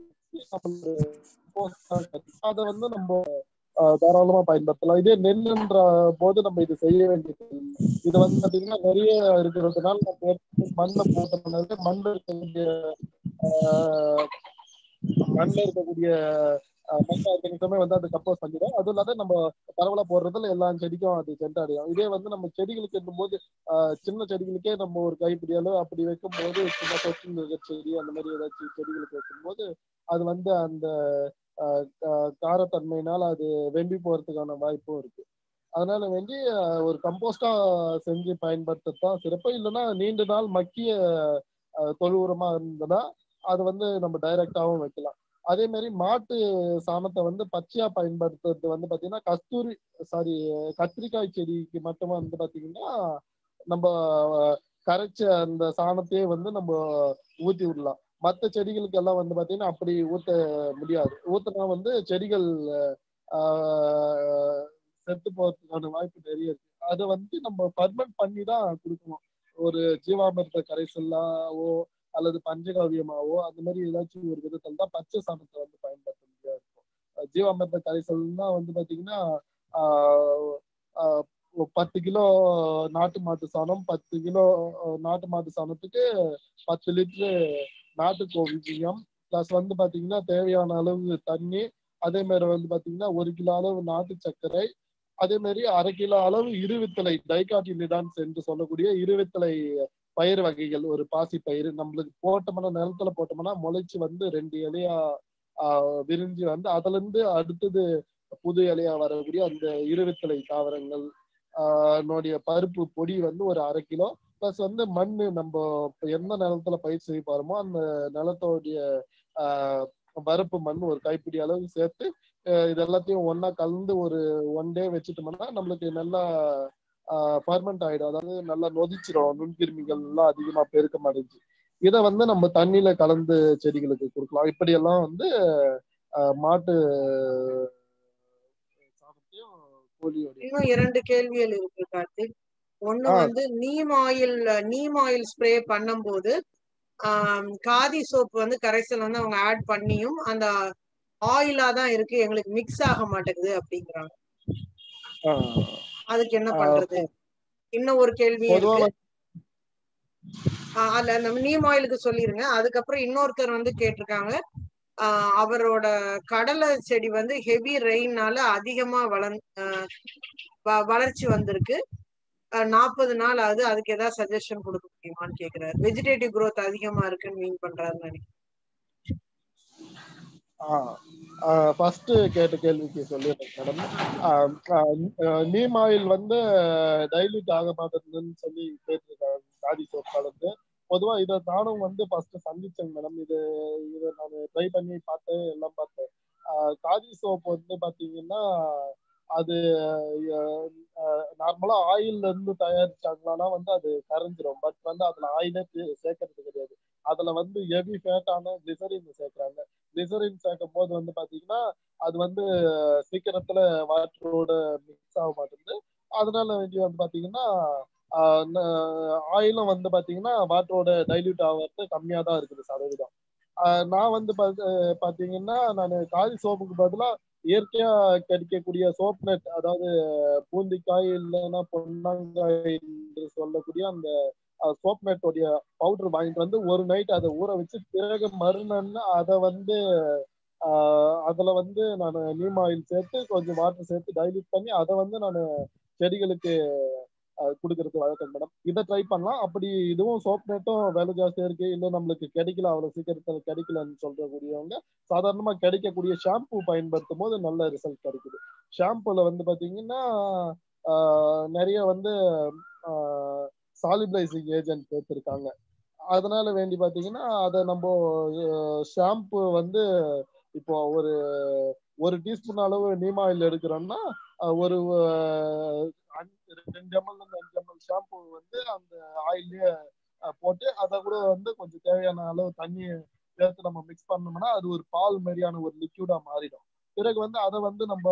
அதை வந்து நம்ம ஆஹ் தாராளமா பயன்படுத்தலாம் இதே நெல்லுன்ற போது நம்ம இது செய்ய வேண்டியது இல்லை. இது வந்து பாத்தீங்கன்னா நிறைய இருக்கிறதுனால நம்ம எடுத்து மண்ணை போட்டோம்னாக்க மண்ணில் இருக்கக்கூடிய ஆஹ் மண்ணில் இருக்கக்கூடிய ஆஹ் மண் ஆர்கானிசமே வந்து அது கம்போஸ் பண்ணிடும் அதுவும் இல்லாத நம்ம பரவலா போடுறதுல எல்லா செடிக்கும் அது சென்றடையும் இதே வந்து நம்ம செடிகளுக்கு இருக்கும்போது ஆஹ் சின்ன செடிகளுக்கே நம்ம ஒரு கைப்பிடி அளவு அப்படி வைக்கும்போது சின்ன கொச்சின் செடி அந்த மாதிரி ஏதாச்சும் செடிகளுக்கு வைக்கும்போது அது வந்து அந்த ஆஹ் கா- காரத்தன்மையினால அது வெம்பி போறதுக்கான வாய்ப்பும் இருக்கு அதனால வேண்டி ஆஹ் ஒரு கம்போஸ்டா செஞ்சு பயன்படுத்தத்தான் சிறப்பு இல்லைன்னா நீண்ட நாள் மக்கிய ஆஹ் தொழு உரமா இருந்ததுன்னா அது வந்து நம்ம டைரக்டாவும் வைக்கலாம் அதே மாதிரி மாட்டு சாணத்தை வந்து பச்சையா பயன்படுத்துறது வந்து பாத்தீங்கன்னா கஸ்தூரி சாரி கத்திரிக்காய் செடிக்கு மட்டும் வந்து பாத்தீங்கன்னா நம்ம கரைச்ச அந்த சாணத்தையே வந்து நம்ம ஊத்தி விடலாம் மற்ற செடிகளுக்கு எல்லாம் வந்து பாத்தீங்கன்னா அப்படி ஊத்த முடியாது ஊத்தினா வந்து செடிகள் ஆஹ் செத்து போறதுக்கான வாய்ப்பு நிறைய இருக்கு அதை வந்து நம்ம பர்மெண்ட் பண்ணி தான் கொடுக்கணும் ஒரு ஜீவாமிர்த கரைசல்லாவோ அல்லது பஞ்சகாவியமாவோ அந்த மாதிரி ஏதாச்சும் ஒரு விதத்தில் தான் பச்சை சாணத்தை வந்து பயன்படுத்த முடியாது இருக்கும் அஹ் ஜீவாமிர்த கரைசல்னா வந்து பாத்தீங்கன்னா ஆஹ் ஆஹ் ஒரு பத்து கிலோ நாட்டு மாட்டு சாணம் பத்து கிலோ அஹ் நாட்டு மாட்டு சாணத்துக்கு பத்து லிட்டரு நாட்டு கோவியம் பிளஸ் வந்து பாத்தீங்கன்னா தேவையான அளவு தண்ணி அதே மாதிரி வந்து பாத்தீங்கன்னா ஒரு கிலோ அளவு நாட்டு சர்க்கரை அதே மாதிரி அரை கிலோ அளவு இருவித்தலை டைகாட்டிலிடான்ஸ் என்று சொல்லக்கூடிய இருவித்தலை பயிர் வகைகள் ஒரு பாசி பயிர் நம்மளுக்கு போட்டோம்னா நிலத்துல போட்டோம்னா முளைச்சு வந்து ரெண்டு இலையா ஆஹ் விரிஞ்சு வந்து அதுல இருந்து அடுத்தது புது இலையா வரக்கூடிய அந்த இருவித்தலை தாவரங்கள் ஆஹ் என்னுடைய பருப்பு பொடி வந்து ஒரு அரை கிலோ ப்ளஸ் வந்து மண் நம்ம இப்ப எந்த நிலத்துல பயிர் செய்ய போறோமோ அந்த நிலத்தோடைய ஆஹ் பருப்பு மண் ஒரு கைப்பிடி அளவு சேர்த்து அஹ் இது எல்லாத்தையும் ஒண்ணா கலந்து ஒரு ஒன் டே வச்சுட்டோம்னா நம்மளுக்கு நல்லா பர்மனண்ட் ஆயிடும் அதாவது நல்லா நொதிச்சிரும் நுண்கிருமிகள் எல்லாம் அதிகமா பெருக்கம் அடைஞ்சு இதை வந்து நம்ம தண்ணியில கலந்து செடிகளுக்கு கொடுக்கலாம் இப்படி எல்லாம் வந்து ஆஹ் மாட்டு சாணத்தையும் கோழியோடைய இன்னும் இரண்டு கேள்விகள் இருக்கு கார்த்திக் ஒண்ணு ஆ. வந்து neem oil neem oil spray பண்ணும்போது ஆம், காதி சோப் வந்து கரைசல் வந்து அவங்க ஆட் பண்ணியும் அந்த ஆயிலா தான் இருக்கு எங்களுக்கு மிக்ஸ் ஆக மாட்டேங்குது அப்படிங்கிறாங்க ஆஹ் அதுக்கு என்ன ஆஹ் பண்றது இன்னும் ஒரு கேள்வி பொதுவா இருக்கு ஆஹ் அல்ல நம்ம நீம் ஆயிலுக்கு சொல்லிருங்க அதுக்கப்புறம் இன்னொருத்தர் வந்து கேட்டிருக்காங்க ஆஹ் அவரோட கடலை செடி வந்து ஹெவி ரெயின்னால அதிகமா வளர் ஆஹ் வ- வளர்ச்சி வந்திருக்கு நாற்பது நாள் ஆகுது அதுக்கு ஏதாவது சஜஷன் கொடுக்க முடியுமான்னு கேக்குறாரு வெஜிடேட்டிவ் growth அதிகமா இருக்குன்னு மீன் பண்றாருன்னு நினைக்கிறேன் ஃபர்ஸ்ட் கேட்ட கேள்விக்கு சொல்லிடுறேன் மேடம் நீம் ஆயில் வந்து டைல்யூட் ஆக மாட்டேங்குதுன்னு சொல்லி கேட்டிருக்காங்க காதி சோப் கலந்து பொதுவா இதை நானும் வந்து ஃபர்ஸ்ட் சந்திச்சேன் மேடம் இது இதை நான் ட்ரை பண்ணி பார்த்தேன் எல்லாம் பார்த்தேன் ஆஹ் காதி சோப் வந்து பாத்தீங்கன்னா அது நார்மலா ஆயில்ல இருந்து தயாரிச்சாங்களான்னா வந்து அது கரைஞ்சிரும் பட் வந்து அதுல ஆயிலே சேர்க்கறது கிடையாது அதுல வந்து ஹெவி ஃபேட்டான கிளிசரின் சேர்க்கறாங்க கிளிசரின் சேர்க்கும் போது வந்து பாத்தீங்கன்னா அது வந்து சீக்கிரத்துல வாட்டரோட மிக்ஸ் ஆக மாட்டேங்குது அதனால வேண்டி வந்து பாத்தீங்கன்னா ஆயிலும் வந்து பாத்தீங்கன்னா வாட்டரோட டைல்யூட் ஆகிறது கம்மியா தான் இருக்குது சதவீதம் ஆஹ் நான் வந்து பாத்து- பாத்தீங்கன்னா நான் காதி சோப்புக்கு பதிலா இயற்கையா கிடைக்கக்கூடிய சோப் நெட் அதாவது பூந்திக்காய் இல்லைன்னா பொன்னாங்காய் என்று சொல்லக்கூடிய அந்த சோப் நெட்டோடைய பவுடர் வாங்கிட்டு வந்து ஒரு நைட் அதை ஊற வச்சு பிறகு மறுநாள் அதை வந்து ஆஹ் அதுல வந்து நான் நீம் ஆயில் சேர்த்து கொஞ்சம் வாட்டர் சேர்த்து டைல்யூட் பண்ணி அதை வந்து நான் செடிகளுக்கு கொடுக்கறது வழக்கம் மேடம் இதை ட்ரை பண்ணலாம் அப்படி இதுவும் சோப் நெட்டும் விலை ஜாஸ்தியா இருக்கு இல்லை நம்மளுக்கு கிடைக்கல அவ்வளவு சீக்கிரத்துல கிடைக்கலன்னு சொல்றக்கூடியவங்க சாதாரணமா கிடைக்கக்கூடிய ஷாம்பு பயன்படுத்தும் போது நல்ல ரிசல்ட் கிடைக்குது ஷாம்புல வந்து பாத்தீங்கன்னா ஆஹ் நிறைய வந்து சாலிபிளைசிங் ஏஜென்ட் சேர்த்திருக்காங்க அதனால வேண்டி பாத்தீங்கன்னா அதை நம்ம ஷாம்பு வந்து இப்போ ஒரு ஒரு டீஸ்பூன் அளவு நீம் ஆயில் எடுக்கிறோம்னா அஹ் ஒரு அஹ், அஞ்சு- ரெண்டு எம்எல் இருந்து அஞ்சு எம்எல் ஷாம்பு வந்து அந்த ஆயிலே போட்டு அதை கூட வந்து கொஞ்சம் தேவையான அளவு தண்ணி சேர்த்து நம்ம மிக்ஸ் பண்ணோம்னா அது ஒரு பால் மாதிரியான ஒரு லிக்யூடா மாறிடும் பிறகு வந்து அதை வந்து நம்ம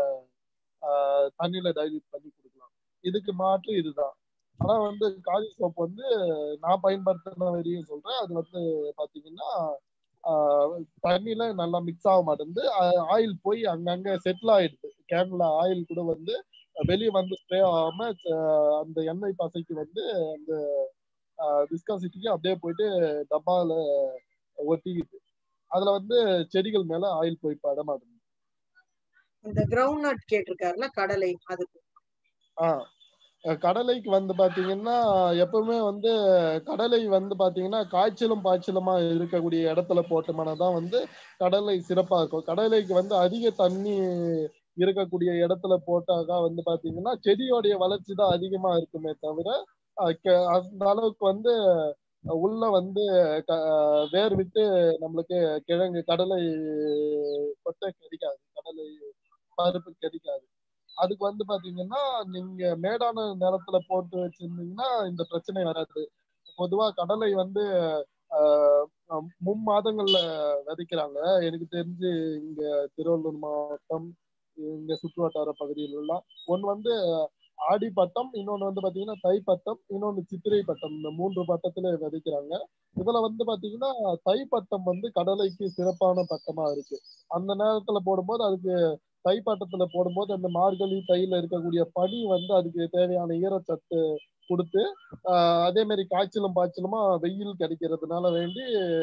ஆஹ், தண்ணியில டைல்யூட் பண்ணி கொடுக்கலாம் இதுக்கு மாற்று இதுதான் ஆனா வந்து காதி சோப் வந்து நான் பயன்படுத்தின வரையும் சொல்றேன் அது வந்து பாத்தீங்கன்னா ஆஹ், தண்ணியில நல்லா மிக்ஸ் ஆக மாட்டேங்குது ஆயில் போய் அங்கங்க செட்டில் ஆயிடுது கேன்ல ஆயில் கூட வந்து வெளியே வந்து ஸ்ப்ரே ஆகாம அஹ், அந்த எண்ணெய் பசைக்கு வந்து அந்த விஸ்காசிட்டிக்கு அப்படியே போயிட்டு டப்பால ஒட்டிக்கிட்டு அதுல வந்து செடிகள் மேல ஆயில் போய் பட மாட்டேங்குது இந்த கிரவுண்ட் நட் கேட்டிருக்காருல கடலை அதுக்கு ஆஹ் அஹ் கடலைக்கு வந்து பாத்தீங்கன்னா எப்பவுமே வந்து கடலை வந்து பாத்தீங்கன்னா காய்ச்சலும் பாய்ச்சலுமா இருக்கக்கூடிய இடத்துல போட்டோம்னா தான் வந்து கடலை சிறப்பா இருக்கும் கடலைக்கு வந்து அதிக தண்ணி இருக்கக்கூடிய இடத்துல போட்டாக்கா வந்து பாத்தீங்கன்னா செடியோடைய வளர்ச்சி தான் அதிகமா இருக்குமே தவிர அஹ் கெ- அந்த அளவுக்கு வந்து உள்ள வந்து க- வேர் விட்டு நம்மளுக்கு கிழங்கு கடலை கொட்டை கிடைக்காது கடலை பருப்பு கிடைக்காது அதுக்கு வந்து பாத்தீங்கன்னா நீங்க மேடான நிலத்துல போட்டு வச்சிருந்தீங்கன்னா இந்த பிரச்சனை வராது பொதுவா கடலை வந்து ஆஹ் மும்மாதங்கள்ல விதைக்கிறாங்க எனக்கு தெரிஞ்சு இங்க திருவள்ளூர் மாவட்டம் இங்க சுற்று வட்டார பகுதியில எல்லாம் ஒன்னு வந்து ஆடி பட்டம் இன்னொன்னு வந்து பாத்தீங்கன்னா தை பட்டம் இன்னொன்னு சித்திரை பட்டம் இந்த மூன்று பட்டத்துல விதைக்கிறாங்க இதுல வந்து பாத்தீங்கன்னா தை பட்டம் வந்து கடலைக்கு சிறப்பான பட்டமா இருக்கு அந்த நேரத்துல போடும்போது அதுக்கு தை பட்டத்துல போடும்போது அந்த மார்கழி தையில இருக்கக்கூடிய பனி வந்து அதுக்கு தேவையான ஈரச்சத்து கொடுத்து ஆஹ் அதே மாதிரி காய்ச்சலும் பாய்ச்சலுமா வெயில் கிடைக்கிறதுனால வேண்டி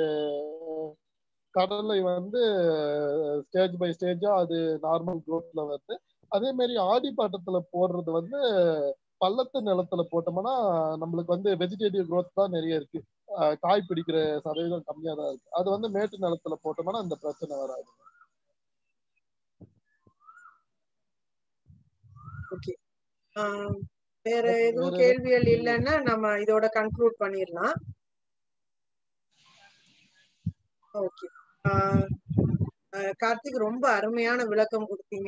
கடலை வந்து ஸ்டேஜ் பை ஸ்டேஜா அது நார்மல் குரோத்ல வருது அதே மாதிரி ஆடி பாட்டத்துல போடுறது வந்து பள்ளத்து நிலத்துல போட்டோம்னா நம்மளுக்கு வந்து வெஜிடேட்டிவ் growth தான் நிறைய இருக்கு ஆஹ் காய் பிடிக்கிற சதவீதம் கம்மியா தான் இருக்கு அது வந்து மேட்டு நிலத்துல போட்டோம்னா இந்த பிரச்சனை வராது ஓகே வேற Okay, எதுவும் வேற கேள்விகள் இல்லைன்னா நம்ம இதோட கன்க்ளூட் பண்ணிடலாம் ஓகே கார்த்திக் ரொம்ப அருமையான விளக்கம் கொடுத்தீங்க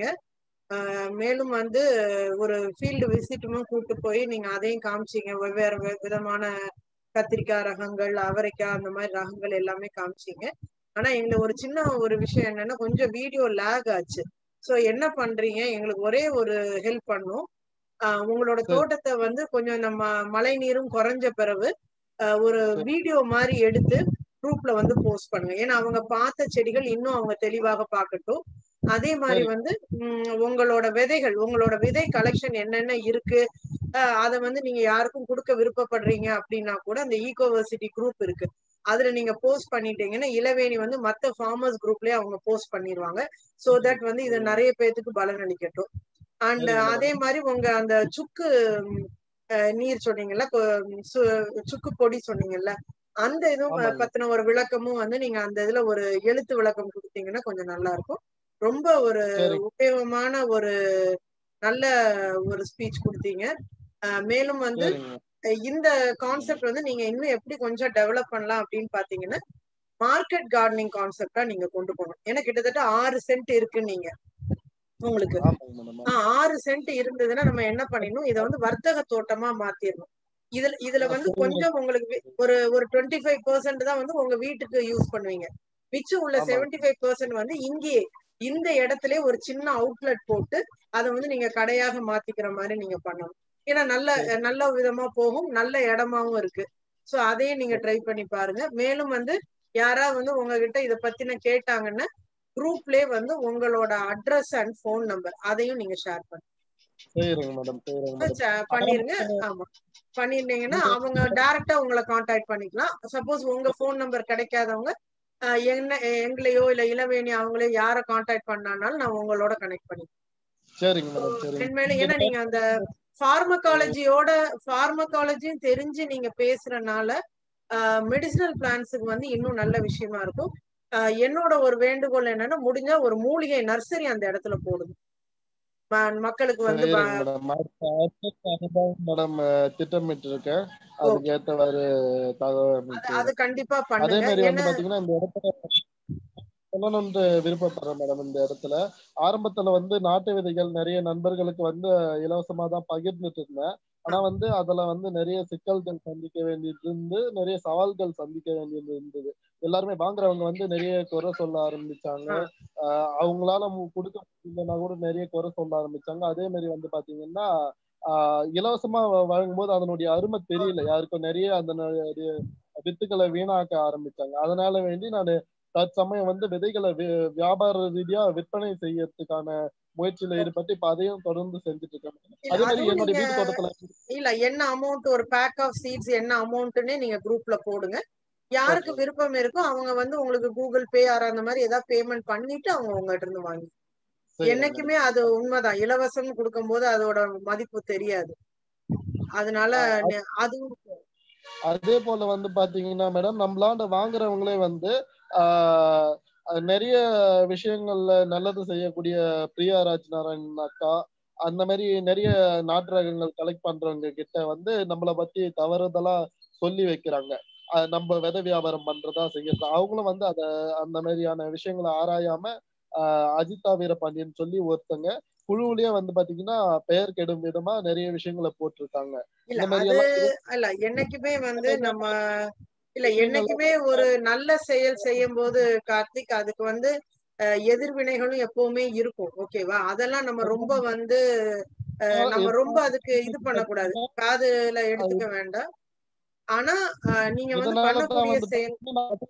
ஆஹ் மேலும் வந்து ஒரு ஃபீல்டு விசிட்டுமும் கூட்டு போய் நீங்க அதையும் காமிச்சீங்க வெவ்வேறு வி- விதமான கத்திரிக்காய் ரகங்கள் அவரைக்காய் அந்த மாதிரி ரகங்கள் எல்லாமே காமிச்சீங்க ஆனா எங்களுக்கு ஒரு சின்ன ஒரு விஷயம் என்னன்னா கொஞ்சம் வீடியோ லேக் ஆச்சு சோ என்ன பண்றீங்க எங்களுக்கு ஒரே ஒரு ஹெல்ப் பண்ணும் ஆஹ் உங்களோட சரி. தோட்டத்தை வந்து கொஞ்சம் நம்ம மழை நீரும் குறைஞ்ச பிறகு ஆஹ் ஒரு வீடியோ மாதிரி எடுத்து குரூப்ல வந்து போஸ்ட் பண்ணுங்க ஏன்னா அவங்க பார்த்த செடிகள் இன்னும் அவங்க தெளிவாக பார்க்கட்டும் அதே மாதிரி சரி. வந்து உம், உங்களோட விதைகள் உங்களோட விதை கலெக்ஷன் என்னென்ன இருக்கு ஆஹ் அதை வந்து நீங்க யாருக்கும் கொடுக்க விருப்பப்படுறீங்க அப்படின்னா கூட அந்த ஈகோவர்சிட்டி குரூப் இருக்கு அதுல நீங்க போஸ்ட் பண்ணிட்டீங்கன்னா இளவேணி வந்து மத்த ஃபார்மர்ஸ் குரூப்லயே அவங்க போஸ்ட் பண்ணிடுவாங்க சோ தட் வந்து இது நிறைய பேத்துக்கு பலன் அளிக்கட்டும் அண்ட் சரி, madam. அதே மாதிரி உங்க அந்த சுக்கு ம், அஹ், நீர் சொன்னீங்கல்ல கொ- சு- சுக்கு பொடி சொன்னீங்கல்ல அந்த இதுவும் ஆமாங்க. பத்தின ஒரு விளக்கமும் வந்து நீங்க அந்த இதுல ஒரு எழுத்து விளக்கம் கொடுத்தீங்கன்னா கொஞ்சம் நல்லா இருக்கும் ரொம்ப ஒரு சரி. உபயோகமான ஒரு நல்ல ஒரு ஸ்பீச் கொடுத்தீங்க அஹ், மேலும் வந்து சரிங்க அஹ், இந்த கான்செப்ட் வந்து நீங்க இன்னும் எப்படி கொஞ்சம் டெவலப் பண்ணலாம் அப்படின்னு பாத்தீங்கன்னா மார்க்கெட் கார்டனிங் கான்செப்டா நீங்க கொண்டு போகணும் ஏன்னா கிட்டத்தட்ட ஆறு சென்ட் இருக்கு நீங்க உங்களுக்கு ஆமாங்க மேடம் ஆஹ் ஆறு சென்ட் இருந்ததுன்னா நம்ம என்ன பண்ணிடணும் இதை வந்து வர்த்தக தோட்டமா மாத்திரணும் இதுல இதுல வந்து கொஞ்சம் உங்களுக்கு வி- ஒரு ஒரு டுவெண்ட்டி ஃபைவ் பெர்சென்ட் தான் வந்து உங்க வீட்டுக்கு யூஸ் பண்ணுவீங்க மிச்சம் உள்ள ஆமா. செவன்டி ஃபைவ் பெர்சென்ட் வந்து இங்கேயே இந்த இடத்துல ஒரு சின்ன அவுட்லெட் போட்டு அதை வந்து நீங்க கடையாக மாத்திக்கிற மாதிரி நீங்க பண்ணணும் ஏன்னா நல்ல நல்ல விதமா போகும் நல்ல இடமாவும் இருக்கு சோ அதையும் நீங்க ட்ரை பண்ணி பாருங்க மேலும் வந்து யாராவது வந்து உங்ககிட்ட இத பத்தின கேட்டாங்கன்னா குரூப்லயே வந்து உங்களோட அட்ரஸ் அண்ட் ஃபோன் நம்பர் அதையும் நீங்க ஷேர் பண்ணுங்க சரிங்க மேடம் சரிங்க மேடம் ச- பண்ணிருங்க ஆமா பண்ணிருந்தீங்கன்னா அவங்க டைரக்டா உங்களை காண்டாக்ட் பண்ணிக்கலாம் சப்போஸ் உங்க ஃபோன் நம்பர் கிடைக்காதவங்க அஹ், என்ன எங்களையோ இல்ல இளவேணி அவங்களே யார காண்டாக்ட் பண்ணாலும் நான் உங்களோட கனெக்ட் பண்ணி சரிங்க மேடம் சரிங்க உண்மையில ஏன்னா நீங்க அந்த ஃபார்மகாலஜியோட ஃபார்மகாலஜியும் தெரிஞ்சு நீங்க பேசுறனால மெடிசினல் பிளான்ஸுக்கு வந்து இன்னும் நல்ல விஷயமா இருக்கும் ஆஹ் என்னோட ஒரு வேண்டுகோள் என்னன்னா முடிஞ்சா ஒரு மூலிகை நர்சரி அந்த இடத்துல போடுங்க ம- மக்களுக்கு வந்து சரிங்க ப- மேடம் அடுத்த அடுத்த அனுபவம் மேடம் திட்டமிட்டு இருக்கேன் அதுக்கு ஏத்தவாறு தகவல் அது- அனுப்பிச்சு அது கண்டிப்பா அதே பண்ணுங்க மாதிரி வந்து ஏன்னா பாத்தீங்கன்னா இந்த இடத்துல சொல்லணும்னு விருப்பப்படுறேன் மேடம் இந்த இடத்துல ஆரம்பத்துல வந்து நாட்டு விதைகள் நிறைய நண்பர்களுக்கு வந்து இலவசமா தான் பகிர்ந்துட்டு இருந்தேன் ஆனா வந்து அதுல வந்து நிறைய சிக்கல்கள் சந்திக்க வேண்டியது இருந்து நிறைய சவால்கள் சந்திக்க வேண்டியது இருந்தது எல்லாருமே வாங்குறவங்க வந்து நிறைய குறை சொல்ல ஆரம்பிச்சாங்க ஆஹ் அவங்களால மு- கொடுக்க முடியலன்னா கூட நிறைய குறை சொல்ல ஆரம்பிச்சாங்க அதே மாதிரி வந்து பாத்தீங்கன்னா ஆஹ் இலவசமா வ- வழங்கும்போது அதனுடைய அருமை தெரியல யாருக்கும் நிறைய அதனுடைய வித்துக்களை வீணாக்க ஆரம்பிச்சாங்க அதனால வேண்டி நான் தற்சமயம் வந்து விதைகளை வி- வியாபார ரீதியா விற்பனை செய்யறதுக்கான முயற்சியில ஈடுபட்டு இப்ப அதையும் தொடர்ந்து செஞ்சுட்டு இருக்கேன் இல்ல, அதே மாதிரி அதுவும் என்னுடைய நீங்க வீட்டு தோட்டத்துல இல்ல என்ன அமௌண்ட் ஒரு பேக் ஆஃப் சீட்ஸ் என்ன அமௌண்ட்னு நீங்க குரூப்ல போடுங்க யாருக்கு விருப்பம் இருக்கோ அவங்க வந்து உங்களுக்கு கூகுள் பே ஆர் அந்த மாதிரி ஏதாவது பேமெண்ட் பண்ணிட்டு அவங்க உங்ககிட்ட இருந்து வாங்கி செய்யறேன் என்னைக்குமே அது உண்மைதான் இலவசம் கொடுக்கும்போது அதோட மதிப்பு தெரியாது அதனால நெ- அதுவும் அதே போல வந்து பாத்தீங்கன்னா மேடம் நம்மளாண்ட வாங்குறவங்களே வந்து ஆஹ் அஹ் நிறைய விஷயங்கள்ல நல்லது செய்யக்கூடிய பிரியா ராஜ் நாராயணன் அக்கா அந்த மாதிரி நிறைய நாட்டு ரகங்கள் கலெக்ட் பண்றவங்க கிட்ட வந்து நம்மள பத்தி தவறுதலா சொல்லி வைக்கிறாங்க அஹ் நம்ம விதை வியாபாரம் பண்றதா செய்யறதா அவங்களும் வந்து அத அந்த மாதிரியான விஷயங்களை ஆராயாம ஆஹ் அஜிதா வீரபாண்டியன் சொல்லி ஒருத்தங்க குழுவிலேயே வந்து பாத்தீங்கன்னா பெயர் கெடும் விதமா நிறைய விஷயங்களை போட்டிருக்காங்க இல்ல இந்த மாதிரி அது எல்லாம் இல்ல என்னைக்குமே வந்து நம்ம இல்ல என்னைக்குமே ஒரு நல்ல செயல் செய்யும் போது கார்த்திக் அதுக்கு வந்து அஹ், எதிர்வினைகளும் எப்பவுமே இருக்கும் ஓகேவா அதெல்லாம் நம்ம ரொம்ப வந்து அஹ், நம்ம ரொம்ப அதுக்கு இது பண்ணக்கூடாது காதுல எடுத்துக்க வேண்டாம் ஆனா அஹ், நீங்க வந்து இதனாலதான் பண்ணக்கூடிய வந்து செயல்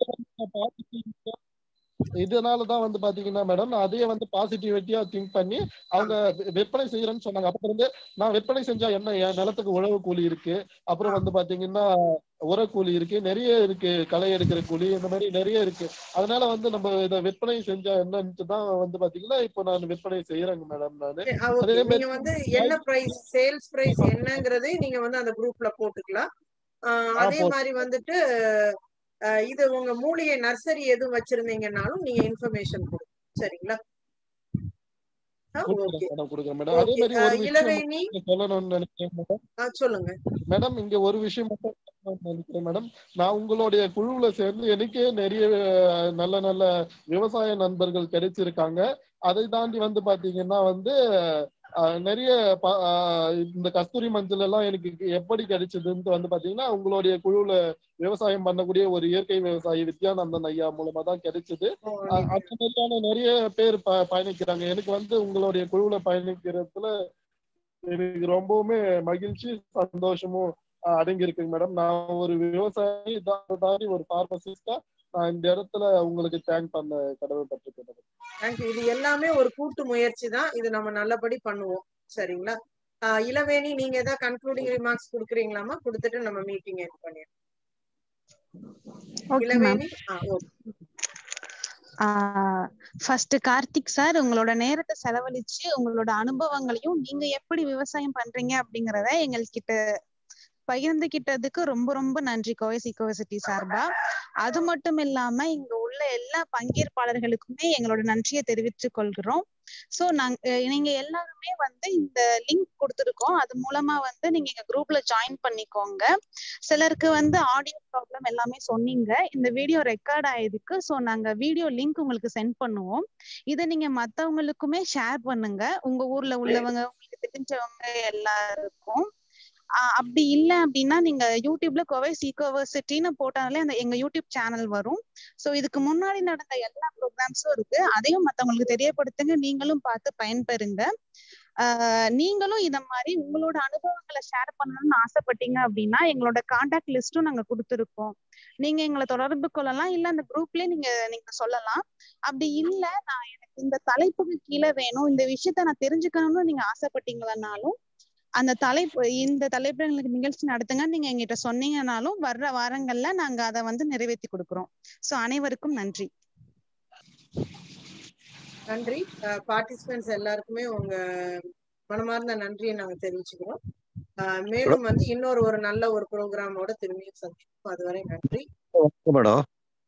இதனாலதான் வந்து பாத்தீங்கன்னா மேடம் நான் அதையே வந்து பாசிட்டிவிட்டியா திங்க் பண்ணி அவங்க வி- விற்பனை செய்யறேன்னு சொன்னாங்க அப்ப இருந்து நான் விற்பனை செஞ்சா என்ன என் நிலத்துக்கு உழவு கூலி இருக்கு அப்புறம் வந்து பாத்தீங்கன்னா உரக்கூலி இருக்கு நிறைய இருக்கு களை எடுக்கிற கூலி இந்த மாதிரி நிறைய இருக்கு அதனால வந்து நம்ம இதை விற்பனை செஞ்சா என்னன்ட்டு தான் வந்து பாத்தீங்கன்னா இப்போ நான் விற்பனை செய்யறேங்க மேடம் நானு ஆ, okay. அதே நீங்க மாதிரி வந்து என்ன பிரைஸ் சேல்ஸ் பிரைஸ் என்னங்கறதை நீங்க வந்து அந்த குரூப்ல போட்டுக்கலாம் ஆ, ஆ, அதே போட்டு- மாதிரி வந்துட்டு ஆ, இது உங்க மூலிகை நர்சரி எதுவும் வச்சிருந்தீங்கன்னாலும் நீங்க இன்ஃபர்மேஷன் கொடுங்க சரிங்களா கொடுக்குறேன் ஓகே மேடம் கொடுக்குறேன் மேடம் அதே மாதிரி ஒரு விஷயம் இளவேணி சொல்லணும்னு நினைக்கிறேன் மேடம் ஆ, சொல்லுங்க மேடம் இங்க ஒரு விஷயம் மட்டும் சொல்லணும்னு நினைக்கிறேன் மேடம் நான் உங்களுடைய குழுவுல சேர்ந்து எனக்கே நிறைய அஹ், நல்ல நல்ல விவசாய நண்பர்கள் கிடைச்சிருக்காங்க அதை தாண்டி வந்து பாத்தீங்கன்னா வந்து அஹ், நிறைய ப- அஹ், இந்த கஸ்தூரி மஞ்சள் எல்லாம் எனக்கு எப்படி கிடைச்சதுன்னு வந்து பாத்தீங்கன்னா உங்களுடைய குழுவுல விவசாயம் பண்ணக்கூடிய ஒரு இயற்கை விவசாயி வித்யானந்தன் ஐயா மூலமா தான் கிடைச்சது ஓ, அ- அந்த மாதிரியான நிறைய பேர் ப பயணிக்கிறாங்க எனக்கு வந்து உங்களுடைய குழுவுல பயணிக்கிறதுல எனக்கு ரொம்பவுமே மகிழ்ச்சி சந்தோஷமும் அஹ், அடங்கி இருக்குங்க மேடம் நான் ஒரு விவசாயி தா- தாண்டி ஒரு பார்மசிஸ்டா நான் இந்த இடத்துல உங்களுக்கு தேங்க் பண்ண கடமைப்பட்டிருக்கேன் மேடம் தேங்க்யூ இது எல்லாமே ஒரு கூட்டு முயற்சி தான் இது நம்ம நல்லபடி பண்ணுவோம் சரிங்களா ஆ, இளவேணி நீங்க ஏதாவது கன்க்ளூடிங் ரிமார்க்ஸ் கொடுக்குறீங்களாமா கொடுத்துட்டு நம்ம மீட்டிங் எண்ட் பண்ணிடலாம் ஓகே மேம் இளவேணி ஆ ஓகே ஃபர்ஸ்ட் கார்த்திக் சார் உங்களோட நேரத்தை செலவழிச்சு உங்களோட அனுபவங்களையும் நீங்க எப்படி விவசாயம் பண்றீங்க அப்படிங்கறத எங்கள்கிட்ட பகிர்ந்துகிட்டதுக்கு ரொம்ப ரொம்ப நன்றி கோயஸ் ஈகோசிட்டி சார்பா அது மட்டும் இல்லாம இங்க உள்ள எல்லா பங்கேற்பாளர்களுக்குமே எங்களோட நன்றியை தெரிவித்துக் கொள்கிறோம் சோ நாங்க அஹ் நீங்க எல்லாருமே வந்து இந்த லிங்க் கொடுத்துருக்கோம் அது மூலமா வந்து நீங்க எங்க குரூப்ல ஜாயின் பண்ணிக்கோங்க சிலருக்கு வந்து ஆடியோ ப்ராப்ளம் எல்லாமே சொன்னீங்க இந்த வீடியோ ரெக்கார்ட் ஆயிருக்கு சோ நாங்க வீடியோ லிங்க் உங்களுக்கு சென்ட் பண்ணுவோம் இதை நீங்க மத்தவங்களுக்குமே ஷேர் பண்ணுங்க உங்க ஊர்ல உள்ளவங்க உங்களுக்கு தெரிஞ்சவங்க எல்லாருக்கும் ஆஹ் அப்படி இல்ல அப்படின்னா நீங்க யூடியூப்ல கோவை சீகோவர்சிட்டின்னு போட்டாலே அந்த எங்க யூடியூப் சேனல் வரும் சோ இதுக்கு முன்னாடி நடந்த எல்லா ப்ரோக்ராம்ஸும் இருக்கு அதையும் மத்தவங்களுக்கு தெரியப்படுத்துங்க நீங்களும் பார்த்து பயன்பெறுங்க ஆஹ் நீங்களும் இத மாதிரி உங்களோட அனுபவங்களை ஷேர் பண்ணணும்னு ஆசைப்பட்டீங்க அப்படின்னா எங்களோட கான்டாக்ட் லிஸ்டும் நாங்க கொடுத்துருக்கோம் நீங்க எங்களை தொடர்பு கொள்ளலாம் இல்ல அந்த குரூப்லயே நீங்க நீங்க சொல்லலாம் அப்படி இல்ல நான் எனக்கு இந்த தலைப்புக்கு கீழே வேணும் இந்த விஷயத்த நான் தெரிஞ்சுக்கணும்னு நீங்க ஆசைப்பட்டீங்களானாலும் அந்த தலைப்பு இந்த தலைப்புல எங்களுக்கு நிகழ்ச்சி நடத்துங்க நீங்க எங்கிட்ட சொன்னீங்கனாலும் வர்ற வாரங்கள்ல நாங்க அதை வந்து நிறைவேற்றி கொடுக்குறோம் சோ அனைவருக்கும் நன்றி நன்றி பார்ட்டிசிபென்ட்ஸ் எல்லாருக்குமே உங்க மனமார்ந்த நன்றியை நாங்க தெரிவிச்சுக்கிறோம் ஆஹ் மேலும் வந்து இன்னொரு ஒரு நல்ல ஒரு ப்ரோக்ராமோட திரும்பியும் சந்திப்போம் அதுவரை நன்றி மேடம்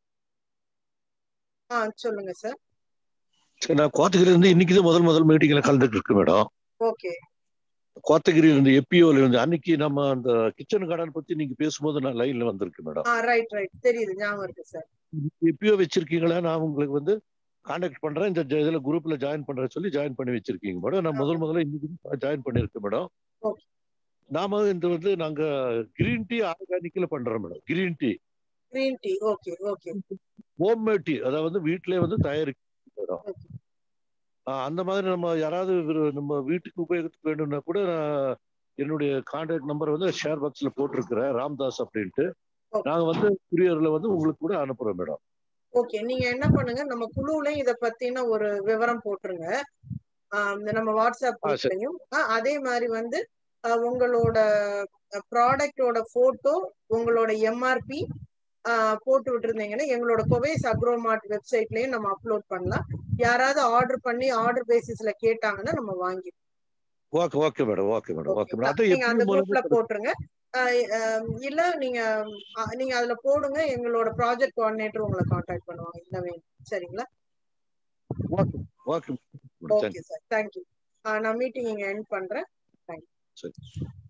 ஆ சொல்லுங்க சார் சரி நான் கோத்தகிரில இருந்து இன்னைக்கு தான் முதல் முதல் மீட்டிங்ல கலந்துட்டு இருக்கு மேடம் ஓகே கோத்தகிரியில இருந்து எப்பிஓல இருந்து அன்னைக்கு நம்ம அந்த கிச்சன் கார்டன் பத்தி நீங்க பேசும்போது நான் லைன்ல வந்திருக்கு மேடம் ஆ ரைட் ரைட் தெரியுது ஞாபகம் இருக்கு சார் எப்பிஓ வச்சிருக்கீங்களா நான் உங்களுக்கு வந்து கான்டாக்ட் பண்றேன் இந்த ஜ- இதுல குரூப்ல ஜாயின் பண்றேன் சொல்லி ஜாயின் பண்ணி வச்சிருக்கீங்க மேடம் நான் முதல் முதல்ல இன்னைக்கு ஜாயின் பண்ணிருக்கேன் மேடம் Okay. நாம இந்த வந்து நாங்க கிரீன் டீ ஆர்கானிக்ல பண்றோம் madam green tea green tea okay okay homemade tea அதாவது வீட்டிலே வந்து தயாரிக்கிறோம் மேடம் Okay. ஆஹ் அந்த மாதிரி நம்ம யாராவது விரு- நம்ம வீட்டுக்கு உபயோகத்துக்கு வேணும்னா கூட நான் என்னுடைய கான்டாக்ட் நம்பர் வந்து ஷேர் பாக்ஸ்ல போட்டிருக்கிறேன் ராம்தாஸ் அப்படின்ட்டு Okay. நாங்க வந்து குரியர்ல வந்து உங்களுக்கு கூட அனுப்புறோம் மேடம் ஓகே நீங்க என்ன பண்ணுங்க நம்ம குழுவுலயும் இத பத்தின ஒரு விவரம் போட்டுருங்க ஆஹ் இந்த நம்ம வாட்ஸ்அப் ஆ, சரி. குரூப்லயும் அதே மாதிரி வந்து ஆஹ் உங்களோட ப்ராடக்டோட போட்டோ உங்களோட எம்ஆர்பி போட்டு விட்டுருந்தீங்கன்னா எங்களோட கொவேஸ் அக்ரோமார்ட் வெப்சைட்லயும் நம்ம அப்லோட் பண்ணலாம் யாராவது ஆர்டர் பண்ணி ஆர்டர் பேசிஸ்ல கேட்டாங்கன்னா நம்ம வாங்கி okay okay madam okay madam okay madam அதான் நீங்க அந்த எப்படி குரூப்ல மூலமா போட்டுருங்க ஆஹ் ஆஹ் இல்ல நீங்க ஆஹ் நீங்க அதுல போடுங்க எங்களோட ப்ராஜெக்ட் கோஆர்டினேட்டர் உங்களை காண்டாக்ட் பண்ணுவாங்க இந்த வேணும் சரிங்களா okay okay madam okay sir thank you நான் மீட்டிங் இங்க எண்ட் பண்றேன் சரி